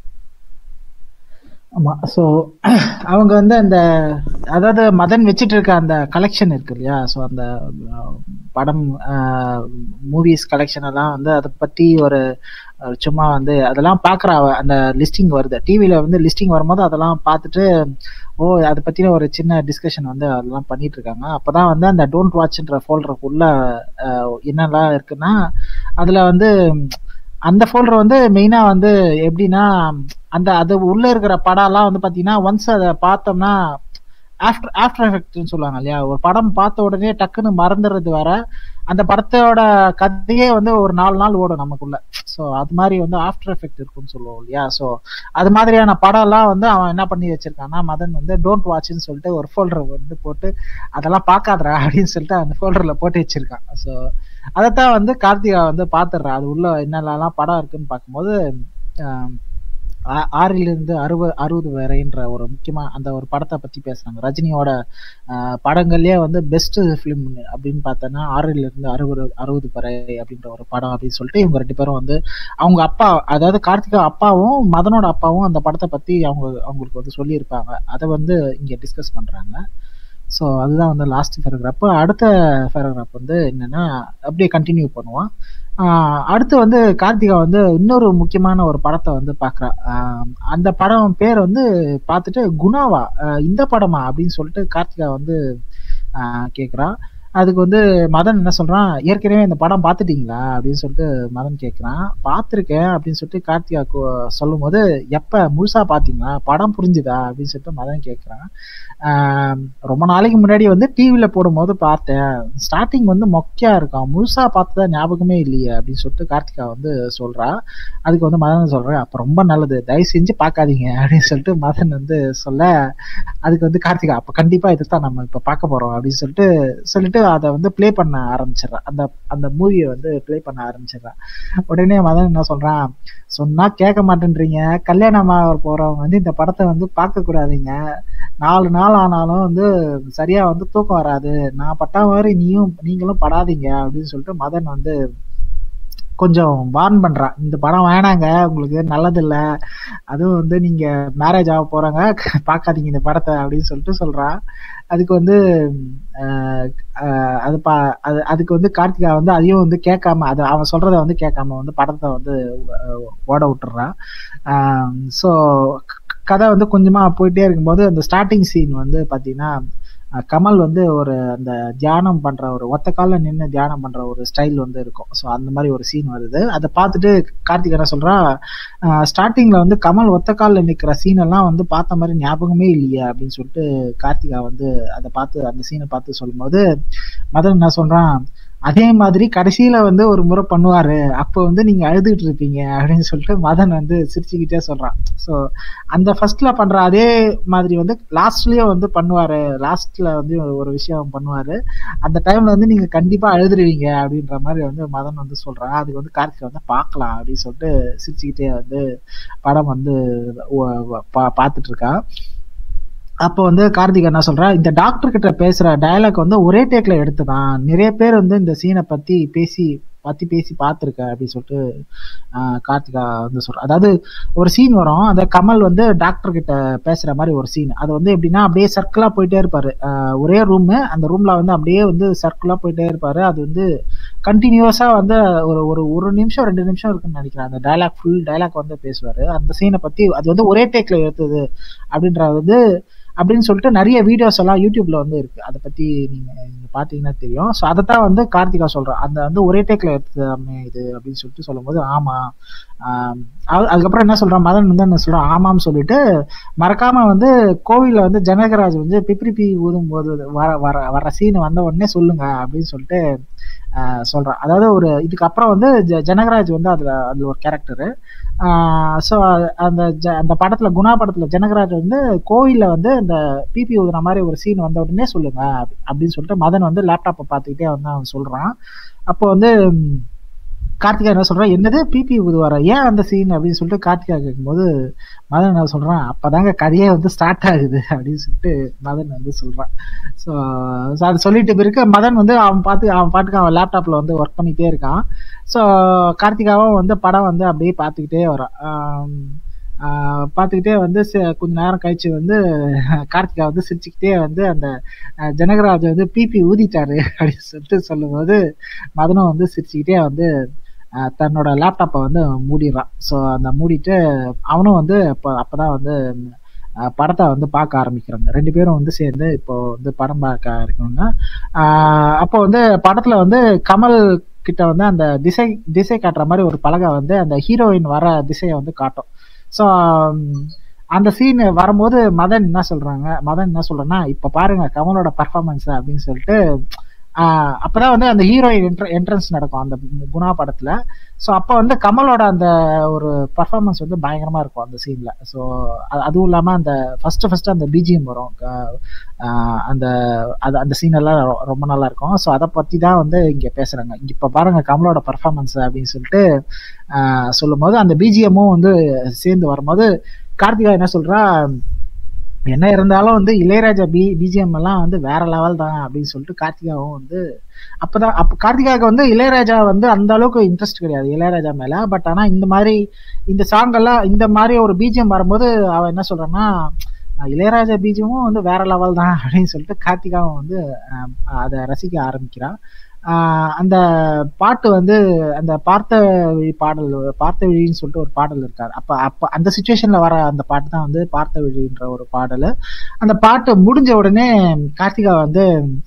ஆமா ஸோ அவங்க வந்து அந்த அதாவது மதன் வச்சுட்டு இருக்க அந்த கலெக்ஷன் இருக்கு இல்லையா ஸோ அந்த படம் மூவிஸ் கலெக்ஷன் எல்லாம் வந்து அதை பத்தி ஒரு சும்மா வந்து அதெல்லாம் பார்க்குற அந்த லிஸ்டிங் வருது டிவியில வந்து லிஸ்டிங் வரும்போது அதெல்லாம் பார்த்துட்டு ஓ அதை பத்தின ஒரு சின்ன டிஸ்கஷன் வந்து அதெல்லாம் பண்ணிட்டு இருக்காங்க அப்பதான் வந்து அந்த டோன்ட் வாட்ச்ன்ற ஃபோல்டருக்குள்ள என்னெல்லாம் இருக்குன்னா அதுல வந்து அந்த ஃபோல்டர் வந்து மெயினா வந்து எப்படின்னா அந்த அது உள்ள இருக்கிற படம்லாம் வந்து பாத்தீங்கன்னா ஒன்ஸ் அதை பார்த்தோம்னா ஆஃப்டர் ஆஃப்டர் எஃபெக்ட்னு சொல்லுவாங்க இல்லையா ஒரு படம் பார்த்த உடனே டக்குன்னு மறந்துடுறது வர அந்த படத்தோட கதையே வந்து ஒரு நாலு நாள் ஓடும் நமக்குள்ள ஸோ அது மாதிரி வந்து ஆஃப்டர் எஃபெக்ட் இருக்குன்னு சொல்லுவோம் இல்லையா ஸோ அது மாதிரியான படம்லாம் வந்து அவன் என்ன பண்ணி வச்சிருக்கான்னா மதன் வந்து டோன்ட் வாட்ச்னு சொல்லிட்டு ஒரு ஃபோல்டர் வந்து போட்டு அதெல்லாம் பார்க்காதரா அப்படின்னு சொல்லிட்டு அந்த ஃபோல்டர்ல போட்டு வச்சிருக்கான் ஸோ அதைத்தான் வந்து கார்த்திகா வந்து பாத்துடுறா அது உள்ள என்னென்னலாம் படம் இருக்குன்னு பார்க்கும்போது ஆறிலிருந்து அறுபது அறுபது வரைன்ற ஒரு முக்கியமா அந்த ஒரு படத்தை பத்தி பேசுறாங்க ரஜினியோட படங்கள்லயே வந்து பெஸ்ட் ஃபிலிம் அப்படின்னு பார்த்தோன்னா ஆறில இருந்து அறுபது அறுபது வரை அப்படின்ற ஒரு படம் அப்படின்னு சொல்லிட்டு இவங்க ரெண்டு பேரும் வந்து அவங்க அப்பா அதாவது கார்த்திகா அப்பாவும் மதனோட அப்பாவும் அந்த படத்தை பத்தி அவங்க அவங்களுக்கு வந்து சொல்லியிருப்பாங்க அதை வந்து இங்க டிஸ்கஸ் பண்றாங்க ஸோ அதுதான் வந்து லாஸ்ட் பேராகிராஃப் அடுத்த பேராகிராஃப் வந்து என்னன்னா அப்படியே கண்டினியூ பண்ணுவான் அடுத்து வந்து கார்த்திகா வந்து இன்னொரு முக்கியமான ஒரு படத்தை வந்து பார்க்குறா அந்த படம் பேர் வந்து பார்த்துட்டு குணாவா இந்த படமா அப்படின்னு சொல்லிட்டு கார்த்திகா வந்து கேட்குறா அதுக்கு வந்து மதன் என்ன சொல்றான் ஏற்கனவே இந்த படம் பார்த்துட்டீங்களா அப்படின்னு சொல்லிட்டு மதன் கேட்குறான் பார்த்துருக்கேன் அப்படின்னு சொல்லிட்டு கார்த்திகா சொல்லும் போது எப்ப முழுசா பார்த்தீங்களா படம் புரிஞ்சுதா அப்படின்னு சொல்லிட்டு மதன் கேட்குறான் ரொம்ப நாளைக்கு முன்னாடி வந்து டிவியில போடும்போது பார்த்தேன் ஸ்டார்டிங் வந்து மொக்கையா இருக்கும் முழுசா பார்த்ததா ஞாபகமே இல்லையே அப்படின்னு சொல்லிட்டு கார்த்திகா வந்து சொல்றா அதுக்கு வந்து மதன் சொல்றேன் அப்ப ரொம்ப நல்லது தயவு செஞ்சு பார்க்காதீங்க அப்படின்னு சொல்லிட்டு மதன் வந்து சொல்ல அதுக்கு வந்து கார்த்திகா அப்ப கண்டிப்பா இதுதான் நம்ம இப்ப பார்க்க போறோம் அப்படின்னு சொல்லிட்டு சொல்லிட்டு அதை வந்து பிளே பண்ண ஆரம்பிச்சிடறான் அந்த அந்த மூவியை வந்து பிளே பண்ண ஆரம்பிச்சிடறான் உடனே மதன் என்ன சொல்றான் சொன்னா கேட்க மாட்டேன்றீங்க கல்யாணமாக போறவங்க வந்து இந்த படத்தை வந்து பார்க்க கூடாதுங்க நாலு நாள் ஆனாலும் வந்து சரியா வந்து தூக்கம் வராது நான் பட்டா மாதிரி நீயும் நீங்களும் படாதீங்க அப்படின்னு சொல்லிட்டு மதன் வந்து கொஞ்சம் வார்ன் பண்றான் இந்த படம் வேணாங்க உங்களுக்கு நல்லது இல்லை அதுவும் வந்து நீங்க மேரேஜ் ஆக போறாங்க பார்க்காதீங்க இந்த படத்தை அப்படின்னு சொல்லிட்டு சொல்றான் அதுக்கு வந்து அது பா அது அதுக்கு வந்து கார்த்திகா வந்து அதையும் வந்து கேட்காம அது அவன் சொல்றத வந்து கேட்காம வந்து படத்தை வந்து ஓட விட்டுறான் ஸோ கதை வந்து கொஞ்சமா போயிட்டே இருக்கும்போது அந்த ஸ்டார்டிங் சீன் வந்து பாத்தீங்கன்னா கமல் வந்து ஒரு அந்த தியானம் பண்ற ஒரு ஒத்த காலில் நின்று தியானம் பண்ற ஒரு ஸ்டைல் வந்து இருக்கும் ஸோ அந்த மாதிரி ஒரு சீன் வருது அதை பார்த்துட்டு கார்த்திக் என்ன சொல்றா ஸ்டார்டிங்ல வந்து கமல் ஒத்த காலில் நிற்கிற சீன் எல்லாம் வந்து பார்த்த மாதிரி ஞாபகமே இல்லையே அப்படின்னு சொல்லிட்டு கார்த்திகா வந்து அதை பார்த்து அந்த சீனை பார்த்து சொல்லும்போது மதன் என்ன சொல்றான் அதே மாதிரி கடைசியில வந்து ஒரு முறை பண்ணுவாரு அப்ப வந்து நீங்க அழுதுகிட்டு இருப்பீங்க அப்படின்னு சொல்லிட்டு மதன் வந்து சிரிச்சுக்கிட்டே சொல்றான் ஸோ அந்த ஃபர்ஸ்ட்ல பண்ற அதே மாதிரி வந்து லாஸ்ட்லயும் வந்து பண்ணுவாரு லாஸ்ட்ல வந்து ஒரு விஷயம் பண்ணுவாரு அந்த டைம்ல வந்து நீங்க கண்டிப்பா அழுதுருவீங்க அப்படின்ற மாதிரி வந்து மதன் வந்து சொல்றான் அதுக்கு வந்து கார்த்திகை வந்து பார்க்கலாம் அப்படின்னு சொல்லிட்டு சிரிச்சுக்கிட்டே வந்து படம் வந்து பார்த்துட்டு இருக்கான் அப்போ வந்து கார்த்திக் என்ன சொல்றா இந்த டாக்டர் கிட்ட பேசுற டயலாக் வந்து ஒரே டேக்ல எடுத்துதான் நிறைய பேர் வந்து இந்த சீனை பத்தி பேசி பத்தி பேசி பார்த்துருக்க அப்படின்னு சொல்லிட்டு கார்த்திகா வந்து சொல்ற அதாவது ஒரு சீன் வரும் அந்த கமல் வந்து டாக்டர் கிட்ட பேசுற மாதிரி ஒரு சீன் அது வந்து எப்படின்னா அப்படியே சர்க்கிளா போயிட்டே இருப்பாரு ஒரே ரூம் அந்த ரூம்ல வந்து அப்படியே வந்து சர்க்கிளா போயிட்டே இருப்பாரு அது வந்து கண்டினியூஸா வந்து ஒரு ஒரு ஒரு நிமிஷம் ரெண்டு நிமிஷம் இருக்குன்னு நினைக்கிறேன் அந்த டைலாக் ஃபுல் டைலாக் வந்து பேசுவாரு அந்த சீனை பத்தி அது வந்து ஒரே டேக்ல எடுத்தது அப்படின்றது வந்து அப்படின்னு சொல்லிட்டு நிறைய வீடியோஸ் எல்லாம் யூடியூப்ல வந்து இருக்கு அதை பத்தி நீங்க நீங்க பாத்தீங்கன்னா தெரியும் ஸோ அதை தான் வந்து கார்த்திகா சொல்றேன் அந்த வந்து ஒரே டேக்ல எடுத்ததாமே இது அப்படின்னு சொல்லிட்டு சொல்லும்போது ஆமா ஆஹ் அது- அதுக்கப்புறம் என்ன சொல்றான் மதன் வந்து என்ன சொல்றான் ஆமான்னு சொல்லிட்டு மறக்காம வந்து கோவில்ல வந்து ஜனகராஜ் வந்து பிப்ரிபி ஊதும் போது வர வர வர சீன் வந்த உடனே சொல்லுங்க அப்படின்னு சொல்லிட்டு ஆஹ் சொல்றான் அதாவது ஒரு இதுக்கு அப்புறம் வந்து ஜ- ஜனகராஜ் வந்து அதுல அதுல ஒரு கேரக்டரு ஸோ அந்த ஜ- அந்த படத்துல குணா படத்துல ஜனகராஜ் வந்து கோயில்ல வந்து அந்த பிபி ஊதுன மாதிரி ஒரு சீன் வந்த உடனே சொல்லுங்க அப்படி- அப்படின்னு சொல்லிட்டு மதன் வந்து லேப்டாப்பை பார்த்துக்கிட்டே வந்து அவன் சொல்றான் அப்போ வந்து ம், கார்த்திகா என்ன சொல்றான் என்னது பிபி ஊதுவாரா ஏன் அந்த சீன் அப்படின்னு சொல்லிட்டு கார்த்திகா கேட்கும்போது மதன் என்ன சொல்றான் அப்பதாங்க கதையே வந்து ஸ்டார்ட் ஆகுது அப்படின்னு சொல்லிட்டு மதன் வந்து சொல்றான் ஸோ அது சொல்லிட்டு பிறகு மதன் வந்து அவன் பார்த்து அவன் பாட்டுக்கு அவன் லேப்டாப்ல வந்து ஒர்க் பண்ணிட்டே இருக்கான் ஸோ கார்த்திகாவும் வந்து படம் வந்து அப்படியே பார்த்துக்கிட்டே வரான் ஆம், ஆஹ் பார்த்துக்கிட்டே வந்து சி- கொஞ்ச நேரம் கழிச்சு வந்து கார்த்திகா வந்து சிரிச்சுக்கிட்டே வந்து அந்த அஹ், ஜனகராஜ் வந்து பிபி ஊதிட்டாரு அப்படின்னு சொல்லிட்டு சொல்லும்போது மதனும் வந்து சிரிச்சுக்கிட்டே வந்து அஹ், தன்னோட லேப்டாப்பை வந்து மூடிடுறான் ஸோ அந்த மூடிட்டு அவனும் வந்து இப்போ அப்பதான் வந்து அஹ், படத்தை வந்து பார்க்க ஆரம்பிக்கிறாங்க ரெண்டு பேரும் வந்து சேர்ந்து இப்போ வந்து படம் பார்க்க இருக்காங்க ஆஹ் அப்போ வந்து படத்துல வந்து கமல் கிட்ட வந்து அந்த திசை திசை காட்டுற மாதிரி ஒரு பலகை வந்து அந்த ஹீரோயின் வர திசையை வந்து காட்டும் ஸோ அந்த சீன் வரும்போது மதன் என்ன சொல்றாங்க மதன் என்ன சொல்றேன்னா இப்ப பாருங்க கமலோட பர்ஃபார்மன்ஸ் அப்படின்னு சொல்லிட்டு ஆஹ் அப்பதான் வந்து அந்த ஹீரோயின் என்ட்ரன்ஸ் நடக்கும் அந்த குணா படத்துல ஸோ அப்போ வந்து கமலோட அந்த ஒரு பர்ஃபார்மன்ஸ் வந்து பயங்கரமா இருக்கும் அந்த சீன்ல ஸோ அதுவும் இல்லாம அந்த ஃபர்ஸ்ட் ஃபர்ஸ்ட் அந்த பிஜிஎம் வரும் க- ஆஹ் அந்த அது அந்த சீன் எல்லாம் ரொ- ரொம்ப நல்லா இருக்கும் ஸோ அதை பத்தி தான் வந்து இங்க பேசுறாங்க இங்க இப்ப பாருங்க கமலோட பர்ஃபார்மன்ஸ் அப்படின்னு சொல்லிட்டு ஆஹ் சொல்லும்போது அந்த பிஜிஎம்மும் வந்து சேர்ந்து வரும்போது கார்த்திகா என்ன சொல்றா என்ன இருந்தாலும் வந்து இளையராஜா பி பிஜிஎம் எல்லாம் வந்து வேற லெவல் தான் அப்படின்னு சொல்லிட்டு கார்த்திகாவும் வந்து அப்பதான் அப்ப கார்த்திகாவுக்கு வந்து இளையராஜா வந்து அந்த அளவுக்கு இன்ட்ரெஸ்ட் கிடையாது இளையராஜா மேல பட் ஆனா இந்த மாதிரி இந்த சாங் எல்லாம் இந்த மாதிரி ஒரு பிஜிஎம் வரும்போது அவ என்ன சொல்றான்னா அஹ் இளையராஜா பீஜமும் வந்து வேற லெவல் தான் அப்படின்னு சொல்லிட்டு கார்த்திகாவும் வந்து அஹ், அதை ரசிக்க ஆரம்பிக்கிறான் ஆஹ் அந்த பாட்டு வந்து அந்த பார்த்த வழி பாடல் பார்த்த வழின்னு சொல்லிட்டு ஒரு பாடல் இருக்காரு அப்ப அப்ப அந்த சுச்சுவேஷன்ல வர அந்த பாட்டு தான் வந்து பார்த்த வழின்ற ஒரு பாடல் அந்த பாட்டு முடிஞ்ச உடனே கார்த்திகா வந்து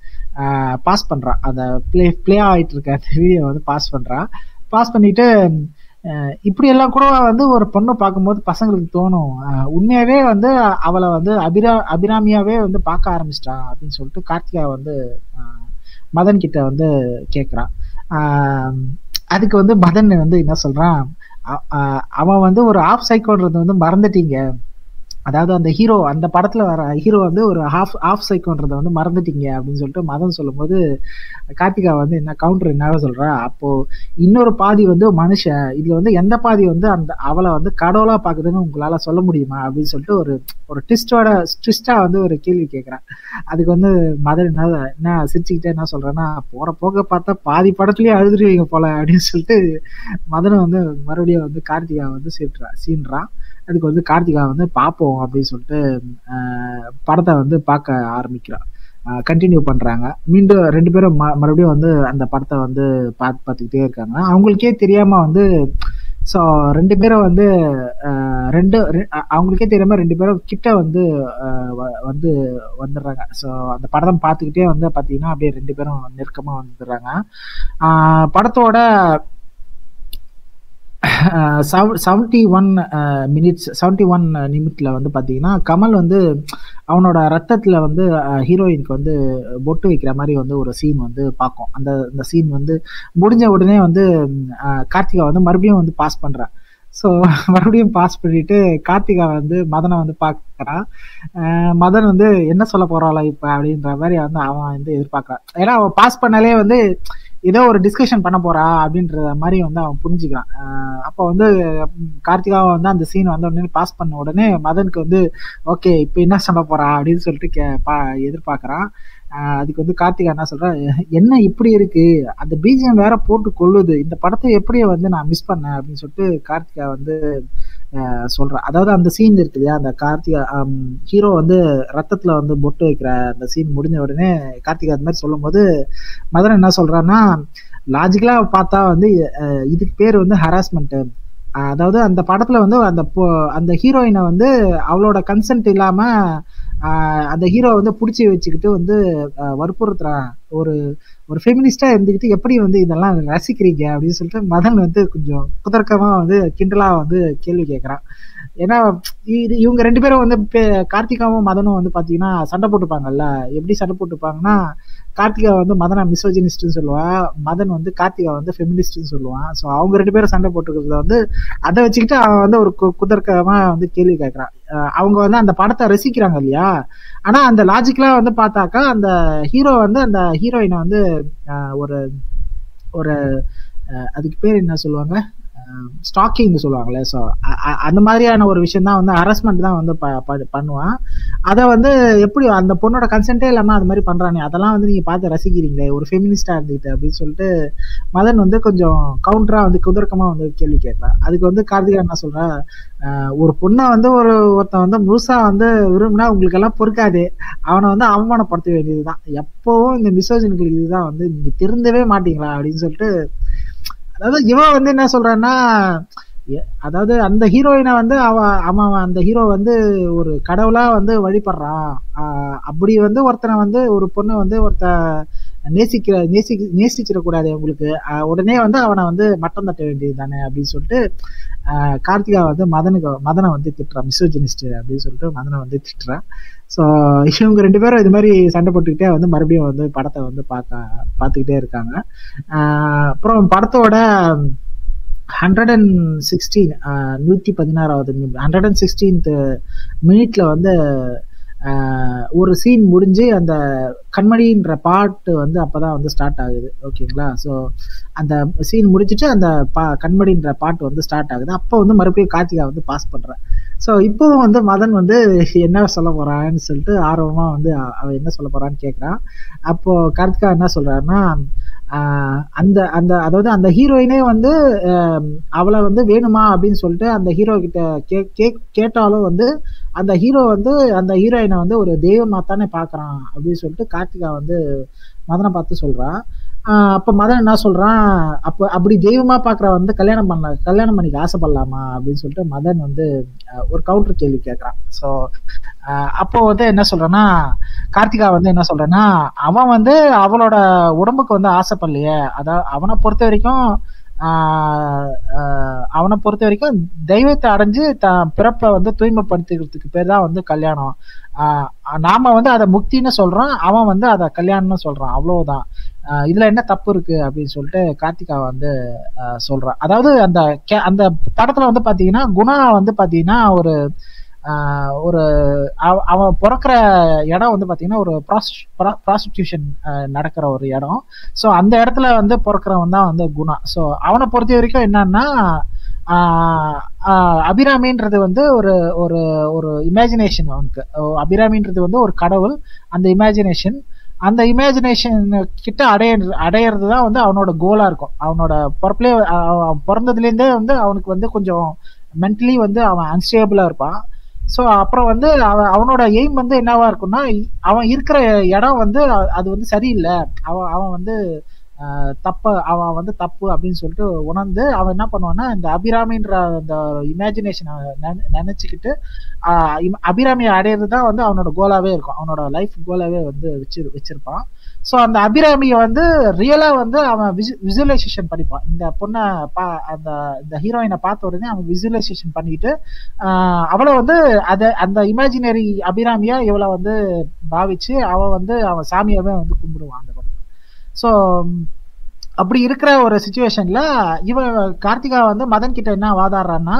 பாஸ் பண்றான் அந்த ப்ளே ப்ளே ஆயிட்டு இருக்க அந்த வீடியோ வந்து பாஸ் பண்றான் பாஸ் பண்ணிட்டு அஹ் இப்படி எல்லாம் கூட வந்து ஒரு பொண்ணை பார்க்கும்போது பசங்களுக்கு தோணும் அஹ் உண்மையாவே வந்து அவளை வந்து அபிரா அபிராமியாவே வந்து பார்க்க ஆரம்பிச்சிட்டான் அப்படின்னு சொல்லிட்டு கார்த்திகா வந்து அஹ் மதன் கிட்ட வந்து கேக்குறான் ஆஹ் அதுக்கு வந்து மதன் வந்து என்ன சொல்றான் அ- அ- அவன் வந்து ஒரு ஆஃப் சைக்கோன்றது வந்து மறந்துட்டீங்க அதாவது அந்த ஹீரோ அந்த படத்துல வர ஹீரோ வந்து ஒரு ஹாஃப் ஆஃப் சைக்கோன்றதை வந்து மறந்துட்டீங்க அப்படின்னு சொல்லிட்டு மதன் சொல்லும்போது கார்த்திகா வந்து என்ன கவுண்டர் என்ன சொல்றா அப்போ இன்னொரு பாதி வந்து மனுஷன் இதுல வந்து எந்த பாதி வந்து அந்த அவளை வந்து கடவுளா பாக்குதுன்னு உங்களால சொல்ல முடியுமா அப்படின்னு சொல்லிட்டு ஒரு ஒரு ட்விஸ்டோட ட்விஸ்டா வந்து ஒரு கேள்வி கேட்கறேன் அதுக்கு வந்து மதன் என்ன என்ன சிரிச்சுக்கிட்டே என்ன சொல்றேன்னா போற போக பார்த்தா பாதி படத்துலயே அழுதுருவீங்க போல அப்படின்னு சொல்லிட்டு மதன் வந்து மறுபடியும் வந்து கார்த்திகா வந்து சீட்டுறா சீன்றான் அதுக்கு வந்து கார்த்திகா வந்து பார்ப்போம் அப்படின்னு சொல்லிட்டு ஆஹ் படத்தை வந்து பார்க்க ஆரம்பிக்கிறான் கண்டினியூ பண்றாங்க மீண்டும் ரெண்டு பேரும் ம- மறுபடியும் வந்து அந்த படத்தை வந்து பார்த்து பார்த்துக்கிட்டே இருக்காங்க அவங்களுக்கே தெரியாம வந்து ஸோ ரெண்டு பேரும் வந்து ஆஹ் ரெண்டு ரெ- அ- அவங்களுக்கே தெரியாம ரெண்டு பேரும் கிட்ட வந்து ஆஹ் வ- வந்து வந்துடுறாங்க ஸோ அந்த படம் பார்த்துக்கிட்டே வந்து பார்த்தீங்கன்னா அப்படியே ரெண்டு பேரும் நெருக்கமா வந்துடுறாங்க ஆஹ் படத்தோட seventy one minutes seventy one நிமிட்ல வந்து பாத்தீங்கன்னா கமல் வந்து அவனோட ரத்தத்துல வந்து ஹீரோயினுக்கு வந்து பொட்டு வைக்கிற மாதிரி வந்து ஒரு சீன் வந்து பார்க்கும் அந்த அந்த சீன் வந்து முடிஞ்ச உடனே வந்து அஹ், கார்த்திகா வந்து மறுபடியும் வந்து பாஸ் பண்றான் ஸோ மறுபடியும் பாஸ் பண்ணிட்டு கார்த்திகா வந்து மதனை வந்து பார்க்கறான் அஹ், மதன் வந்து என்ன சொல்ல போறாளா இப்ப அப்படின்ற மாதிரி வந்து அவன் வந்து எதிர்பார்க்கறான் ஏன்னா அவன் பாஸ் பண்ணாலே வந்து ஏதோ ஒரு டிஸ்கஷன் பண்ண போறா அப்படின்ற மாதிரி வந்து அவன் புரிஞ்சுக்கிறான் அஹ் அப்போ வந்து ம், கார்த்திகாவை வந்து அந்த சீன் வந்த உடனே பாஸ் பண்ண உடனே மதனுக்கு வந்து ஓகே இப்போ என்ன சொல்ல போறா அப்படின்னு சொல்லிட்டு கே பா எதிர்பார்க்கறான் அஹ் அதுக்கு வந்து கார்த்திகா என்ன சொல்றா என்ன இப்படி இருக்கு அந்த பிஜிஎம் வேற போட்டு கொள்ளுது இந்த படத்தை எப்படி வந்து நான் மிஸ் பண்ணேன் அப்படின்னு சொல்லிட்டு கார்த்திகா வந்து அஹ் சொல்றா அதாவது அந்த சீன் இருக்குது இல்லையா அந்த கார்த்திகா ஹீரோ வந்து ரத்தத்துல வந்து பொட்டு வைக்கிற அந்த சீன் முடிஞ்ச உடனே கார்த்திகா அந்த மாதிரி சொல்லும்போது மதன் என்ன சொல்றான்னா லாஜிக்கலா பார்த்தா வந்து அஹ், இதுக்கு பேர் வந்து ஹராஸ்மெண்ட் அதாவது அந்த படத்துல வந்து அந்த பொ- அந்த ஹீரோயினை வந்து அவளோட கன்சென்ட் இல்லாம ஆஹ், அந்த ஹீரோ வந்து பிடிச்சி வச்சுக்கிட்டு வந்து ஆஹ், வற்புறுத்துறான் ஒரு ஒரு ஃபெமினிஸ்டா இருந்துக்கிட்டு எப்படி வந்து இதெல்லாம் ரசிக்கிறீங்க அப்படின்னு சொல்லிட்டு மதன் வந்து கொஞ்சம் குதர்க்கமா வந்து கிண்டலா வந்து கேள்வி கேட்கறான் ஏன்னா இது இவங்க ரெண்டு பேரும் வந்து பே- கார்த்திகாவும் மதனும் வந்து பாத்தீங்கன்னா சண்டை போட்டுப்பாங்கல்ல எப்படி சண்டை போட்டுப்பாங்கன்னா கார்த்திகா வந்து மதனை மிசோஜினிஸ்ட்னு சொல்லுவா மதன் வந்து கார்த்திகா வந்து ஃபெமினிஸ்ட்னு சொல்லுவான் ஸோ அவங்க ரெண்டு பேரும் சண்டை போட்டுக்கிறத வந்து அதை வச்சுக்கிட்டு அவன் வந்து ஒரு கு- குதர்க்கமா வந்து கேள்வி கேட்கறான் அஹ் அவங்க வந்து அந்த படத்தை ரசிக்கிறாங்க இல்லையா ஆனா அந்த லாஜிக்கலா வந்து பார்த்தாக்கா அந்த ஹீரோ வந்து அந்த ஹீரோயினை வந்து அஹ், ஒரு ஒரு அஹ், அதுக்கு பேர் என்ன சொல்லுவாங்க ஸ்டாக்கிங் சொல்லுவாங்களே ஸோ அந்த மாதிரியான ஒரு விஷயம் தான் வந்து ஹரஸ்மெண்ட் தான் வந்து ப- ப- பண்ணுவான் அதை வந்து எப்படி அந்த பொண்ணோட கன்சென்ட்டே இல்லாம அது மாதிரி பண்றானே அதெல்லாம் வந்து நீங்க பார்த்து ரசிக்கிறீங்களே ஒரு ஃபெமினிஸ்டா இருந்துக்கிட்டு அப்படின்னு சொல்லிட்டு மதன் வந்து கொஞ்சம் கவுண்டரா வந்து குதர்க்கமா வந்து கேள்வி கேட்கறான் அதுக்கு வந்து கார்த்திகா என்ன சொல்றா ஆஹ் ஒரு பொண்ணை வந்து ஒரு ஒருத்தன் வந்து முழுசா வந்து விரும்பினா உங்களுக்கு எல்லாம் பொறுக்காது அவனை வந்து அவமானப்படுத்த வேண்டியதுதான் எப்பவும் இந்த மிசோஜனுக்கு இதுதான் வந்து நீங்க திருந்தவே மாட்டீங்களா அப்படின்னு சொல்லிட்டு அதாவது இவன் வந்து என்ன சொல்றான்னா எ- அதாவது அந்த ஹீரோயினை வந்து அவ அவன் அந்த ஹீரோ வந்து ஒரு கடவுளா வந்து வழிபடுறான் ஆஹ் அப்படி வந்து ஒருத்தனை வந்து ஒரு பொண்ணு வந்து ஒருத்த நேசிக்கிற நேசி நேசிச்சிடக்கூடாது உங்களுக்கு ஆஹ் உடனே வந்து அவனை வந்து மட்டம் தட்ட வேண்டியது தானே அப்படின்னு சொல்லிட்டு ஆஹ் கார்த்திகா வந்து மதனுக்கு மதனை வந்து திட்டுறான் மிசோஜினிஸ்ட் அப்படின்னு சொல்லிட்டு மதனை வந்து திட்டுறான் ஸோ இவங்க ரெண்டு பேரும் இது மாதிரி சண்டை போட்டுக்கிட்டே வந்து மறுபடியும் வந்து படத்தை வந்து பார்க்க பார்த்துக்கிட்டே இருக்காங்க ஆஹ் அப்புறம் படத்தோட ஹண்ட்ரட் அண்ட் சிக்ஸ்டீன் நூற்றி பதினாறாவது ஹண்ட்ரட் அண்ட் சிக்ஸ்டீன்த் மினிட்ல வந்து ஆஹ் ஒரு சீன் முடிஞ்சு அந்த கண்மணின்ற பாட்டு வந்து அப்பதான் வந்து ஸ்டார்ட் ஆகுது ஓகேங்களா ஸோ அந்த சீன் முடிச்சிட்டு அந்த பா கண்மணின்ற பாட்டு வந்து ஸ்டார்ட் ஆகுது அப்போ வந்து மறுபடியும் கார்த்திகா வந்து பாஸ் பண்றேன் ஸோ இப்போவும் வந்து மதன் வந்து என்ன சொல்ல போறான்னு சொல்லிட்டு ஆர்வமா வந்து அ- அவன் என்ன சொல்ல போறான்னு கேட்குறான் அப்போ கார்த்திகா என்ன சொல்றாருன்னா ஆஹ் அந்த அந்த அதாவது அந்த ஹீரோயினே வந்து ஆஹ் அவளை வந்து வேணுமா அப்படின்னு சொல்லிட்டு அந்த ஹீரோ கிட்ட கே கே- கேட்டாலும் வந்து அந்த ஹீரோ வந்து அந்த ஹீரோயினை வந்து ஒரு தெய்வமா தானே பாக்குறான் அப்படின்னு சொல்லிட்டு கார்த்திகா வந்து மதனை பார்த்து சொல்றான் ஆஹ் அப்ப மதன் என்ன சொல்றான் அப்ப அப்படி தெய்வமா பாக்குற வந்து கல்யாணம் பண்ண கல்யாணம் பண்ணிக்க ஆசைப்படலாமா அப்படின்னு சொல்லிட்டு மதன் வந்து ஆஹ் ஒரு கவுண்டர் கேள்வி கேட்கறான் ஸோ அப்போ வந்து என்ன சொல்றேன்னா கார்த்திகா வந்து என்ன சொல்றேன்னா அவன் வந்து அவளோட உடம்புக்கு வந்து ஆசைப்படலையே அதான் அவனை பொறுத்த வரைக்கும் ஆஹ் ஆஹ் அவனை பொறுத்த வரைக்கும் தெய்வத்தை அடைஞ்சு தான் பிறப்பை வந்து தூய்மைப்படுத்திக்கிறதுக்கு பேர் தான் வந்து கல்யாணம் ஆஹ் நாம வந்து அதை முக்தின்னு சொல்றோம் அவன் வந்து அதை கல்யாணம்னு சொல்றான் அவ்வளவுதான் ஆஹ் இதுல என்ன தப்பு இருக்கு அப்படின்னு சொல்லிட்டு கார்த்திகா வந்து ஆஹ் சொல்றான் அதாவது அந்த கே- அந்த படத்துல வந்து பாத்தீங்கன்னா குணா வந்து பாத்தீங்கன்னா ஒரு ஆஹ் ஒரு அவ- அவன் பிறக்கிற இடம் வந்து பாத்தீங்கன்னா ஒரு ப்ராஸ்டியூஷன் நடக்கிற ஒரு இடம் ஸோ அந்த இடத்துல வந்து பிறக்கிறவன் தான் வந்து குணா ஸோ அவனை பொறுத்த வரைக்கும் என்னன்னா ஆஹ் ஆஹ் அபிராமின்றது வந்து ஒரு ஒரு ஒரு இமேஜினேஷன் அவனுக்கு அஹ் அபிராமின்றது வந்து ஒரு கடவுள் அந்த இமேஜினேஷன் அந்த இமேஜினேஷன் கிட்ட அடைய அடையிறது தான் வந்து அவனோட கோலா இருக்கும் அவனோட பிறப்புலேயே அவன் பிறந்ததுலேருந்தே வந்து அவனுக்கு வந்து கொஞ்சம் மென்டலி வந்து அவன் அன்ஸ்டேபிளா இருப்பான் ஸோ அப்புறம் வந்து அவன் அவனோட எய்ம் வந்து என்னவா இருக்கும்னா இ- அவன் இருக்கிற இடம் வந்து அ- அது வந்து சரியில்லை அவன் அவன் வந்து ஆஹ், தப்ப அவன் வந்து தப்பு அப்படின்னு சொல்லிட்டு உணர்ந்து அவன் என்ன பண்ணுவான்னா இந்த அபிராமின்ற அந்த இமேஜினேஷனை நினைச்சுக்கிட்டு ஆஹ், இம்- அபிராமியை அடையிறது தான் வந்து அவனோட கோலாவே இருக்கும் அவனோட லைஃப் கோலாவே வந்து வச்சு வச்சிருப்பான் ஸோ அந்த அபிராமியை வந்து ரியலா வந்து அவன் விசுவலைசேஷன் பண்ணிப்பான் இந்த பொண்ணை பா அந்த இந்த ஹீரோயினை பார்த்த உடனே அவன் விசுவலைசேஷன் பண்ணிக்கிட்டு ஆஹ் அவளை வந்து அத அந்த இமேஜினரி அபிராமியா இவளை வந்து பாவிச்சு அவன் வந்து அவன் சாமியாவே வந்து கும்பிடுவான் அந்த படத்துல ஸோ அப்படி இருக்கிற ஒரு சுச்சுவேஷன்ல இவன் கார்த்திகா வந்து மதன் கிட்ட என்ன வாதாடுறான்னா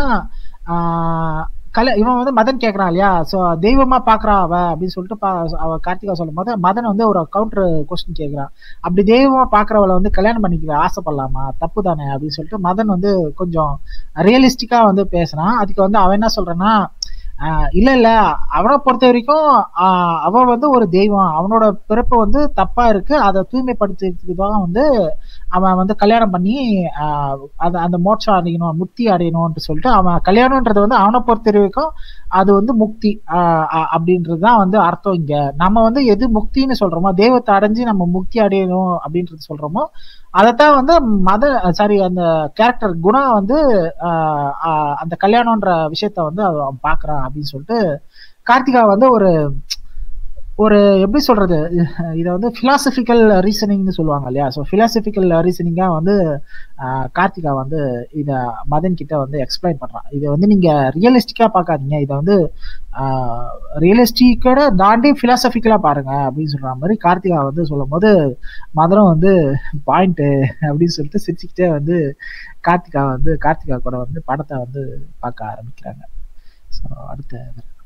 ஆஹ் கல இவன் வந்து மதன் கேட்கறான் இல்லையா ஸோ தெய்வமா பாக்குறா அவ அப்படின்னு சொல்லிட்டு பா அவ கார்த்திகா சொல்லும் போது மதன் வந்து ஒரு கவுண்டர் கொஸ்டின் கேட்கறான் அப்படி தெய்வமா பாக்குறவளை வந்து கல்யாணம் பண்ணிக்க ஆசைப்படலாமா தப்பு தானே அப்படின்னு சொல்லிட்டு மதன் வந்து கொஞ்சம் ரியலிஸ்டிக்கா வந்து பேசுறான் அதுக்கு வந்து அவன் என்ன சொல்றான்னா ஆஹ் இல்ல இல்ல அவனை பொறுத்த வரைக்கும் ஆஹ் அவன் வந்து ஒரு தெய்வம் அவனோட பிறப்பு வந்து தப்பா இருக்கு அதை தூய்மைப்படுத்துறதுக்கு தான் வந்து அவன் வந்து கல்யாணம் பண்ணி ஆஹ் அது அந்த மோட்சம் அடையணும் முக்தி அடையணும்னு சொல்லிட்டு அவன் கல்யாணம்ன்றது வந்து அவனை பொறுத்த வரைக்கும் அது வந்து முக்தி ஆஹ் அ- அப்படின்றது தான் வந்து அர்த்தம் இங்க நம்ம வந்து எது முக்தின்னு சொல்றோமோ தெய்வத்தை அடைஞ்சு நம்ம முக்தி அடையணும் அப்படின்றது சொல்றோமோ அதைத்தான் வந்து மத சாரி அந்த கேரக்டர் குணா வந்து ஆஹ் ஆஹ் அந்த கல்யாணம்ன்ற விஷயத்த வந்து அவன் பாக்குறான் அப்படின்னு சொல்லிட்டு கார்த்திகா வந்து ஒரு ஒரு எப்படி சொல்றது இதை வந்து பிலாசபிக்கல் ரீசனிங்னு சொல்லுவாங்க இல்லையா ஸோ பிலாசபிக்கல் ரீசனிங்கா வந்து ஆஹ் கார்த்திகா வந்து இத மதன் கிட்ட வந்து எக்ஸ்பிளைன் பண்றான் இதை வந்து நீங்க ரியலிஸ்டிக்கா பார்க்காதீங்க இதை வந்து ரியலிஸ்டிக்கோட தாண்டி பிலாசபிக்கலா பாருங்க அப்படின்னு சொல்ற மாதிரி கார்த்திகா வந்து சொல்லும் போது மதனம் வந்து பாயிண்ட் அப்படின்னு சொல்லிட்டு சிரிச்சுக்கிட்டே வந்து கார்த்திகா வந்து கார்த்திகா கூட வந்து படத்தை வந்து பார்க்க ஆரம்பிக்கிறாங்க ஸோ அடுத்த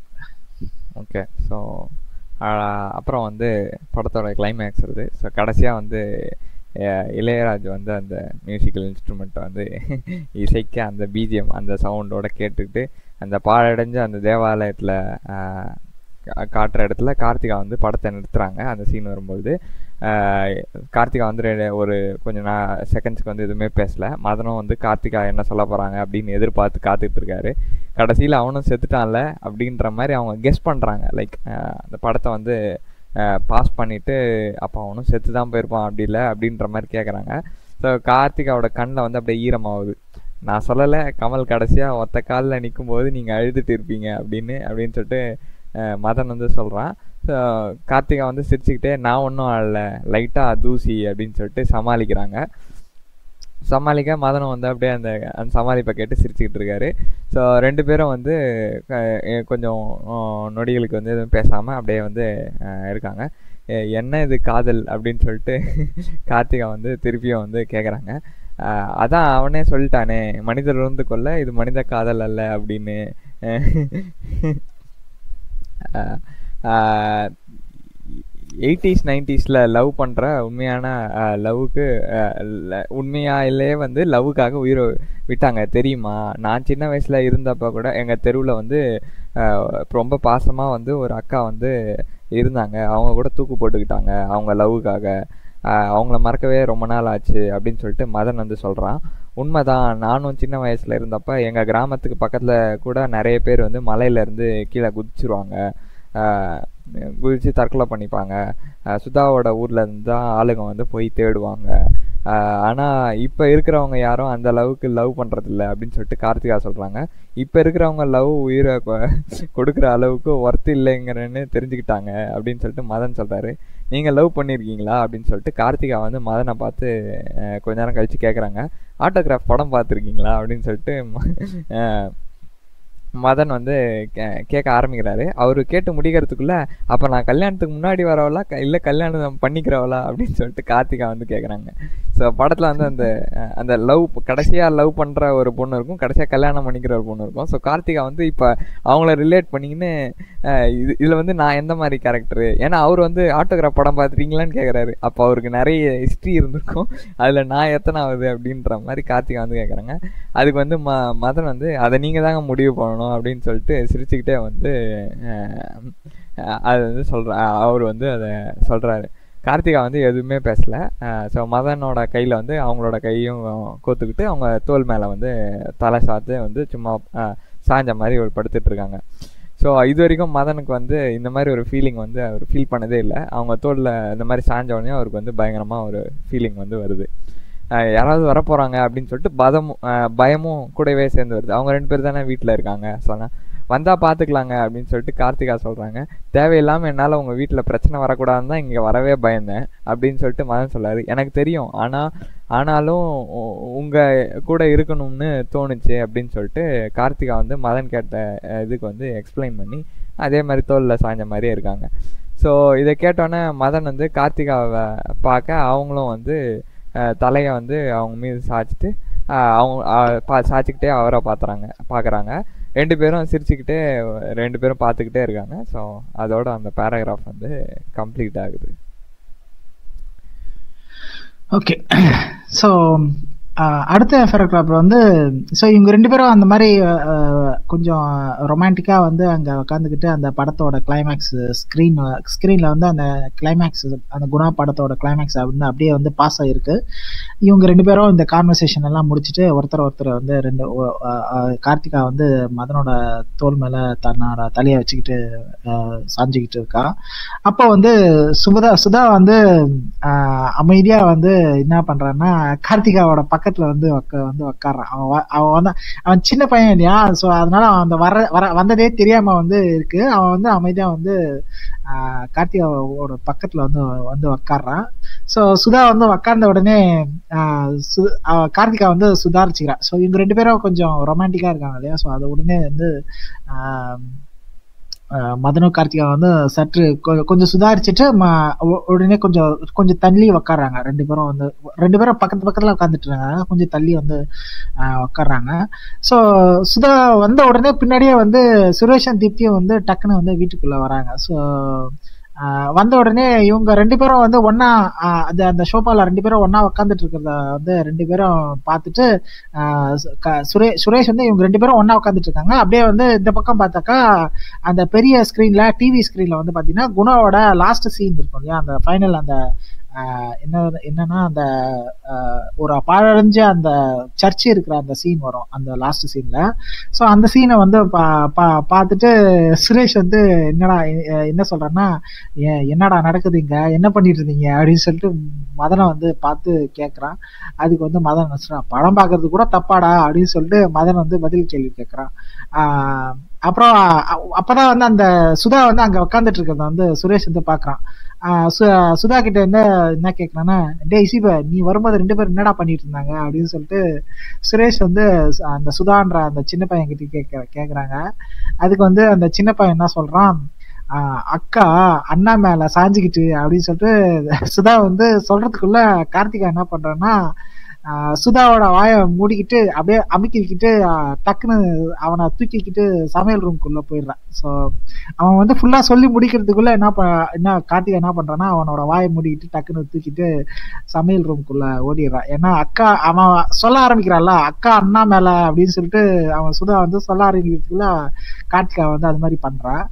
ஓகே ஸோ அப்புறம் வந்து படத்தோட கிளைமேக்ஸ் வருது ஸோ கடைசியாக வந்து அஹ், இளையராஜ் வந்து அந்த மியூசிக்கல் இன்ஸ்ட்ருமெண்ட்டை வந்து இசைக்க அந்த பிஜிஎம் அந்த சவுண்டோட கேட்டுக்கிட்டு அந்த பாழடைஞ்ச அந்த தேவாலயத்தில் காட்டுற இடத்துல கார்த்திகா வந்து படத்தை நிறுத்துறாங்க அந்த சீன் வரும்போது ஆஹ், கார்த்திகா வந்து ரெ- ஒரு கொஞ்சம் நான் செகண்ட்ஸ்க்கு வந்து எதுவுமே பேசல மதனும் வந்து கார்த்திகா என்ன சொல்ல போகிறாங்க அப்படின்னு எதிர்பார்த்து காத்துட்டு இருக்காரு கடைசியில் அவனும் செத்துட்டான்ல அப்படின்ற மாதிரி அவங்க கெஸ் பண்ணுறாங்க லைக் அந்த படத்தை வந்து பாஸ் பண்ணிவிட்டு அப்போ அவனும் செத்து தான் போயிருப்பான் அப்படி இல்லை அப்படின்ற மாதிரி கேட்குறாங்க ஸோ கார்த்திகாவோட கண்ணில் வந்து அப்படியே ஈரமாகுது நான் சொல்லலை கமல் கடைசியாக ஒத்த காலில் நிற்கும் போது நீங்கள் அழுதுட்டு இருப்பீங்க அப்படின்னு அப்படின்னு சொல்லிட்டு அஹ், மதன் வந்து சொல்கிறான் ஸோ கார்த்திகா வந்து சிரிச்சுக்கிட்டே நான் ஒன்றும் அழல லைட்டாக தூசி அப்படின்னு சொல்லிட்டு சமாளிக்கிறாங்க சமாளிக்க மதனம் வந்து அப்படியே அந்த அந்த சமாளிப்பை கேட்டு சிரிச்சுக்கிட்டு இருக்காரு ஸோ ரெண்டு பேரும் வந்து அஹ், எ- கொஞ்சம் அஹ், நொடிகளுக்கு வந்து எதுவும் பேசாமல் அப்படியே வந்து அஹ், இருக்காங்க எ- என்ன இது காதல் அப்படின்னு சொல்லிட்டு கார்த்திகா வந்து திருப்பியும் வந்து கேட்குறாங்க அதான் அவனே சொல்லிட்டானே மனிதர் உணர்ந்து கொள்ள இது மனித காதல் அல்ல அப்படின்னு எயிட்டிஸ் நைன்டிஸில் லவ் பண்ணுற உண்மையான லவ்வுக்கு உண்மையாலே வந்து லவ்வுக்காக உயிரை விட்டாங்க தெரியுமா நான் சின்ன வயசில் இருந்தப்போ கூட எங்கள் தெருவில் வந்து அஹ், ரொம்ப பாசமாக வந்து ஒரு அக்கா வந்து இருந்தாங்க அவங்க கூட தூக்கு போட்டுக்கிட்டாங்க அவங்க லவ்வுக்காக ஆஹ் அவங்கள மறக்கவே ரொம்ப நாள் ஆச்சு அப்படின்னு சொல்லிட்டு மதன் வந்து சொல்கிறான் உண்மைதான் நானும் சின்ன வயசில் இருந்தப்ப எங்கள் கிராமத்துக்கு பக்கத்தில் கூட நிறைய பேர் வந்து மலையிலேருந்து கீழே குதிச்சிருவாங்க ஆஹ் குதிச்சு தற்கொலை பண்ணிப்பாங்க ஆஹ் சுதாவோட ஊர்ல இருந்து தான் ஆளுங்க வந்து போய் தேடுவாங்க ஆஹ் ஆனா இப்போ இருக்கிறவங்க யாரும் அந்த அளவுக்கு லவ் பண்றதில்ல அப்படின்னு சொல்லிட்டு கார்த்திகா சொல்றாங்க இப்போ இருக்கிறவங்க லவ் உயிரை கொ- கொடுக்குற அளவுக்கு ஒர்த் இல்லைங்கிறன்னு தெரிஞ்சுக்கிட்டாங்க அப்படின்னு சொல்லிட்டு மதன் சொல்றாரு நீங்க லவ் பண்ணியிருக்கீங்களா அப்படின்னு சொல்லிட்டு கார்த்திகா வந்து மதனை பார்த்து ஆஹ் கொஞ்ச நேரம் கழிச்சு கேட்குறாங்க ஆட்டோகிராஃப் படம் பார்த்துருக்கீங்களா அப்படின்னு சொல்லிட்டு ம- ஆஹ் மதன் வந்து கே- கேட்க ஆரம்பிக்கிறாரு அவர் கேட்டு முடிக்கிறதுக்குள்ள அப்போ நான் கல்யாணத்துக்கு முன்னாடி வரவளா க- இல்லை கல்யாணம் பண்ணிக்கிறவளா அப்படின்னு சொல்லிட்டு கார்த்திகா வந்து கேட்குறாங்க ஸோ படத்தில் வந்து அந்த அஹ், அந்த லவ் கடைசியாக லவ் பண்ணுற ஒரு பொண்ணு இருக்கும் கடைசியாக கல்யாணம் பண்ணிக்கிற ஒரு பொண்ணு இருக்கும் ஸோ கார்த்திகா வந்து இப்போ அவங்கள ரிலேட் பண்ணிக்கின்னு அஹ், இது இதில் வந்து நான் எந்த மாதிரி கேரக்டரு ஏன்னா அவர் வந்து ஆட்டோகிராஃப் படம் பார்த்துருக்கீங்களான்னு கேட்குறாரு அப்போ அவருக்கு நிறைய ஹிஸ்ட்ரி இருந்திருக்கும் அதில் நான் எத்தனாவது அப்படின்ற மாதிரி கார்த்திகா வந்து கேட்குறாங்க அதுக்கு வந்து ம மதன் வந்து அதை நீங்கள் தாங்க முடிவு பண்ணணும் அப்படின்னு சொல்லிட்டு சிரிச்சுக்கிட்டே வந்து அஹ், அஹ், அது வந்து சொல்கிற அவர் வந்து அதை சொல்கிறாரு கார்த்திகா வந்து எதுவுமே பேசல ஸோ மதனோட கையில் வந்து அவங்களோட கையும் கோத்துக்கிட்டு அவங்க தோல் மேலே வந்து தலை சாத்து வந்து சும்மா அஹ், சாஞ்ச மாதிரி ஒரு படுத்துட்டு இருக்காங்க ஸோ இது வரைக்கும் மதனுக்கு வந்து இந்த மாதிரி ஒரு ஃபீலிங் வந்து அவர் ஃபீல் பண்ணதே இல்லை அவங்க தோளில் இந்த மாதிரி சாஞ்ச உடனே அவருக்கு வந்து பயங்கரமாக ஒரு ஃபீலிங் வந்து வருது அஹ் யாராவது வரப்போகிறாங்க அப்படின்னு சொல்லிட்டு பதமும் அஹ் பயமும் கூடவே சேர்ந்து வருது அவங்க ரெண்டு பேர் தானே வீட்டில் இருக்காங்க சொன்னேன் வந்தால் பார்த்துக்கலாங்க அப்படின்னு சொல்லிட்டு கார்த்திகா சொல்கிறாங்க தேவையில்லாமல் என்னால் உங்கள் வீட்டில் பிரச்சனை வரக்கூடாதுன்னு தான் இங்கே வரவே பயந்தேன் அப்படின்னு சொல்லிட்டு மதன் சொல்லாரு எனக்கு தெரியும் ஆனால் ஆனாலும் உங்கள் கூட இருக்கணும்னு தோணுச்சு அப்படின்னு சொல்லிட்டு கார்த்திகா வந்து மதன் கேட்ட அஹ், இதுக்கு வந்து எக்ஸ்பிளைன் பண்ணி அதே மாதிரி தோலில் சாய்ஞ்ச மாதிரியே இருக்காங்க ஸோ இதை கேட்டோன்னே மதன் வந்து கார்த்திகாவை பார்க்க அவங்களும் வந்து அஹ், தலையை வந்து அவங்க மீது சாய்ச்சிட்டு அஹ், அவங்க அஹ், பா சாய்ச்சிக்கிட்டே அவரை பார்த்துறாங்க பார்க்குறாங்க ரெண்டு பேரும் சிரிச்சுக்கிட்டே ரெண்டு பேரும் பார்த்துக்கிட்டே இருக்காங்க ஸோ அதோட அந்த பேராகிராஃப் வந்து கம்ப்ளீட் ஆகுது ஓகே ஸோ ஆஹ் அடுத்த பேராகிராஃப் வந்து ஸோ இவங்க ரெண்டு பேரும் அந்த மாதிரி ஆஹ் கொஞ்சம் ரொமான்டிக்கா வந்து அங்க உட்காந்துக்கிட்டு அந்த படத்தோட கிளைமேக்ஸ் ஸ்க்ரீன் ஸ்க்ரீன்ல வந்து அந்த கிளைமேக்ஸ் அந்த குணா படத்தோட கிளைமேக்ஸ் வந்து அப்படியே வந்து பாஸ் ஆயிருக்கு இவங்க ரெண்டு பேரும் இந்த கான்வர்சேஷன் எல்லாம் முடிச்சுட்டு ஒருத்தர் ஒருத்தர் வந்து ரெண்டு ஒ- ஆஹ் ஆஹ் கார்த்திகா வந்து மதனோட தோல் மேல தன்னோட தலையை வச்சுக்கிட்டு ஆஹ் சாஞ்சுக்கிட்டு இருக்கா அப்போ வந்து சுபதா சுதா வந்து ஆஹ் அமைதியா வந்து என்ன பண்றான்னா கார்த்திகாவோட பக்கத்துல வந்து உக்க வந்து உக்காடுறான் அவன் வ- அவன் வந்து அவன் சின்ன பையன் இல்லையா ஸோ அதனால அவன் அந்த வர வர வந்ததே தெரியாம வந்து இருக்கு அவன் வந்து அமைதியா வந்து ஆஹ் கார்த்திகாவோட பக்கத்துல வந்து வந்து உக்காடுறான் ஸோ சுதா வந்து உக்கார்ந்த உடனே ஆஹ் சு- அவ- கார்த்திகா வந்து சுதாரிச்சுக்கிறா ஸோ இவங்க ரெண்டு பேரும் கொஞ்சம் ரொமான்டிக்கா இருக்காங்க இல்லையா ஸோ அது உடனே வந்து ஆஹ் ஆஹ் மதனு கார்த்திகா வந்து சற்று கொ- கொஞ்சம் சுதாரிச்சுட்டு ம- உ- உடனே கொஞ்சம் கொஞ்சம் தள்ளி உக்காடுறாங்க ரெண்டு பேரும் வந்து ரெண்டு பேரும் பக்கத்து பக்கத்துல உட்காந்துட்டு இருக்காங்க கொஞ்சம் தள்ளி வந்து ஆஹ் உக்காடுறாங்க ஸோ சுதா வந்த உடனே பின்னாடியே வந்து சுரேஷன் தீப்தியும் வந்து டக்குன்னு வந்து வீட்டுக்குள்ள வராங்க ஸோ வந்த உடனே இவங்க ரெண்டு பேரும் வந்து ஒன்னா அந்த அந்த ஷோபால ரெண்டு பேரும் ஒன்னா உட்காந்துட்டு இருக்கிறத வந்து ரெண்டு பேரும் பார்த்துட்டு ஆஹ் சு- க- சுரே சுரேஷ் வந்து இவங்க ரெண்டு பேரும் ஒண்ணா உட்காந்துட்டு இருக்காங்க அப்படியே வந்து இந்த பக்கம் பார்த்தாக்கா அந்த பெரிய ஸ்கிரீன்ல டிவி ஸ்கிரீன்ல வந்து பாத்தீங்கன்னா குணாவோட லாஸ்ட் சீன் இருக்கும் இல்லையா அந்த ஃபைனல் அந்த ஆஹ் என்ன என்னன்னா அந்த ஆஹ் ஒரு பாழடைஞ்ச அந்த சர்ச் இருக்கிற அந்த சீன் வரும் அந்த லாஸ்ட் சீன்ல ஸோ அந்த சீனை வந்து பா பா- பார்த்துட்டு சுரேஷ் வந்து என்னடா எ- என்ன சொல்றேன்னா "ஏ- என்னடா நடக்குது இங்க என்ன பண்ணிட்டு இருந்தீங்க அப்படின்னு சொல்லிட்டு மதனை வந்து பார்த்து கேட்கறான் அதுக்கு வந்து மதன் என்ன சொல்றான் படம் பார்க்கறது கூட தப்பாடா அப்படின்னு சொல்லிட்டு மதன் வந்து பதில் கேள்வி கேட்கறான் ஆஹ் அப்புறம் அ- அப்பதான் வந்து அந்த சுதா வந்து அங்க உட்காந்துட்டு இருக்கிறத வந்து சுரேஷ் வந்து பாக்குறான் ஆஹ் சு- சுதா கிட்ட என்ன என்ன கேக்குறான்னா டேய் சிவ நீ வரும்போது ரெண்டு பேரும் என்னடா பண்ணிட்டு இருந்தாங்க அப்படின்னு சொல்லிட்டு சுரேஷ் வந்து ச- அந்த சுதான்ற அந்த சின்ன பையன் கிட்ட கேட்க கேக்குறாங்க அதுக்கு வந்து அந்த சின்ன பையன் என்ன சொல்றான் ஆஹ் அக்கா அண்ணா மேல சாஞ்சுக்கிட்டு அப்படின்னு சொல்லிட்டு சுதா வந்து சொல்றதுக்குள்ள கார்த்திகா என்ன பண்றான்னா ஆஹ் சுதாவோட வாயை மூடிக்கிட்டு அப்படியே அமுக்கிக்கிட்டு ஆஹ் டக்குன்னு அவனை தூக்கிக்கிட்டு சமையல் ரூம்குள்ள போயிடுறான் ஸோ அவன் வந்து ஃபுல்லா சொல்லி முடிக்கிறதுக்குள்ள என்ன ப என்ன கார்த்திகா என்ன பண்றான்னா அவனோட வாயை மூடிக்கிட்டு டக்குன்னு தூக்கிட்டு சமையல் ரூம்குள்ள ஓடிடுறான் ஏன்னா அக்கா அவன் சொல்ல ஆரம்பிக்கிறான்ல அக்கா அண்ணா மேல அப்படின்னு சொல்லிட்டு அவன் சுதா வந்து சொல்ல ஆரம்பிக்கிறதுக்குள்ள கார்த்திகா வந்து அது மாதிரி பண்றான்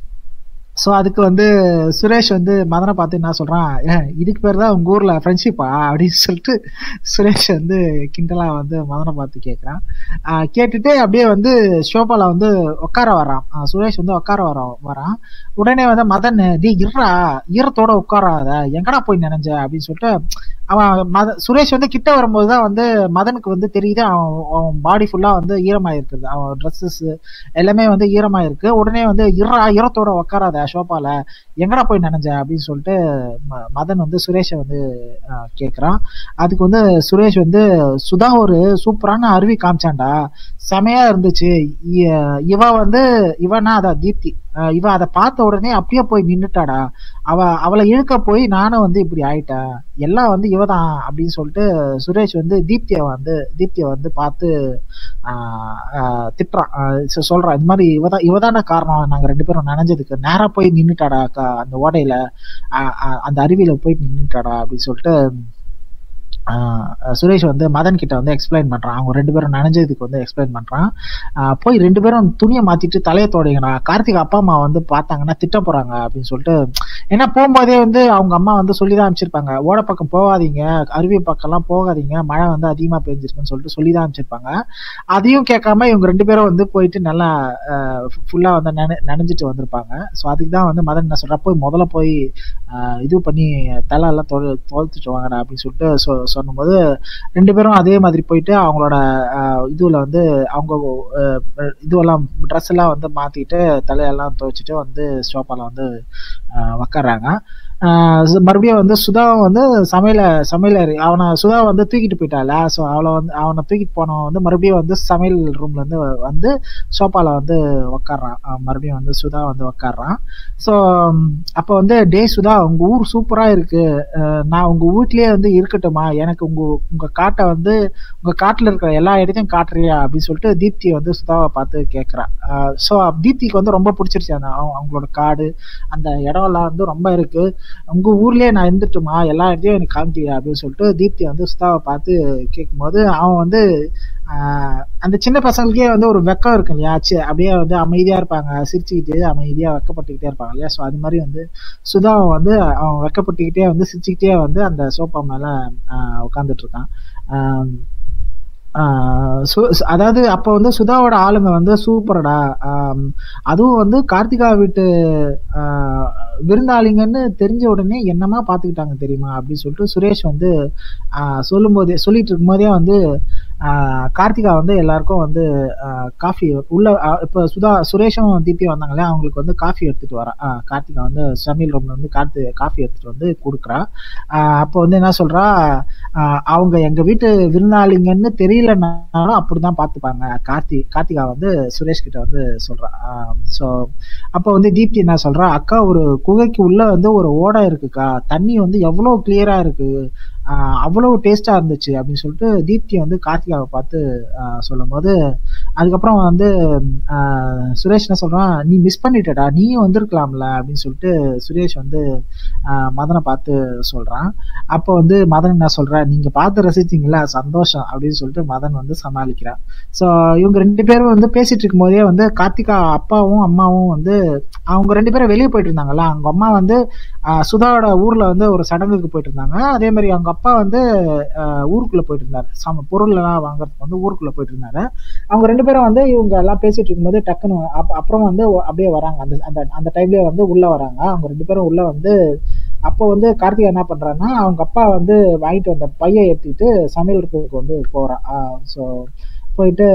ஸோ அதுக்கு வந்து சுரேஷ் வந்து மதனை பார்த்து என்ன சொல்றான் "ஏன், இதுக்கு பேர் தான் உங்க ஊர்ல ஃப்ரெண்ட்ஷிப்பா அப்படின்னு சொல்லிட்டு சுரேஷ் வந்து கிண்டலா வந்து மதனை பார்த்து கேட்கறான் ஆஹ் கேட்டுட்டு அப்படியே வந்து ஷோபால வந்து உட்கார வரான் ஆஹ் சுரேஷ் வந்து உட்கார வர வரான் உடனே வந்து மதன் டி இருறா ஈரத்தோட உட்காராத எங்கடா போய் நினைஞ்ச அப்படின்னு சொல்லிட்டு அவன் மத சுரேஷ் வந்து கிட்ட வரும்போது தான் வந்து மதனுக்கு வந்து தெரியுது அவன் அவன் பாடி ஃபுல்லா வந்து ஈரமாயிருக்குது அவன் ட்ரெஸ்ஸஸ் எல்லாமே வந்து ஈரமாயிருக்கு உடனே வந்து இறா ஈரத்தோட உட்காராத ஷோபால எங்கடா போய் நினைஞ்ச அப்படின்னு சொல்லிட்டு ம- மதன் வந்து சுரேஷை வந்து ஆஹ், கேக்குறான் அதுக்கு வந்து சுரேஷ் வந்து சுதா ஒரு சூப்பரான அருவி காமிச்சான்டா செமையா இருந்துச்சு இ- இவ வந்து இவனா அதான் தீப்தி ஆஹ், இவ அதை பார்த்த உடனே அப்படியே போய் நின்னுட்டாடா அவ அவளை இழுக்க போய் நானும் வந்து இப்படி ஆயிட்டேன் எல்லாம் வந்து இவதான் அப்படின்னு சொல்லிட்டு சுரேஷ் வந்து தீப்தியை வந்து தீப்தியை வந்து பார்த்து ஆஹ், ஆஹ், திட்டுறான் ஆஹ், சொ- சொல்றான் இது மாதிரி இவதான் இவதான காரணம் நாங்க ரெண்டு பேரும் நனைஞ்சதுக்கு நேரா போய் நின்னுட்டாடா அக்கா, அந்த ஓடையில ஆஹ், ஆஹ், அந்த அருவியில போய் நின்னுட்டாடா அப்படின்னு சொல்லிட்டு ஆஹ் சுரேஷ் வந்து மதன் கிட்ட வந்து எக்ஸ்பிளைன் பண்றான் அவங்க ரெண்டு பேரும் நனைஞ்சதுக்கு வந்து எக்ஸ்பிளைன் பண்றான் ஆஹ் போய் ரெண்டு பேரும் துணியை மாத்திட்டு தலையை தோடைங்கடா கார்த்திக் அப்பா அம்மா வந்து பார்த்தாங்கன்னா திட்ட போறாங்க அப்படின்னு சொல்லிட்டு ஏன்னா போகும்போதே வந்து அவங்க அம்மா வந்து சொல்லிதான் அனுப்பிச்சிருப்பாங்க ஓட பக்கம் போகாதீங்க அருவி பக்கம்லாம் போகாதீங்க மழை வந்து அதிகமா பெஞ்சிருக்குன்னு சொல்லிட்டு சொல்லிதான் அனுப்பிச்சிருப்பாங்க அதையும் கேட்காம இவங்க ரெண்டு பேரும் வந்து போயிட்டு நல்லா ஃபுல்லா வந்து நனை நனைஞ்சிட்டு வந்திருப்பாங்க ஸோ அதுக்கு தான் வந்து மதன் என்ன சொல்றா போய் முதல்ல போய் ஆஹ் இது பண்ணி தலை எல்லாம் தொ துவைச்சிட்டு வாங்கடா அப்படின்னு சொல்லிட்டு சொ சொன்னும்போது ரெண்டு பேரும் அதே மாதிரி போயிட்டு அவங்களோட ஆஹ் இதுல வந்து அவங்க ஆஹ் இதுவெல்லாம் ட்ரெஸ் எல்லாம் வந்து மாத்திட்டு தலையெல்லாம் துவைச்சிட்டு வந்து சோஃபால வந்து ஆஹ் உக்காடுறாங்க ஆஹ் சு- மறுபடியும் வந்து சுதா வந்து சமையல சமையல் அவனை சுதா வந்து தூக்கிட்டு போயிட்டால ஸோ அவளை வந்து அவனை தூக்கிட்டு போனவன் வந்து மறுபடியும் வந்து சமையல் ரூம்ல இருந்து வந்து சோஃபால வந்து உக்காடுறான் அவன் மறுபடியும் வந்து சுதா வந்து உக்காடுறான் ஸோ அப்போ வந்து டே சுதா உங்க ஊர் சூப்பரா இருக்கு அஹ் நான் உங்க வீட்லயே வந்து இருக்கட்டுமா எனக்கு உங்க உங்க காட்டை வந்து உங்க காட்டுல இருக்கிற எல்லா இடத்தையும் காட்டுறியா அப்படின்னு சொல்லிட்டு தீப்தி வந்து சுதாவை பார்த்து கேட்கறா ஸோ தீப்திக்கு வந்து ரொம்ப பிடிச்சிருச்சு அந்த அவங்க- அவங்களோட காடு அந்த இடம் எல்லாம் வந்து ரொம்ப இருக்கு உங்க ஊர்லயே நான் இருந்துட்டுமா எல்லா இடத்தையும் எனக்கு காமிக்கிறியா அப்படின்னு சொல்லிட்டு தீப்தி வந்து சுதாவை பார்த்து கேட்கும்போது அவன் வந்து ஆஹ் அந்த சின்ன பசங்களுக்கே வந்து ஒரு வெக்கம் இருக்கு இல்லையா சி- அப்படியே வந்து அமைதியா இருப்பாங்க சிரிச்சுக்கிட்டு அமைதியா வெக்கப்பட்டுக்கிட்டே இருப்பாங்க இல்லையா ஸோ அது மாதிரி வந்து சுதாவை வந்து அவன் வெக்கப்பட்டுக்கிட்டே வந்து சிரிச்சுக்கிட்டே வந்து அந்த சோஃபா மேல ஆஹ் உட்கார்ந்துட்டு இருக்கான் ஆஹ் ஆஹ் சு- சு- அதாவது அப்ப வந்து சுதாவோட ஆளுங்க வந்து சூப்பர்டா ஆம், அதுவும் வந்து கார்த்திகா வீட்டு ஆஹ், விருந்தாளிங்கன்னு தெரிஞ்ச உடனே என்னமா பாத்துக்கிட்டாங்க தெரியுமா அப்படின்னு சொல்லிட்டு சுரேஷ் வந்து ஆஹ், சொல்லும்போதே சொல்லிட்டு இருக்கும்போதே வந்து ஆஹ், கார்த்திகா வந்து எல்லாருக்கும் வந்து காஃபி உள்ள ஆஹ், இப்ப சுதா சுரேஷும் தீபியும் வந்தாங்களே அவங்களுக்கு வந்து காஃபி எடுத்துட்டு வரா ஆஹ், கார்த்திகா வந்து சமையல் ரூம்ல வந்து கார்த்தி காஃபி எடுத்துட்டு வந்து கொடுக்குறா ஆஹ், அப்போ வந்து என்ன சொல்றா ஆஹ், அவங்க எங்க வீட்டு விருந்தாளிங்கன்னு தெரியலனாலும் அப்படிதான் பார்த்துப்பாங்க கார்த்தி கார்த்திகா வந்து சுரேஷ் கிட்ட வந்து சொல்றா ஸோ அப்போ வந்து தீப்தி என்ன சொல்றா அக்கா ஒரு குகைக்கு உள்ள வந்து ஒரு ஓடை இருக்குக்கா தண்ணி வந்து எவ்வளவு கிளியரா இருக்கு ஆஹ் அவ்வளவு டேஸ்டா இருந்துச்சு அப்படின்னு சொல்லிட்டு தீப்தி வந்து கார்த்திகாவை பார்த்து ஆஹ் சொல்லும்போது அதுக்கப்புறம் வந்து ஆஹ் சுரேஷ் என்ன சொல்றான் நீ மிஸ் பண்ணிட்டடா நீயும் வந்திருக்கலாம்ல அப்படின்னு சொல்லிட்டு சுரேஷ் வந்து ஆஹ் மதனை பார்த்து சொல்றான் அப்போ வந்து மதன் என்ன சொல்றா நீங்க பார்த்து ரசிச்சீங்களா சந்தோஷம் அப்படின்னு சொல்லிட்டு மதன் வந்து சமாளிக்கிறான் ஸோ இவங்க ரெண்டு பேரும் வந்து பேசிட்டு இருக்கும் போதே வந்து கார்த்திகா அப்பாவும் அம்மாவும் வந்து அவங்க ரெண்டு பேரும் வெளியே போயிட்டு இருந்தாங்கல்ல அவங்க அம்மா வந்து ஆஹ் சுதாவோட ஊர்ல வந்து ஒரு சடங்குக்கு போயிட்டு இருந்தாங்க அதே மாதிரி அவங்க அப்பா வந்து ஆஹ் ஊருக்குள்ள போயிட்டு இருந்தாரு சம பொருள் எல்லாம் வாங்குறதுக்கு வந்து ஊருக்குள்ள போயிட்டு இருந்தாரு அவங்க ரெண்டு பேரும் வந்து இவங்க எல்லாம் பேசிட்டு இருக்கும்போது டக்குன்னு அப்- அப்புறம் வந்து ஒ- அப்படியே வராங்க அந்த அந்த அந்த டைம்லயே வந்து உள்ள வராங்க அவங்க ரெண்டு பேரும் உள்ள வந்து அப்போ வந்து கார்த்திகா என்ன பண்றான்னா அவங்க அப்பா வந்து வாங்கிட்டு வந்த பையை ஏற்றிட்டு சமையல் ரூமுக்கு வந்து போறான் ஸோ போயிட்டு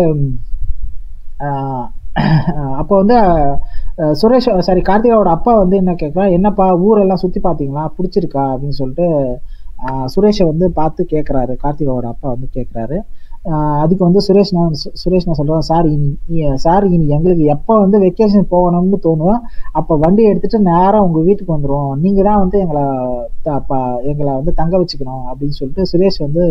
ஆஹ் அப்போ வந்து அஹ் சுரேஷ் சாரி கார்த்திகாவோட அப்பா வந்து என்ன கேட்குறான் என்னப்பா ஊரெல்லாம் சுத்தி பார்த்தீங்களா பிடிச்சிருக்கா அப்படின்னு சொல்லிட்டு ஆஹ் சுரேஷை வந்து பார்த்து கேட்குறாரு கார்த்திகாவோட அப்பா வந்து கேட்குறாரு அதுக்கு வந்து சுரேஷ் நான் சு- சுரேஷ் நான் சொல்றேன் சார் இனி இ- சார் இனி எங்களுக்கு எப்போ வந்து வெக்கேஷன் போகணும்னு தோணும் அப்போ வண்டி எடுத்துட்டு நேராக உங்க வீட்டுக்கு வந்துரும் நீங்க தான் வந்து எங்களை த- ப- எங்களை வந்து தங்க வச்சுக்கணும் அப்படின்னு சொல்லிட்டு சுரேஷ் வந்து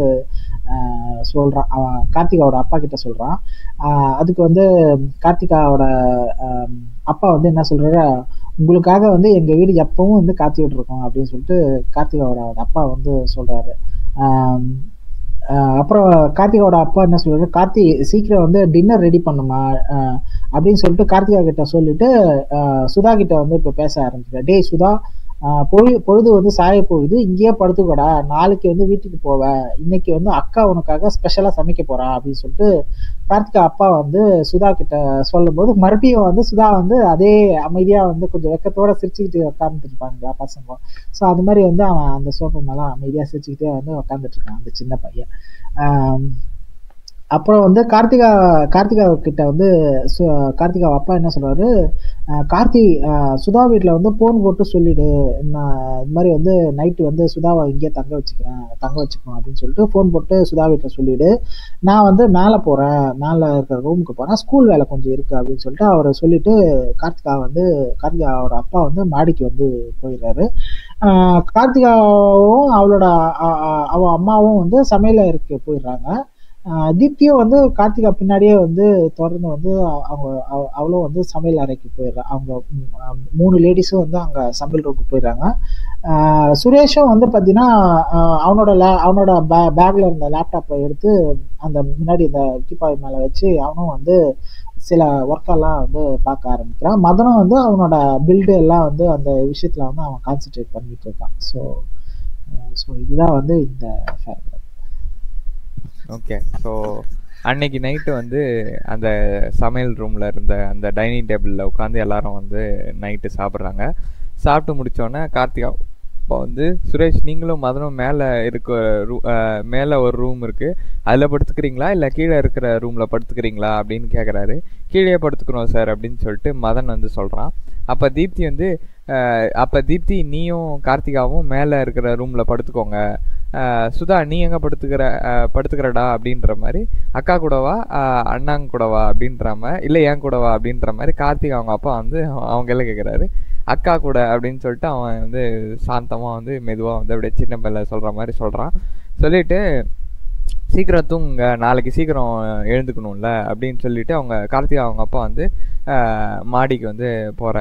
ஆஹ் சொல்றான் அவன் கார்த்திகாவோட அப்பா கிட்ட சொல்றான் ஆஹ் அதுக்கு வந்து கார்த்திகாவோட ஆம், அப்பா வந்து என்ன சொல்றாரு உங்களுக்காக வந்து எங்க வீடு எப்பவும் வந்து காத்துக்கிட்டு இருக்கோம் அப்படின்னு சொல்லிட்டு கார்த்திகாவோட அப்பா வந்து சொல்றாரு ஆம், ஆஹ் அப்புறம் கார்த்திகாவோட அப்பா என்ன சொல்றாரு கார்த்தி சீக்கிரம் வந்து டின்னர் ரெடி பண்ணுமா ஆஹ் அப்படின்னு சொல்லிட்டு கார்த்திகா கிட்ட சொல்லிட்டு ஆஹ் சுதா கிட்ட வந்து இப்ப பேச ஆரம்பிக்கிறார் டேய் சுதா ஆஹ் பொழு பொழுது வந்து சாய போகுது இங்கேயே படுத்துக்கோடா நாளைக்கு வந்து வீட்டுக்கு போவ இன்னைக்கு வந்து அக்கா உனக்காக ஸ்பெஷலா சமைக்க போறா அப்படின்னு சொல்லிட்டு கார்த்திகா அப்பா வந்து சுதா கிட்ட சொல்லும்போது மறுபடியும் வந்து சுதா வந்து அதே அமைதியா வந்து கொஞ்சம் வெக்கத்தோட சிரிச்சுக்கிட்டு உட்கார்ந்துட்டு இருப்பாங்க பசங்க ஸோ அது மாதிரி வந்து அவன் அந்த சோஃபா மேல அமைதியா சிரிச்சுக்கிட்டே வந்து உட்காந்துட்டு இருக்கான் அந்த சின்ன பையன் ஆம், அப்புறம் வந்து கார்த்திகா கார்த்திகா கிட்ட வந்து சு- கார்த்திகா அப்பா என்ன சொல்றாரு அஹ் கார்த்தி அஹ் சுதா வீட்டில் வந்து ஃபோன் போட்டு சொல்லிடு நான் இது மாதிரி வந்து நைட்டு வந்து சுதாவை இங்கேயே தங்க வச்சுக்கிறேன் தங்க வச்சுக்கணும் அப்படின்னு சொல்லிட்டு ஃபோன் போட்டு சுதா வீட்டில் சொல்லிடு நான் வந்து மேலே போகிறேன் மேலே இருக்கிற ரூமுக்கு போகிறேன் ஸ்கூல் வேலை கொஞ்சம் இருக்குது அப்படின்னு சொல்லிட்டு அவர் சொல்லிட்டு கார்த்திகா வந்து கார்த்திகாவோட அப்பா வந்து மாடிக்கு வந்து போயிடுறாரு ஆஹ் கார்த்திகாவும் அவளோட அ- அ- அவ அம்மாவும் வந்து சமையல் அறைக்கு போயிடுறாங்க ஆஹ் தீப்தியும் வந்து கார்த்திகா பின்னாடியே வந்து தொடர்ந்து வந்து அவ- அவங்க அவ- அவளும் வந்து சமையல் அறைக்கு போயிடுறா அவங்க ம், ஆஹ் மூணு லேடிஸும் வந்து அங்க சமையல் ரூமுக்கு போயிடுறாங்க ஆஹ் சுரேஷும் வந்து பார்த்தீங்கன்னா ஆஹ் அவனோட லே அவனோட பே பேக்ல இருந்த லேப்டாப்பை எடுத்து அந்த முன்னாடி இந்த டீப்பாய் மேலே வச்சு அவனும் வந்து சில ஒர்க்கெல்லாம் வந்து பார்க்க ஆரம்பிக்கிறான் மதனும் வந்து அவனோட பில்டு எல்லாம் வந்து அந்த விஷயத்துல வந்து அவன் கான்சென்ட்ரேட் பண்ணிட்டு இருக்கான் ஸோ ஸோ இதுதான் வந்து இந்த ஃபேர் ஓகே ஸோ அன்னைக்கு நைட்டு வந்து அந்த சமையல் ரூமில் இருந்த அந்த டைனிங் டேபிளில் உட்காந்து எல்லாரும் வந்து நைட்டு சாப்பிட்றாங்க சாப்பிட்டு முடிச்சோடனே கார்த்திகா இப்போ வந்து சுரேஷ் நீங்களும் மதனும் மேலே இருக்க ரூ மேலே ஒரு ரூம் இருக்குது அதில் படுத்துக்கிறீங்களா இல்லை கீழே இருக்கிற ரூமில் படுத்துக்கிறீங்களா அப்படின்னு கேட்குறாரு கீழே படுத்துக்கிறோம் சார் அப்படின்னு சொல்லிட்டு மதன் வந்து சொல்கிறான் அப்போ தீப்தி வந்து அப்போ தீப்தி நீயும் கார்த்திகாவும் மேலே இருக்கிற ரூமில் படுத்துக்கோங்க அஹ் சுதா நீ எங்கே படுத்துக்கிற அஹ் படுத்துக்கிறடா அப்படின்ற மாதிரி அக்கா கூடவா அஹ் அண்ணாங்க கூடவா அப்படின்ற மாதிரி இல்லை என் கூடவா அப்படின்ற மாதிரி கார்த்திக் அவங்க அப்பா வந்து அவங்க எல்லாம் கேட்குறாரு அக்கா கூட அப்படின்னு சொல்லிட்டு அவன் வந்து சாந்தமாக வந்து மெதுவாக வந்து அப்படியே சின்ன பிள்ளை சொல்கிற மாதிரி சொல்கிறான் சொல்லிட்டு சீக்கிரம் தூங்குங்க நாளைக்கு சீக்கிரம் எழுந்துக்கணும்ல அப்படின்னு சொல்லிட்டு அவங்க கார்த்திகா அவங்க அப்பா வந்து ஆஹ் மாடிக்கு வந்து போகிறாரு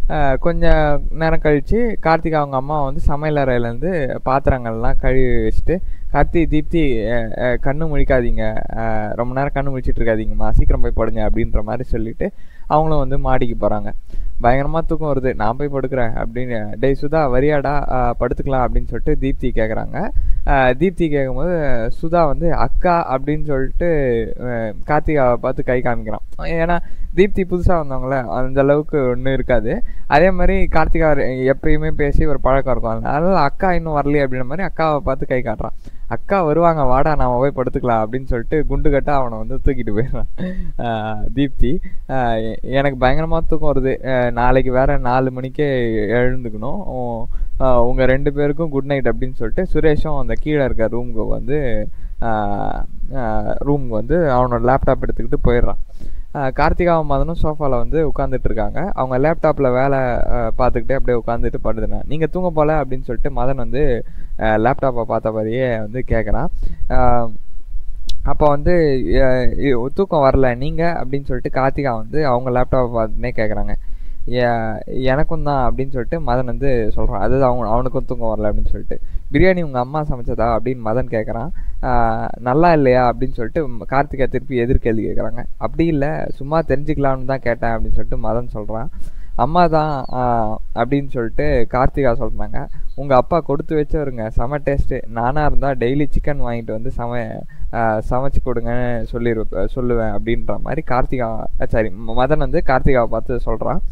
கொஞ்சம் நேரம் கழித்து கார்த்திகா அவங்க அம்மா வந்து சமையல் அறையிலேருந்து பாத்திரங்கள்லாம் கழுவி வச்சுட்டு கார்த்தி தீப்தி கண்ணு முழிக்காதீங்க ரொம்ப நேரம் கண்ணு முழிச்சிட்டு இருக்காதீங்கம்மா சீக்கிரம் போய் படுங்க அப்படின்ற மாதிரி சொல்லிட்டு அவங்களும் வந்து மாடிக்கு போகிறாங்க பயங்கரமாக தூக்கம் வருது நான் போய் படுக்கிறேன் அப்படின்னு டேய் சுதா வரியாடா படுத்துக்கலாம் அப்படின்னு சொல்லிட்டு தீப்தி கேட்குறாங்க தீப்தி கேட்கும்போது சுதா வந்து அக்கா அப்படின்னு சொல்லிட்டு கார்த்திகாவை பார்த்து கை காமிக்கிறான் ஏன்னா தீப்தி புதுசாக வந்தவங்கள அந்த அளவுக்கு ஒன்றும் இருக்காது அதே மாதிரி கார்த்திகா எப்பயுமே பேசி ஒரு பழக்கம் இருக்கும் அதனால அக்கா இன்னும் வரலையே அப்படின்ற மாதிரி அக்காவை பார்த்து கை காட்டுறான் அக்கா வருவாங்க வாடா நாம போய் படுத்துக்கலாம் அப்படின்னு சொல்லிட்டு குண்டு கட்ட அவனை வந்து தூக்கிட்டு போயிடுறான் தீப்தி எனக்கு பயங்கரமாக தூக்கம் வருது நாளைக்கு வேற நாலு மணிக்கே எழுந்துக்கணும் உங்கள் ரெண்டு பேருக்கும் குட் நைட் அப்படின்னு சொல்லிட்டு சுரேஷும் அந்த கீழே இருக்க ரூமுக்கு வந்து ரூமுக்கு வந்து அவனோட லேப்டாப் எடுத்துக்கிட்டு போயிடுறான் கார்த்திகாவும் மதனும் சோஃபாவில் வந்து உட்காந்துட்டு இருக்காங்க அவங்க லேப்டாப்பில் வேலை பார்த்துக்கிட்டே அப்படியே உட்காந்துட்டு படுதுனா நீங்கள் தூங்க போல அப்படின்னு சொல்லிட்டு மதன் வந்து லேப்டாப்பை பார்த்த மாதிரியே வந்து கேட்குறான் அப்போ வந்து தூக்கம் வரல நீங்கள் அப்படின்னு சொல்லிட்டு கார்த்திகா வந்து அவங்க லேப்டாப்பை பார்த்துனே கேட்குறாங்க எனக்கும் தான் அப்படின்னு சொல்லிட்டு மதன் வந்து சொல்கிறான் அதாவது அவங்க அவனுக்கும் தூக்கம் வரல அப்படின்னு சொல்லிட்டு பிரியாணி உங்கள் அம்மா சமைச்சதா அப்படின்னு மதன் கேட்குறான் நல்லா இல்லையா அப்படின்னு சொல்லிட்டு கார்த்திகா திருப்பி எதிர்கேள்வி கேட்குறாங்க அப்படி இல்லை சும்மா தெரிஞ்சுக்கலாம்னு தான் கேட்டேன் அப்படின்னு சொல்லிட்டு மதன் சொல்கிறான் அம்மா தான் அப்படின்னு சொல்லிட்டு கார்த்திகா சொல்கிறாங்க உங்கள் அப்பா கொடுத்து வச்சவருங்க செம டேஸ்ட்டு நானாக இருந்தால் டெய்லி சிக்கன் வாங்கிட்டு வந்து சம சமைச்சு கொடுங்கன்னு சொல்லிருப்பேன் சொல்லுவேன் அப்படின்ற மாதிரி கார்த்திகா சாரி மதன் வந்து கார்த்திகாவை பார்த்து சொல்கிறான்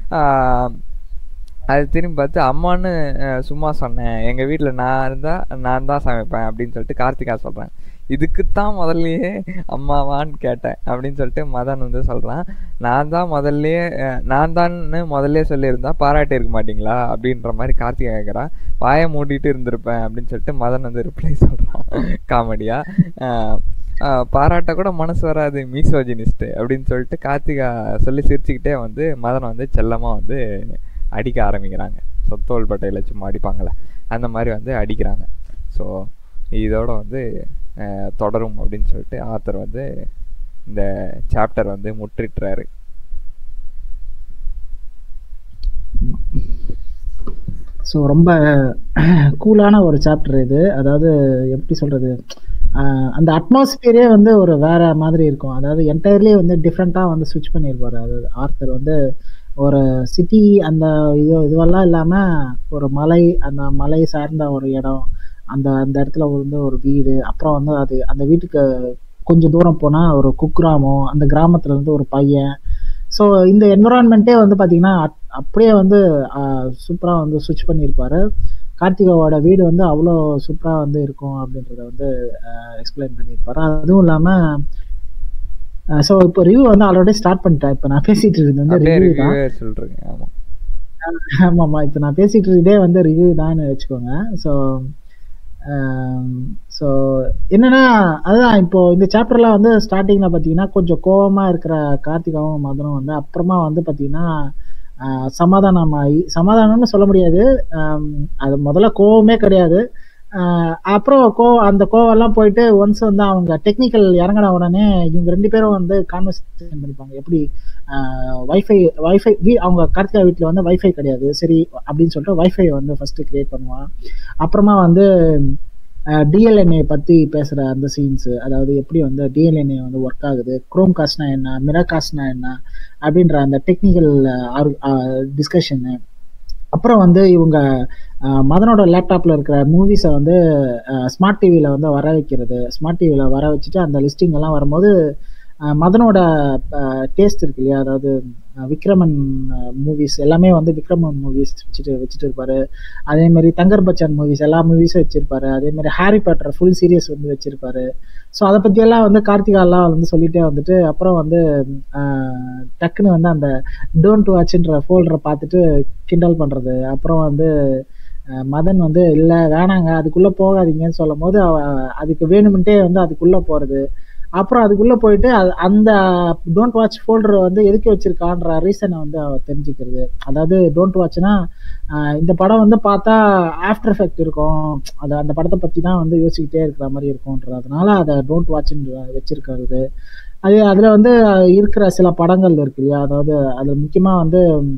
அது திரும்பி பார்த்து அம்மான்னு சும்மா சொன்னேன் எங்கள் வீட்டில் நான் இருந்தால் நான் தான் சமைப்பேன் அப்படின்னு சொல்லிட்டு கார்த்திகா சொல்கிறேன் இதுக்குத்தான் முதல்லையே அம்மாவான்னு கேட்டேன் அப்படின்னு சொல்லிட்டு மதன் வந்து சொல்கிறான் நான் தான் முதல்லையே நான் தான் முதல்ல சொல்லியிருந்தா பாராட்டி இருக்க மாட்டீங்களா அப்படின்ற மாதிரி கார்த்திகா கேட்குறான் வாயை மூடிட்டு இருந்திருப்பேன் அப்படின்னு சொல்லிட்டு மதன் வந்து ரிப்ளை சொல்கிறான் காமெடியாக பாராட்ட கூட மனசு வராது மீசோஜினிஸ்ட்டு அப்படின்னு சொல்லிட்டு கார்த்திகா சொல்லி சிரிச்சுக்கிட்டே வந்து மதனை வந்து செல்லமாக வந்து அடிக்க ஆரம்பிக்கிறாங்க சொத்தோல் பட்டையில சும்மா அடிப்பாங்களே அந்த மாதிரி வந்து அடிக்கிறாங்க ஸோ இதோட வந்து தொடரும் அப்படின்னு சொல்லிட்டு ஆத்தர் வந்து இந்த சாப்டர் வந்து முற்றிட்டுறாரு ஸோ ரொம்ப கூலான ஒரு சாப்டர் இது அதாவது எப்படி சொல்றது அந்த அட்மாஸ்பியரே வந்து ஒரு வேற மாதிரி இருக்கும் அதாவது என்டையர்லி வந்து டிஃப்ரெண்ட்டாக வந்து ஸ்விட்ச் பண்ணியிருப்பாரு அதாவது ஆர்த்தர் வந்து ஒரு சிட்டி அந்த இது இதுவெல்லாம் இல்லாமல் ஒரு மலை அந்த மலை சார்ந்த ஒரு இடம் அந்த அந்த இடத்துல வந்து ஒரு வீடு அப்புறம் வந்து அது அந்த வீட்டுக்கு கொஞ்சம் தூரம் போனால் ஒரு குக்கிராமம் அந்த கிராமத்துல இருந்து ஒரு பையன் ஸோ இந்த என்விரான்மெண்ட்டே வந்து பார்த்தீங்கன்னா அப்படியே வந்து சூப்பராக வந்து சுவிச் பண்ணியிருப்பாரு கார்த்திகாவோட வீடு வந்து அவ்வளோ சூப்பராக வந்து இருக்கும் அப்படின்றத வந்து எக்ஸ்பிளைன் பண்ணியிருப்பாரு அதுவும் இல்லாமல் ஸோ இப்போ ரிவ்யூ வந்து ஆல்ரெடி ஸ்டார்ட் பண்ணிட்டேன் இப்போ நான் பேசிட்டு இருந்தது வந்து ரிவ்யூ தான் சொல்றேங்க ஆமா ஆமாம்மா இப்போ நான் பேசிட்டு இருந்ததே வந்து ரிவ்யூ தான் வச்சுக்கோங்க ஸோ ஸோ என்னன்னா அதுதான் இப்போ இந்த சாப்டர்ல வந்து ஸ்டார்டிங்ல பார்த்தீங்கன்னா கொஞ்சம் கோபமா இருக்கிற கார்த்திகாவும் மதனும் வந்து அப்புறமா வந்து பார்த்தீங்கன்னா சமாதானம் ஆகி சமாதானம்னு சொல்ல முடியாது அது முதல்ல கோவமே கிடையாது அப்புறம் கோ அந்த கோவெல்லாம் போயிட்டு ஒன்ஸ் வந்து அவங்க டெக்னிக்கல் இறங்கின உடனே இவங்க ரெண்டு பேரும் வந்து கான்வர்சேஷன் பண்ணிப்பாங்க எப்படி வைஃபை வைஃபை வீ அவங்க கார்த்திகா வீட்டில் வந்து வைஃபை கிடையாது சரி அப்படின்னு சொல்லிட்டு வைஃபை வந்து ஃபர்ஸ்ட் கிரியேட் பண்ணுவான் அப்புறமா வந்து டிஎல்என்ஏ பற்றி பேசுகிற அந்த சீன்ஸு அதாவது எப்படி வந்து டிஎல்என்ஏ வந்து ஒர்க் ஆகுது குரோம் காஸ்ட்னா என்ன மிரா காஸ்ட்னா என்ன அப்படின்ற அந்த டெக்னிக்கல் டிஸ்கஷனு அப்புறம் வந்து இவங்க மதனோட லேப்டாப்ல இருக்கிற மூவிஸை வந்து ஸ்மார்ட் டிவியில் வந்து வர வைக்கிறது ஸ்மார்ட் டிவியில் வர வச்சுட்டு அந்த லிஸ்டிங் எல்லாம் வரும்போது மதனோட டேஸ்ட் இருக்கு இல்லையா அதாவது விக்ரமன் மூவிஸ் எல்லாமே வந்து விக்ரமன் மூவிஸ் வச்சுட்டு வச்சுட்டு இருப்பாரு அதே மாதிரி தங்கர் பச்சன் மூவிஸ் எல்லா மூவிஸும் வச்சிருப்பாரு அதே மாதிரி ஹாரி பாட்டர் ஃபுல் சீரியஸ் வந்து வச்சிருப்பாரு ஸோ அதை பற்றியெல்லாம் வந்து கார்த்திகாலாம் வந்து சொல்லிட்டே வந்துட்டு அப்புறம் வந்து டக்குன்னு வந்து அந்த டோன்ட் வாட்ச்ன்ற ஃபோல்டரை பார்த்துட்டு கிண்டல் பண்ணுறது அப்புறம் வந்து மதன் வந்து இல்லை வேணாங்க அதுக்குள்ளே போகாதீங்கன்னு சொல்லும் போது அதுக்கு வேணுமென்ட்டே வந்து அதுக்குள்ளே போகிறது அப்புறம் அதுக்குள்ளே போயிட்டு அந்த டோன்ட் வாட்ச் ஃபோல்டர் வந்து எதுக்கு வச்சிருக்கான்ற ரீசனை வந்து அவ தெரிஞ்சுக்கிறது அதாவது டோன்ட் வாட்ச்னா இந்த படம் வந்து பார்த்தா ஆஃப்டர் எஃபெக்ட் இருக்கும் அது அந்த படத்தை பற்றி தான் வந்து யோசிக்கிட்டே இருக்கிற மாதிரி இருக்கும்ன்றதுனால அதை டோன்ட் வாட்ச்னு வச்சிருக்கிறது அது அதில் வந்து இருக்கிற சில படங்கள் இருக்கு இல்லையா அதாவது அதில் முக்கியமாக வந்து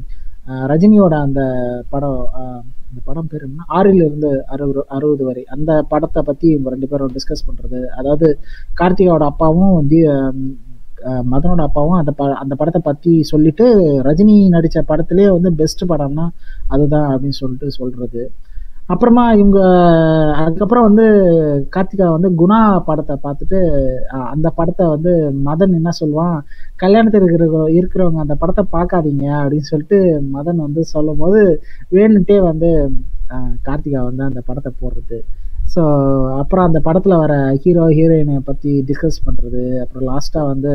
அஹ் ரஜினியோட அந்த படம் அஹ் அந்த படம் பேர் என்ன ஆறில் இருந்து அறுபது அறுபது வரை அந்த படத்தை பத்தி இவங்க ரெண்டு பேரும் டிஸ்கஸ் பண்றது அதாவது கார்த்திகாவோட அப்பாவும் தி அஹ் மதனோட அப்பாவும் அந்த ப அந்த படத்தை பத்தி சொல்லிட்டு ரஜினி நடிச்ச படத்திலேயே வந்து பெஸ்ட் படம்னா அதுதான் அப்படின்னு சொல்லிட்டு சொல்றது அப்புறமா இவங்க அதுக்கப்புறம் வந்து கார்த்திகா வந்து குணா படத்தை பார்த்துட்டு அஹ் அந்த படத்தை வந்து மதன் என்ன சொல்லுவான் கல்யாணத்தில் இருக்கிற இருக்கிறவங்க அந்த படத்தை பார்க்காதீங்க அப்படின்னு சொல்லிட்டு மதன் வந்து சொல்லும் போது வேணுன்ட்டே வந்து அஹ் கார்த்திகா வந்து அந்த படத்தை போடுறது ஸோ அப்புறம் அந்த படத்தில் வர ஹீரோ ஹீரோயினை பற்றி டிஸ்கஸ் பண்ணுறது அப்புறம் லாஸ்ட்டாக வந்து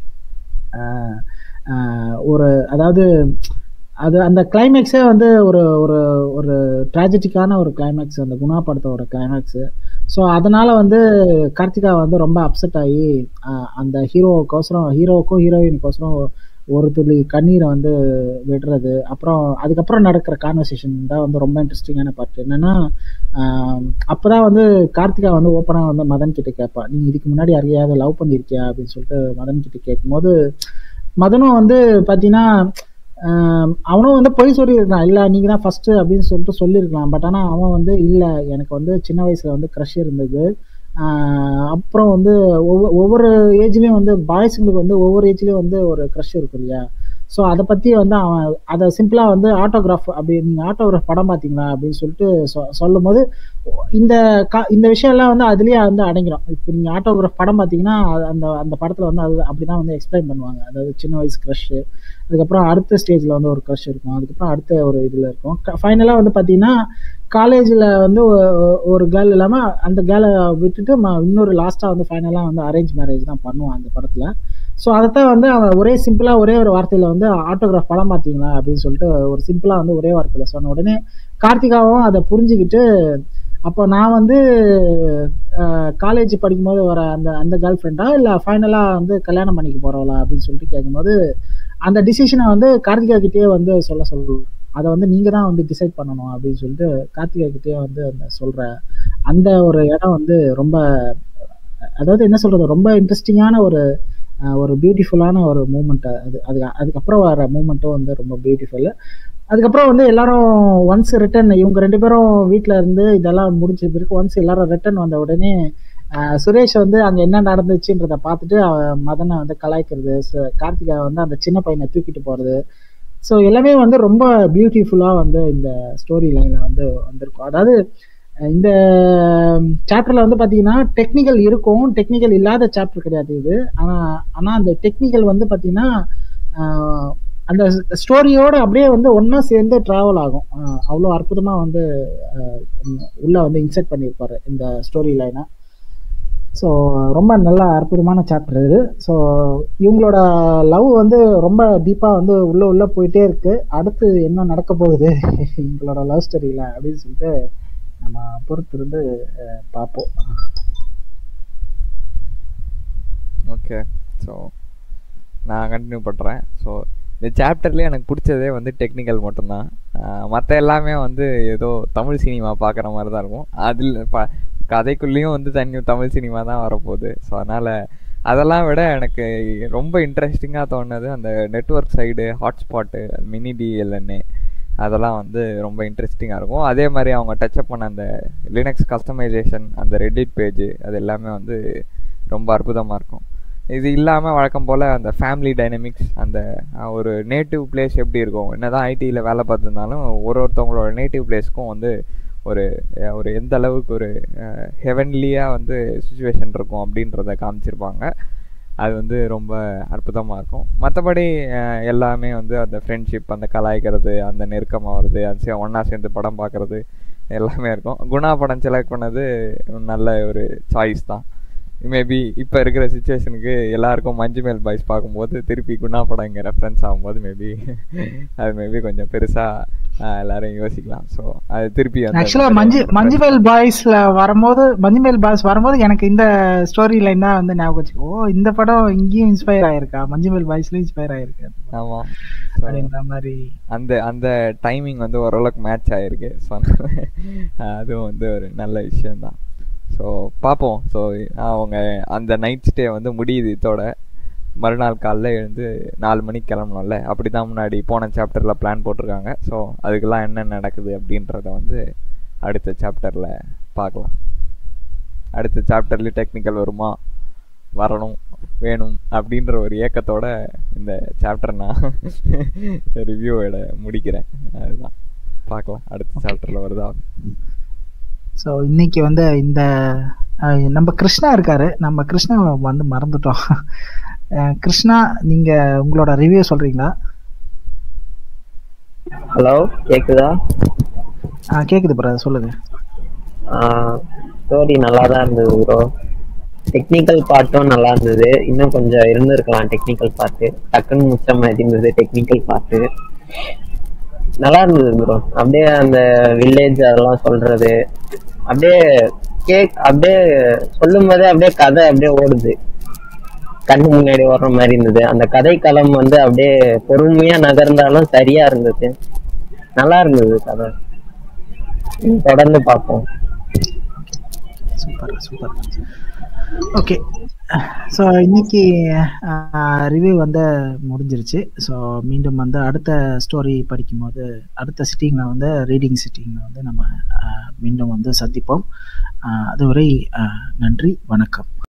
ஆஹ் ஆஹ் ஒரு அதாவது அது அந்த கிளைமேக்ஸே வந்து ஒரு ஒரு ஒரு ட்ராஜடிக்கான ஒரு கிளைமேக்ஸ் அந்த குணா படத்தோட கிளைமேக்ஸு ஸோ அதனால வந்து கார்த்திகா வந்து ரொம்ப அப்செட் ஆகி ஆஹ் அந்த ஹீரோவுக்கோசரம் ஹீரோவுக்கும் ஹீரோயினுக்கோசரம் ஒரு துளி கண்ணீரை வந்து விடுறது அப்புறம் அதுக்கப்புறம் நடக்கிற கான்வர்சேஷன் தான் வந்து ரொம்ப இன்ட்ரெஸ்டிங்கான பார்ட் என்னன்னா ஆஹ் அப்பதான் வந்து கார்த்திகா வந்து ஓப்பனா வந்து மதன் கிட்ட கேட்பா நீ இதுக்கு முன்னாடி யாரையாவது லவ் பண்ணியிருக்கியா அப்படின்னு சொல்லிட்டு மதன் கிட்ட கேட்கும்போது மதனும் வந்து பாத்தீங்கன்னா ஆஹ் அவனும் வந்து பொய் சொல்லியிருக்கான் இல்லை நீங்க தான் ஃபர்ஸ்ட் அப்படின்னு சொல்லிட்டு சொல்லியிருக்கலாம் பட் ஆனால் அவன் வந்து இல்லை எனக்கு வந்து சின்ன வயசுல வந்து க்ரஷ் இருந்தது ஆஹ் அப்புறம் வந்து ஒவ்வொரு ஒவ்வொரு ஏஜ்லேயும் வந்து பாய்ஸுங்களுக்கு வந்து ஒவ்வொரு ஏஜ்லேயும் வந்து ஒரு க்ரஷ் இருக்கும் இல்லையா ஸோ அதை பற்றி வந்து அவன் அதை சிம்பிளாக வந்து ஆட்டோகிராஃப் அப்படி நீங்கள் ஆட்டோகிராஃப் படம் பார்த்தீங்களா அப்படின்னு சொல்லிட்டு சொ சொல்லும் போது இந்த கா இந்த விஷயம்லாம் வந்து அதுலேயே வந்து அடங்கிடும் இப்போ நீங்கள் ஆட்டோகிராஃப் படம் பார்த்தீங்கன்னா அந்த அந்த படத்தில் வந்து அது அப்படி தான் வந்து எக்ஸ்பிளைன் பண்ணுவாங்க அதாவது சின்ன வயசு க்ரஷ்ஷு அதுக்கப்புறம் அடுத்த ஸ்டேஜில் வந்து ஒரு க்ரஷ் இருக்கும் அதுக்கப்புறம் அடுத்த ஒரு இதில் இருக்கும் ஃபைனலாக வந்து பார்த்தீங்கன்னா காலேஜில் வந்து ஒரு கேர்ள் இல்லாமல் அந்த கேர்ளை விட்டுட்டு இன்னொரு லாஸ்ட்டாக வந்து ஃபைனலாக வந்து அரேஞ்ச் மேரேஜ் தான் பண்ணுவான் அந்த படத்தில் ஸோ அதைத்தான் வந்து அவன் ஒரே சிம்பிளாக ஒரே ஒரு வார்த்தையில் வந்து ஆட்டோகிராஃப் படம் பார்த்தீங்களா அப்படின்னு சொல்லிட்டு ஒரு சிம்பிளாக வந்து ஒரே வார்த்தையில் சொன்ன உடனே கார்த்திகாவும் அதை புரிஞ்சுக்கிட்டு அப்போ நான் வந்து காலேஜ் படிக்கும்போது வர அந்த அந்த கேர்ள் ஃப்ரெண்டா இல்லை ஃபைனலாக வந்து கல்யாணம் பண்ணிக்க போகிறவளா அப்படின்னு சொல்லிட்டு கேட்கும்போது அந்த டிசிஷனை வந்து கார்த்திகா கிட்டேயே வந்து சொல்ல சொல்லுவோம் அதை வந்து நீங்கள் தான் வந்து டிசைட் பண்ணணும் அப்படின்னு சொல்லிட்டு கார்த்திகா கிட்டேயே வந்து அந்த சொல்கிற அந்த ஒரு இடம் வந்து ரொம்ப அதாவது என்ன சொல்கிறது ரொம்ப இன்ட்ரெஸ்டிங்கான ஒரு ஒரு பியூட்டிஃபுல்லான ஒரு மூமெண்ட் அது அது அதுக்கப்புறம் வர மூமெண்ட்டும் வந்து ரொம்ப பியூட்டிஃபுல் அதுக்கப்புறம் வந்து எல்லாரும் ஒன்ஸ் ரிட்டன் இவங்க ரெண்டு பேரும் வீட்டில் இருந்து இதெல்லாம் முடிஞ்ச பிறகு ஒன்ஸ் எல்லாரும் ரிட்டன் வந்த உடனே சுரேஷ் வந்து அங்கே என்ன நடந்துச்சுன்றத பார்த்துட்டு மதனை வந்து கலாய்க்கிறது கார்த்திகா வந்து அந்த சின்ன பையனை தூக்கிட்டு போகிறது ஸோ எல்லாமே வந்து ரொம்ப பியூட்டிஃபுல்லாக வந்து இந்த ஸ்டோரி லைனில் வந்து வந்திருக்கும் அதாவது இந்த சாப்டர்ல வந்து பாத்தீங்கன்னா டெக்னிக்கல் இருக்கும் டெக்னிக்கல் இல்லாத சாப்டர் கிடையாது இது ஆனா ஆனா அந்த டெக்னிக்கல் வந்து பாத்தீங்கன்னா அந்த ஸ்டோரியோட அப்படியே வந்து ஒன்னா சேர்ந்து டிராவல் ஆகும் அவ்வளோ அற்புதமா வந்து உள்ள வந்து இன்செர்ட் பண்ணியிருப்பாரு இந்த ஸ்டோரி லைனை ஸோ ரொம்ப நல்ல அற்புதமான சாப்டர் இது ஸோ இவங்களோட லவ் வந்து ரொம்ப டீப்பாக வந்து உள்ளே உள்ளே போயிட்டே இருக்கு அடுத்து என்ன நடக்க போகுது இவங்களோட லவ் ஸ்டோரியில் அப்படின்னு சொல்லிட்டு நம்ம பொறுத்திருந்து பார்ப்போம் ஓகே ஸோ நான் கண்டினியூ பண்ணுறேன் ஸோ இந்த சாப்டர்லேயே எனக்கு பிடிச்சதே வந்து டெக்னிக்கல் மட்டும்தான் மற்ற எல்லாமே வந்து ஏதோ தமிழ் சினிமா பார்க்குற மாதிரி தான் இருக்கும் அதில் ப கதைக்குள்ளேயும் வந்து தனி தமிழ் சினிமா தான் வரப்போகுது ஸோ அதனால் அதெல்லாம் விட எனக்கு ரொம்ப இன்ட்ரெஸ்டிங்காக தோணுது அந்த network side hotspot mini DLNA அதெல்லாம் வந்து ரொம்ப இன்ட்ரெஸ்டிங்காக இருக்கும் அதே மாதிரி அவங்க டச்சப் பண்ண அந்த லினக்ஸ் கஸ்டமைசேஷன் அந்த ரெடிட் பேஜ் அது எல்லாமே வந்து ரொம்ப அற்புதமாக இருக்கும் இது இல்லாமல் வழக்கம் போல் அந்த ஃபேமிலி டைனமிக்ஸ் அந்த ஒரு நேட்டிவ் பிளேஸ் எப்படி இருக்கும் என்ன தான் ஐடியில் வேலை பார்த்துருந்தாலும் ஒரு ஒருத்தவங்களோட நேட்டிவ் பிளேஸ்க்கும் வந்து ஒரு ஒரு எந்த அளவுக்கு ஒரு ஹெவன்லியாக வந்து சுச்சுவேஷன் இருக்கும் அப்படின்றத காமிச்சிருப்பாங்க அது வந்து ரொம்ப அற்புதமாக இருக்கும் மற்றபடி எல்லாமே வந்து அந்த ஃப்ரெண்ட்ஷிப் அந்த கலாய்க்கிறது அந்த நெருக்கமாகிறது அது ஒன்றா சேர்ந்து படம் பார்க்குறது எல்லாமே இருக்கும் குணா படம் செலக்ட் பண்ணது நல்ல ஒரு சாய்ஸ் தான் மேபி இப்போ இருக்கிற சுச்சுவேஷனுக்கு எல்லாருக்கும் மஞ்சு மேல் பாய்ஸ் பார்க்கும்போது திருப்பி குணா படம் இங்கே ரெஃபரன்ஸ் ஆகும்போது மேபி அது மேபி கொஞ்சம் பெருசாக எல்லாரும் யோசிக்கலாம் ஸோ அது திருப்பி ஆக்சுவலாக மஞ்சு மஞ்சுமேல் பாய்ஸில் வரும்போது மஞ்சுமேல் பாய்ஸ் வரும்போது எனக்கு இந்த ஸ்டோரி லைன் தான் வந்து ஞாபகம் வச்சு ஓ இந்த படம் இங்கேயும் இன்ஸ்பயர் ஆயிருக்கா மஞ்சுமேல் பாய்ஸ்லயும் இன்ஸ்பயர் ஆயிருக்கு ஆமாம் அப்படின்ற மாதிரி அந்த அந்த டைமிங் வந்து ஓரளவுக்கு மேட்ச் ஆயிருக்கு ஸோ அதுவும் வந்து ஒரு நல்ல விஷயம்தான் ஸோ பார்ப்போம் ஸோ அவங்க அந்த நைட் ஸ்டே வந்து முடியுது இதோட மறுநாள் காலைல எழுந்து நாலு மணிக்கு கிளம்பணும்ல அப்படி தான் முன்னாடி போன சாப்டரில் பிளான் போட்டிருக்காங்க ஸோ அதுக்கெல்லாம் என்ன நடக்குது அப்படின்றத வந்து அடுத்த சாப்டரில் பார்க்கலாம் அடுத்த சாப்டர்லேயும் டெக்னிக்கல் வருமா வரணும் வேணும் அப்படின்ற ஒரு ஏக்கத்தோட இந்த சாப்டர் நான் ரிவ்யூவோட முடிக்கிறேன் அதுதான் பார்க்கலாம் அடுத்த சாப்டரில் வருதா ஸோ இன்னைக்கு வந்து இந்த அஹ், நம்ம கிருஷ்ணா இருக்காரு நம்ம கிருஷ்ணா வந்து மறந்துட்டோம் அஹ், கிருஷ்ணா நீங்க உங்களோட ரிவ்யூ சொல்றீங்களா ஹலோ கேக்குதா ஆ கேக்குது பிரதர் சொல்லுங்க ஸ்டோரி நல்லா தான் இருந்தது ப்ரோ டெக்னிக்கல் பார்ட்டும் நல்லா இருந்தது இன்னும் கொஞ்சம் இருந்திருக்கலாம் டெக்னிக்கல் பார்ட்டு டக்குன்னு முச்ச மாதிரி இருந்தது டெக்னிக்கல் பார்ட்டு நல்லா இருந்தது ப்ரோ அப்படியே அந்த வில்லேஜ் அதெல்லாம் சொல்றது அப்படியே கேக் அப்படியே சொல்லும் போதே அப்படியே கதை அப்படியே ஓடுது கண்ணு முன்னாடி ஓடுற மாதிரி இருந்தது அந்த கதை களம் வந்து அப்படியே பொறுமையா நகர்ந்தாலும் சரியா இருந்தது நல்லா இருந்தது கதை தொடர்ந்து பார்ப்போம் சூப்பர் சூப்பர் ஓகே ஸோ இன்னைக்கு ரிவ்யூ வந்து முடிஞ்சிருச்சு ஸோ மீண்டும் வந்து அடுத்த ஸ்டோரி படிக்கும்போது அடுத்த சிட்டிங்கில் வந்து ரீடிங் சிட்டிங்கில் வந்து நம்ம அஹ், மீண்டும் வந்து சந்திப்போம் அஹ், அதுவரை அஹ், நன்றி வணக்கம்